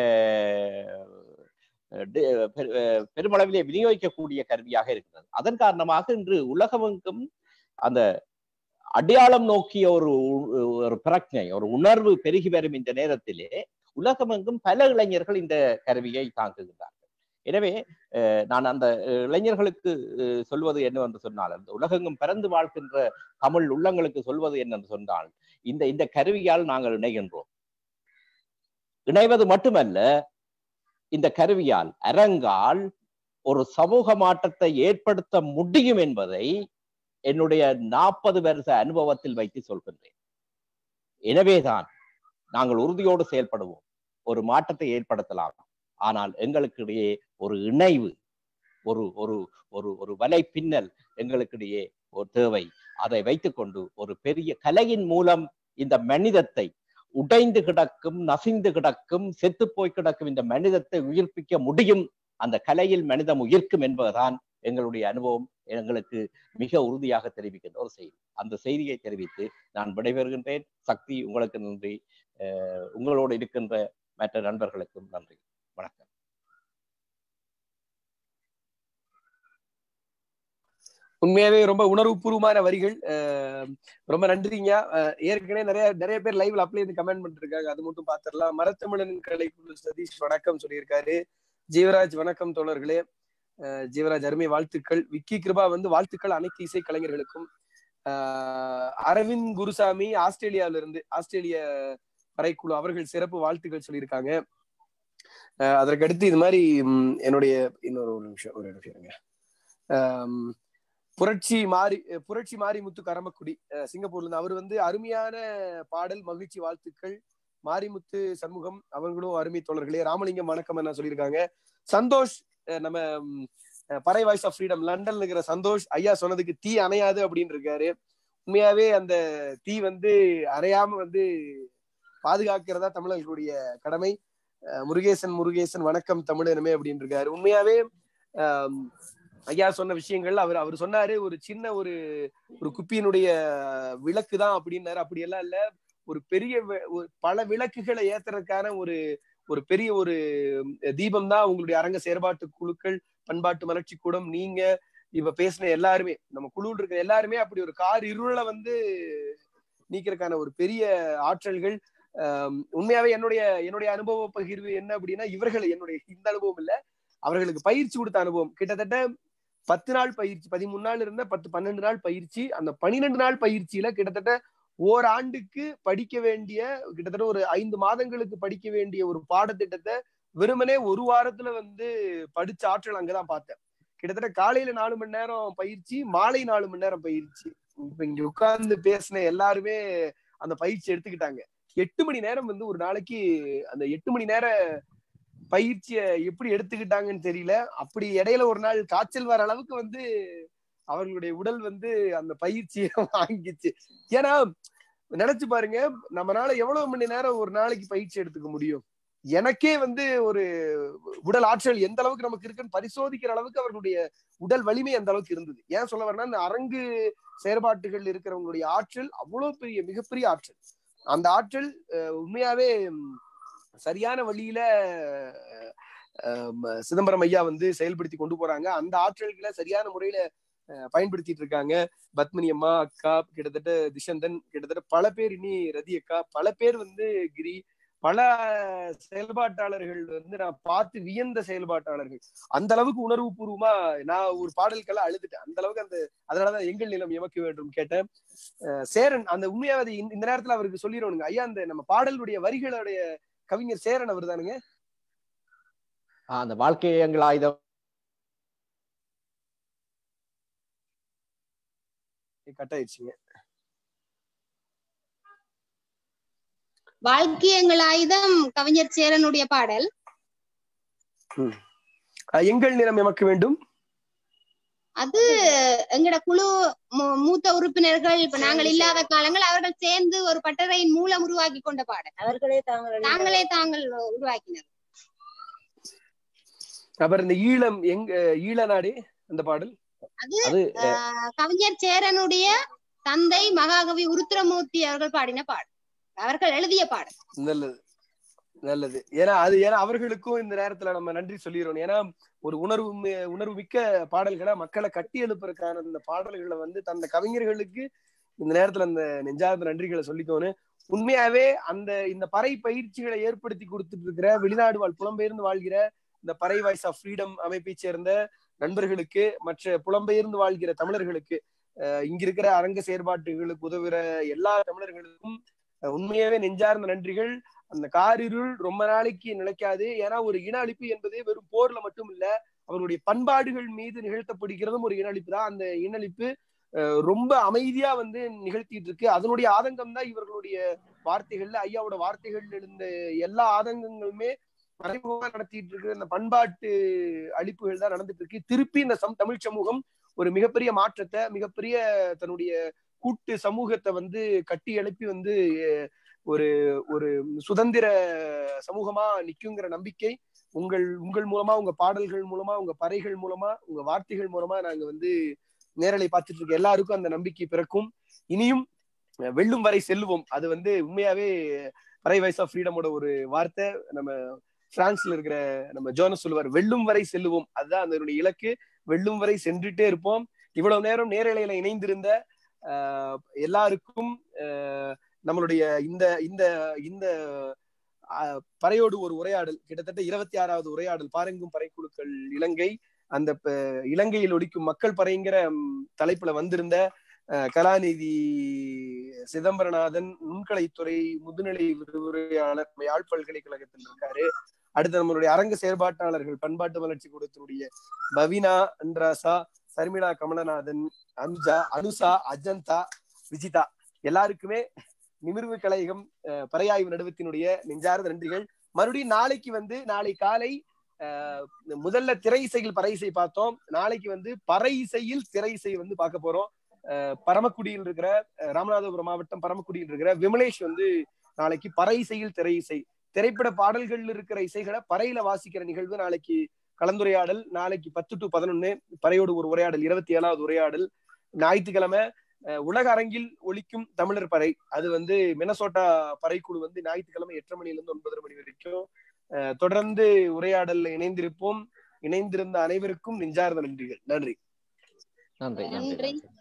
பெருமளவிலே விநியோகிக்கக்கூடிய கருவியாக இருக்கிறது அதன் காரணமாக இன்று உலகமெங்கும் அந்த அடையாளம் நோக்கிய ஒரு ஒரு பிரச்சனை ஒரு உணர்வு பெருகி வரும் இந்த நேரத்திலே உலகமெங்கும் பல இளைஞர்கள் இந்த கருவியை தாங்குகின்றார்கள் எனவே நான் அந்த இளைஞர்களுக்கு சொல்வது என்னவென்று சொன்னால் அந்த உலகெங்கும் பிறந்து வாழ்கின்ற தமிழ் உள்ளங்களுக்கு சொல்வது என்னென்று சொன்னால் இந்த இந்த கருவியால் நாங்கள் இணைகின்றோம் இணைவது மட்டுமல்ல இந்த கருவியால் அரங்கால் ஒரு சமூக மாற்றத்தை ஏற்படுத்த முடியும் என்பதை என்னுடைய நாற்பது வருஷ அனுபவத்தில் வைத்து சொல்கின்றேன் எனவேதான் நாங்கள் உறுதியோடு செயல்படுவோம் ஒரு மாற்றத்தை ஏற்படுத்தலாம் ஆனால் எங்களுக்கிடையே ஒரு இணைவு ஒரு ஒரு ஒரு ஒரு வலை பின்னல் எங்களுக்கிடையே ஒரு தேவை அதை வைத்துக்கொண்டு ஒரு பெரிய கலையின் மூலம் இந்த மனிதத்தை உடைந்து கிடக்கும் நசிந்து கிடக்கும் செத்து போய் கிடக்கும் இந்த மனிதத்தை உயிர்ப்பிக்க முடியும் அந்த கலையில் மனிதம் உயிர்க்கும் என்பதுதான் எங்களுடைய அனுபவம் எங்களுக்கு மிக உறுதியாக தெரிவிக்கின்ற ஒரு செய்தி அந்த செய்தியை தெரிவித்து நான் விடைபெறுகின்றேன் சக்தி உங்களுக்கு நன்றி உங்களோடு இருக்கின்ற மற்ற நண்பர்களுக்கும் நன்றி வணக்கம் உண்மையாவே ரொம்ப உணர்வுபூர்வமான வரிகள் அஹ் ரொம்ப நன்றிங்க அஹ் ஏற்கனவே நிறைய நிறைய பேர் லைவ்ல அப்ளை இருந்து கமெண்ட் பண்ணிட்டு இருக்காங்க அது மட்டும் பாத்திரலாம் மரத்தமிழன் கலைக்குழு சதீஷ் வணக்கம் சொல்லியிருக்காரு ஜீவராஜ் வணக்கம் தோழர்களே அஹ் ஜீவராஜ் அருமை வாழ்த்துக்கள் விக்கி கிருபா வந்து வாழ்த்துக்கள் அனைத்து இசை கலைஞர்களுக்கும் அஹ் அரவிந்த் குருசாமி ஆஸ்திரேலியாவில இருந்து ஆஸ்திரேலிய பறைக்குழு அவர்கள் சிறப்பு வாழ்த்துக்கள் சொல்லியிருக்காங்க அஹ் அதற்கு அடுத்து இது மாதிரி ம், என்னுடைய இன்னொரு ஒரு நிமிஷம் ஒரு நிமிஷம் இருங்க ஆம், புரட்சி மாறி புரட்சி மாரிமுத்து கரமக்குடி அஹ் சிங்கப்பூர்ல இருந்து அவர் வந்து அருமையான பாடல் மகிழ்ச்சி வாழ்த்துக்கள் மாரிமுத்து சண்முகம் அவங்களும் அருமை தோழர்களே ராமலிங்கம் வணக்கம் என்ன சொல்லியிருக்காங்க சந்தோஷ் அஹ் நம்ம ம், அஹ் பறை வாய்ஸ் ஆஃப் ஃப்ரீடம் லண்டன்ல இருக்கிற சந்தோஷ் ஐயா சொன்னதுக்கு தீ அணையாது அப்படின்னு இருக்காரு உண்மையாவே அந்த தீ வந்து அணையாம வந்து பாதுகாக்கிறதா தமிழர்களுடைய கடமை அஹ் முருகேசன் முருகேசன் வணக்கம் தமிழனமே அப்படின்னு இருக்காரு உண்மையாவே ஆம், ஐயா சொன்ன விஷயங்கள் அவர் அவர் சொன்னாரு ஒரு சின்ன ஒரு ஒரு குப்பியினுடைய விளக்கு தான் அப்படின்னாரு அப்படி எல்லாம் இல்ல ஒரு பெரிய வி- ஒரு பல விளக்குகளை ஏத்துறதுக்கான ஒரு ஒரு பெரிய ஒரு தீபம் தான் உங்களுடைய அரங்க செயற்பாட்டு குழுக்கள் பண்பாட்டு மலர்ச்சி கூடம் நீங்க இப்ப பேசின எல்லாருமே நம்ம குழுவில் இருக்கிற எல்லாருமே அப்படி ஒரு கார் இருளை வந்து நீக்கிறதுக்கான ஒரு பெரிய ஆற்றல்கள் ஆம், உண்மையாவே என்னுடைய என்னுடைய அனுபவ பகிர்வு என்ன அப்படின்னா இவர்கள் என்னுடைய இந்த அனுபவம் இல்ல அவர்களுக்கு பயிற்சி கொடுத்த அனுபவம் கிட்டத்தட்ட பத்து நாள் பயிற்சி பதிமூணு நாள் இருந்த பத்து பன்னெண்டு நாள் பயிற்சி அந்த பன்னிரெண்டு நாள் பயிற்சியில கிட்டத்தட்ட ஓராண்டுக்கு படிக்க வேண்டிய கிட்டத்தட்ட ஒரு ஐந்து மாதங்களுக்கு படிக்க வேண்டிய ஒரு பாடத்திட்டத்தை வெறுமனே ஒரு வாரத்துல வந்து படிச்ச ஆற்றல் அங்கதான் பார்த்தேன் கிட்டத்தட்ட காலையில நாலு மணி நேரம் பயிற்சி மாலை நாலு மணி நேரம் பயிற்சி இப்ப இங்க உட்கார்ந்து பேசின எல்லாருமே அந்த பயிற்சி எடுத்துக்கிட்டாங்க எட்டு மணி நேரம் வந்து ஒரு நாளைக்கு அந்த எட்டு மணி நேர பயிற்சியை எப்படி எடுத்துக்கிட்டாங்கன்னு தெரியல அப்படி இடையில ஒரு நாள் காய்ச்சல் வர அளவுக்கு வந்து அவர்களுடைய உடல் வந்து அந்த பயிற்சியை வாங்கிச்சு ஏன்னா நினைச்சு பாருங்க நம்மனால எவ்வளவு மணி நேரம் ஒரு நாளைக்கு பயிற்சி எடுத்துக்க முடியும் எனக்கே வந்து ஒரு உடல் ஆற்றல் எந்த அளவுக்கு நமக்கு இருக்குன்னு பரிசோதிக்கிற அளவுக்கு அவர்களுடைய உடல் வலிமை அந்த அளவுக்கு இருந்தது ஏன் சொல்ல வரேன்னா இந்த அரங்கு செயற்பாட்டுகள் இருக்கிறவங்களுடைய ஆற்றல் அவ்வளவு பெரிய மிகப்பெரிய ஆற்றல் அந்த ஆற்றல் அஹ், உண்மையாவே ம், சரியான வழியில அஹ், ம- சிதம்பரம் ஐயா வந்து செயல்படுத்தி கொண்டு போறாங்க அந்த ஆற்றல்களை சரியான முறையில அஹ், பயன்படுத்திட்டு இருக்காங்க பத்மினி அம்மா அக்கா கிட்டத்தட்ட திஷந்தன் கிட்டத்தட்ட பல பேர் இனி ரதி அக்கா பல பேர் வந்து கிரி பல செயல்பாட்டாளர்கள் வந்து நான் பார்த்து வியந்த செயல்பாட்டாளர்கள் அந்த அளவுக்கு உணர்வு பூர்வமா நான் ஒரு பாடல்கெல்லாம் அழுதுட்டேன் அந்த அளவுக்கு அந்த அதனாலதான் எங்கள் நிலம் எமக்கு வேண்டும் கேட்டேன் அஹ் சேரன் அந்த உண்மையாவது இந்த இந்த நேரத்துல அவருக்கு சொல்லிடணுங்க ஐயா அந்த நம்ம பாடலுடைய வரிகளுடைய கவிஞர் சேரன் அவர் தானுங்க ஆஹ் அந்த வாழ்க்கை எங்கள் ஆயுதம் கட் ஆயிடுச்சுங்க வாழ்க்கையங்கள் ஆயுதம் கவிஞர் சேரனுடைய பாடல் அஹ் எங்கள் நிறம் எமக்கு வேண்டும் அது எங்கட குழு மூ- மூத்த உறுப்பினர்கள் இப்ப நாங்கள் இல்லாத காலங்கள் அவர்கள் சேர்ந்து ஒரு பட்டறையின் மூலம் உருவாக்கி கொண்ட பாடல் அவர்களே தாங்கள் தாங்களே தாங்கள் உருவாக்கினர் அப்புறம் இந்த ஈழம் எங்க ஈழ நாடு அந்த பாடல் அது அது ஆஹ், கவிஞர் சேரனுடைய தந்தை மகாகவி உருத்திரமூர்த்தி அவர்கள் பாடின பாடல் அவர்கள் எழுதிய பாடல் நல்லது நல்லது ஏன்னா அது ஏன்னா அவர்களுக்கும் இந்த நேரத்துல நம்ம நன்றி சொல்லிடுறோம் ஏன்னா ஒரு உணர்வு மி- உணர்வு மிக்க பாடல்களை மக்களை கட்டி எழுப்புறதுக்கான இந்த பாடல்களை வந்து தந்த கவிஞர்களுக்கு இந்த நேரத்துல அந்த நெஞ்சார்ந்த நன்றிகளை சொல்லிக்கோன்னு உண்மையாவே அந்த இந்த பறை பயிற்சிகளை ஏற்படுத்தி கொடுத்துட்டு இருக்கிற வெளிநாடு வாழ் புலம்பெயர்ந்து வாழ்கிற இந்த பறை வாய்ஸ் ஆஃப் ஃப்ரீடம் அமைப்பை சேர்ந்த நண்பர்களுக்கு மற்ற புலம்பெயர்ந்து வாழ்கிற தமிழர்களுக்கு அஹ் இங்க இருக்கிற அரங்க செயற்பாட்டுகளுக்கு உதவுகிற எல்லா தமிழர்களுக்கும் அஹ் உண்மையாவே நெஞ்சார்ந்த நன்றிகள் அந்த காரிருள் ரொம்ப நாளைக்கு நிலைக்காது ஏன்னா ஒரு இன அழிப்பு என்பது வெறும் போர்ல மட்டும் இல்ல அவருடைய பண்பாடுகள் மீது நிகழ்த்தப்படுகிறதும் ஒரு இன அழிப்பு தான் அந்த இன அழிப்பு அஹ் ரொம்ப அமைதியா வந்து நிகழ்த்திட்டு இருக்கு அதனுடைய ஆதங்கம் தான் இவர்களுடைய வார்த்தைகள்ல ஐயாவோட வார்த்தைகள் இருந்த எல்லா ஆதங்கங்களுமே மறைமுகமா நடத்திட்டு இருக்கிற இந்த பண்பாட்டு அழிப்புகள் தான் நடந்துட்டு இருக்கு திருப்பி இந்த சம் தமிழ் சமூகம் ஒரு மிகப்பெரிய மாற்றத்தை மிகப்பெரிய தன்னுடைய கூட்டு சமூகத்தை வந்து கட்டி எழுப்பி வந்து அஹ், ஒரு ஒரு சுதந்திர சமூகமா நிக்குங்கிற நம்பிக்கை உங்கள் உங்கள் மூலமா உங்க பாடல்கள் மூலமா உங்க பறைகள் மூலமா உங்க வார்த்தைகள் மூலமா நாங்க வந்து நேரலை பார்த்துட்டு இருக்க எல்லாருக்கும் அந்த நம்பிக்கை பிறக்கும் இனியும் அஹ், வெல்லும் வரை செல்லுவோம் அது வந்து உண்மையாவே பறை வாய்ஸ் ஆஃப் ஃப்ரீடமோட ஒரு வார்த்தை நம்ம பிரான்ஸ்ல இருக்கிற நம்ம ஜோனஸ் சொல்லுவார் வெல்லும் வரை செல்லுவோம் அதுதான் அதனுடைய இலக்கு வெல்லும் வரை சென்றுட்டே இருப்போம் இவ்வளவு நேரம் நேரலையில இணைந்திருந்த ஆஹ், எல்லாருக்கும் ஆஹ், நம்மளுடைய இந்த இந்த இந்த ஆஹ், பறையோடு ஒரு உரையாடல் கிட்டத்தட்ட இருபத்தி ஆறாவது உரையாடல் பாரெங்கும் பறைக்குழுக்கள் இலங்கை அந்த ப- இலங்கையில் ஒலிக்கும் மக்கள் பறைங்கிற ம், தலைப்புல வந்திருந்த அஹ், கலாநிதி சிதம்பரநாதன் நுண்கலைத்துறை முதுநிலை விரிவுரையாளர் நம்ம யாழ் பல்கலைக்கழகத்தில் இருக்காரு அடுத்து நம்மளுடைய அரங்க செயற்பாட்டாளர்கள் பண்பாட்டு வளர்ச்சி கூடத்தினுடைய பவினா அன்ராசா சர்மிளா கமலநாதன் அனுஜா அனுசா அஜந்தா விஜிதா எல்லாருக்குமே நிமிர்வு கலையகம் அஹ், பறையாய்வு நடுவத்தினுடைய நெஞ்சார்ந்த நன்றிகள் மறுபடியும் நாளைக்கு வந்து நாளை காலை அஹ், முதல்ல திரை இசையில் பறை இசை பார்த்தோம் நாளைக்கு வந்து பறை இசையில் திரை இசை வந்து பார்க்க போறோம் அஹ், பரமக்குடியில் இருக்கிற அஹ், ராமநாதபுரம் மாவட்டம் பரமக்குடியில் இருக்கிற விமலேஷ் வந்து நாளைக்கு பறை இசையில் திரை இசை திரைப்பட பாடல்கள் இருக்கிற இசைகளை பறையில வாசிக்கிற நிகழ்வு நாளைக்கு கலந்துரையாடல் நாளைக்கு பத்து டு பதினொன்னு பறையோடு ஒரு உரையாடல் இருபத்தி ஏழாவது உரையாடல் ஞாயிற்றுக்கிழமை அஹ், உலக அரங்கில் ஒலிக்கும் தமிழர் பறை அது வந்து மினசோட்டா பறைக்குழு வந்து ஞாயிற்றுக்கிழமை எட்டரை மணில இருந்து ஒன்பதரை மணி வரைக்கும் அஹ், தொடர்ந்து உரையாடல்ல இணைந்திருப்போம் இணைந்திருந்த அனைவருக்கும் நெஞ்சார்ந்த நன்றிகள் நன்றி நன்றி நன்றி நன்றி. நன்றி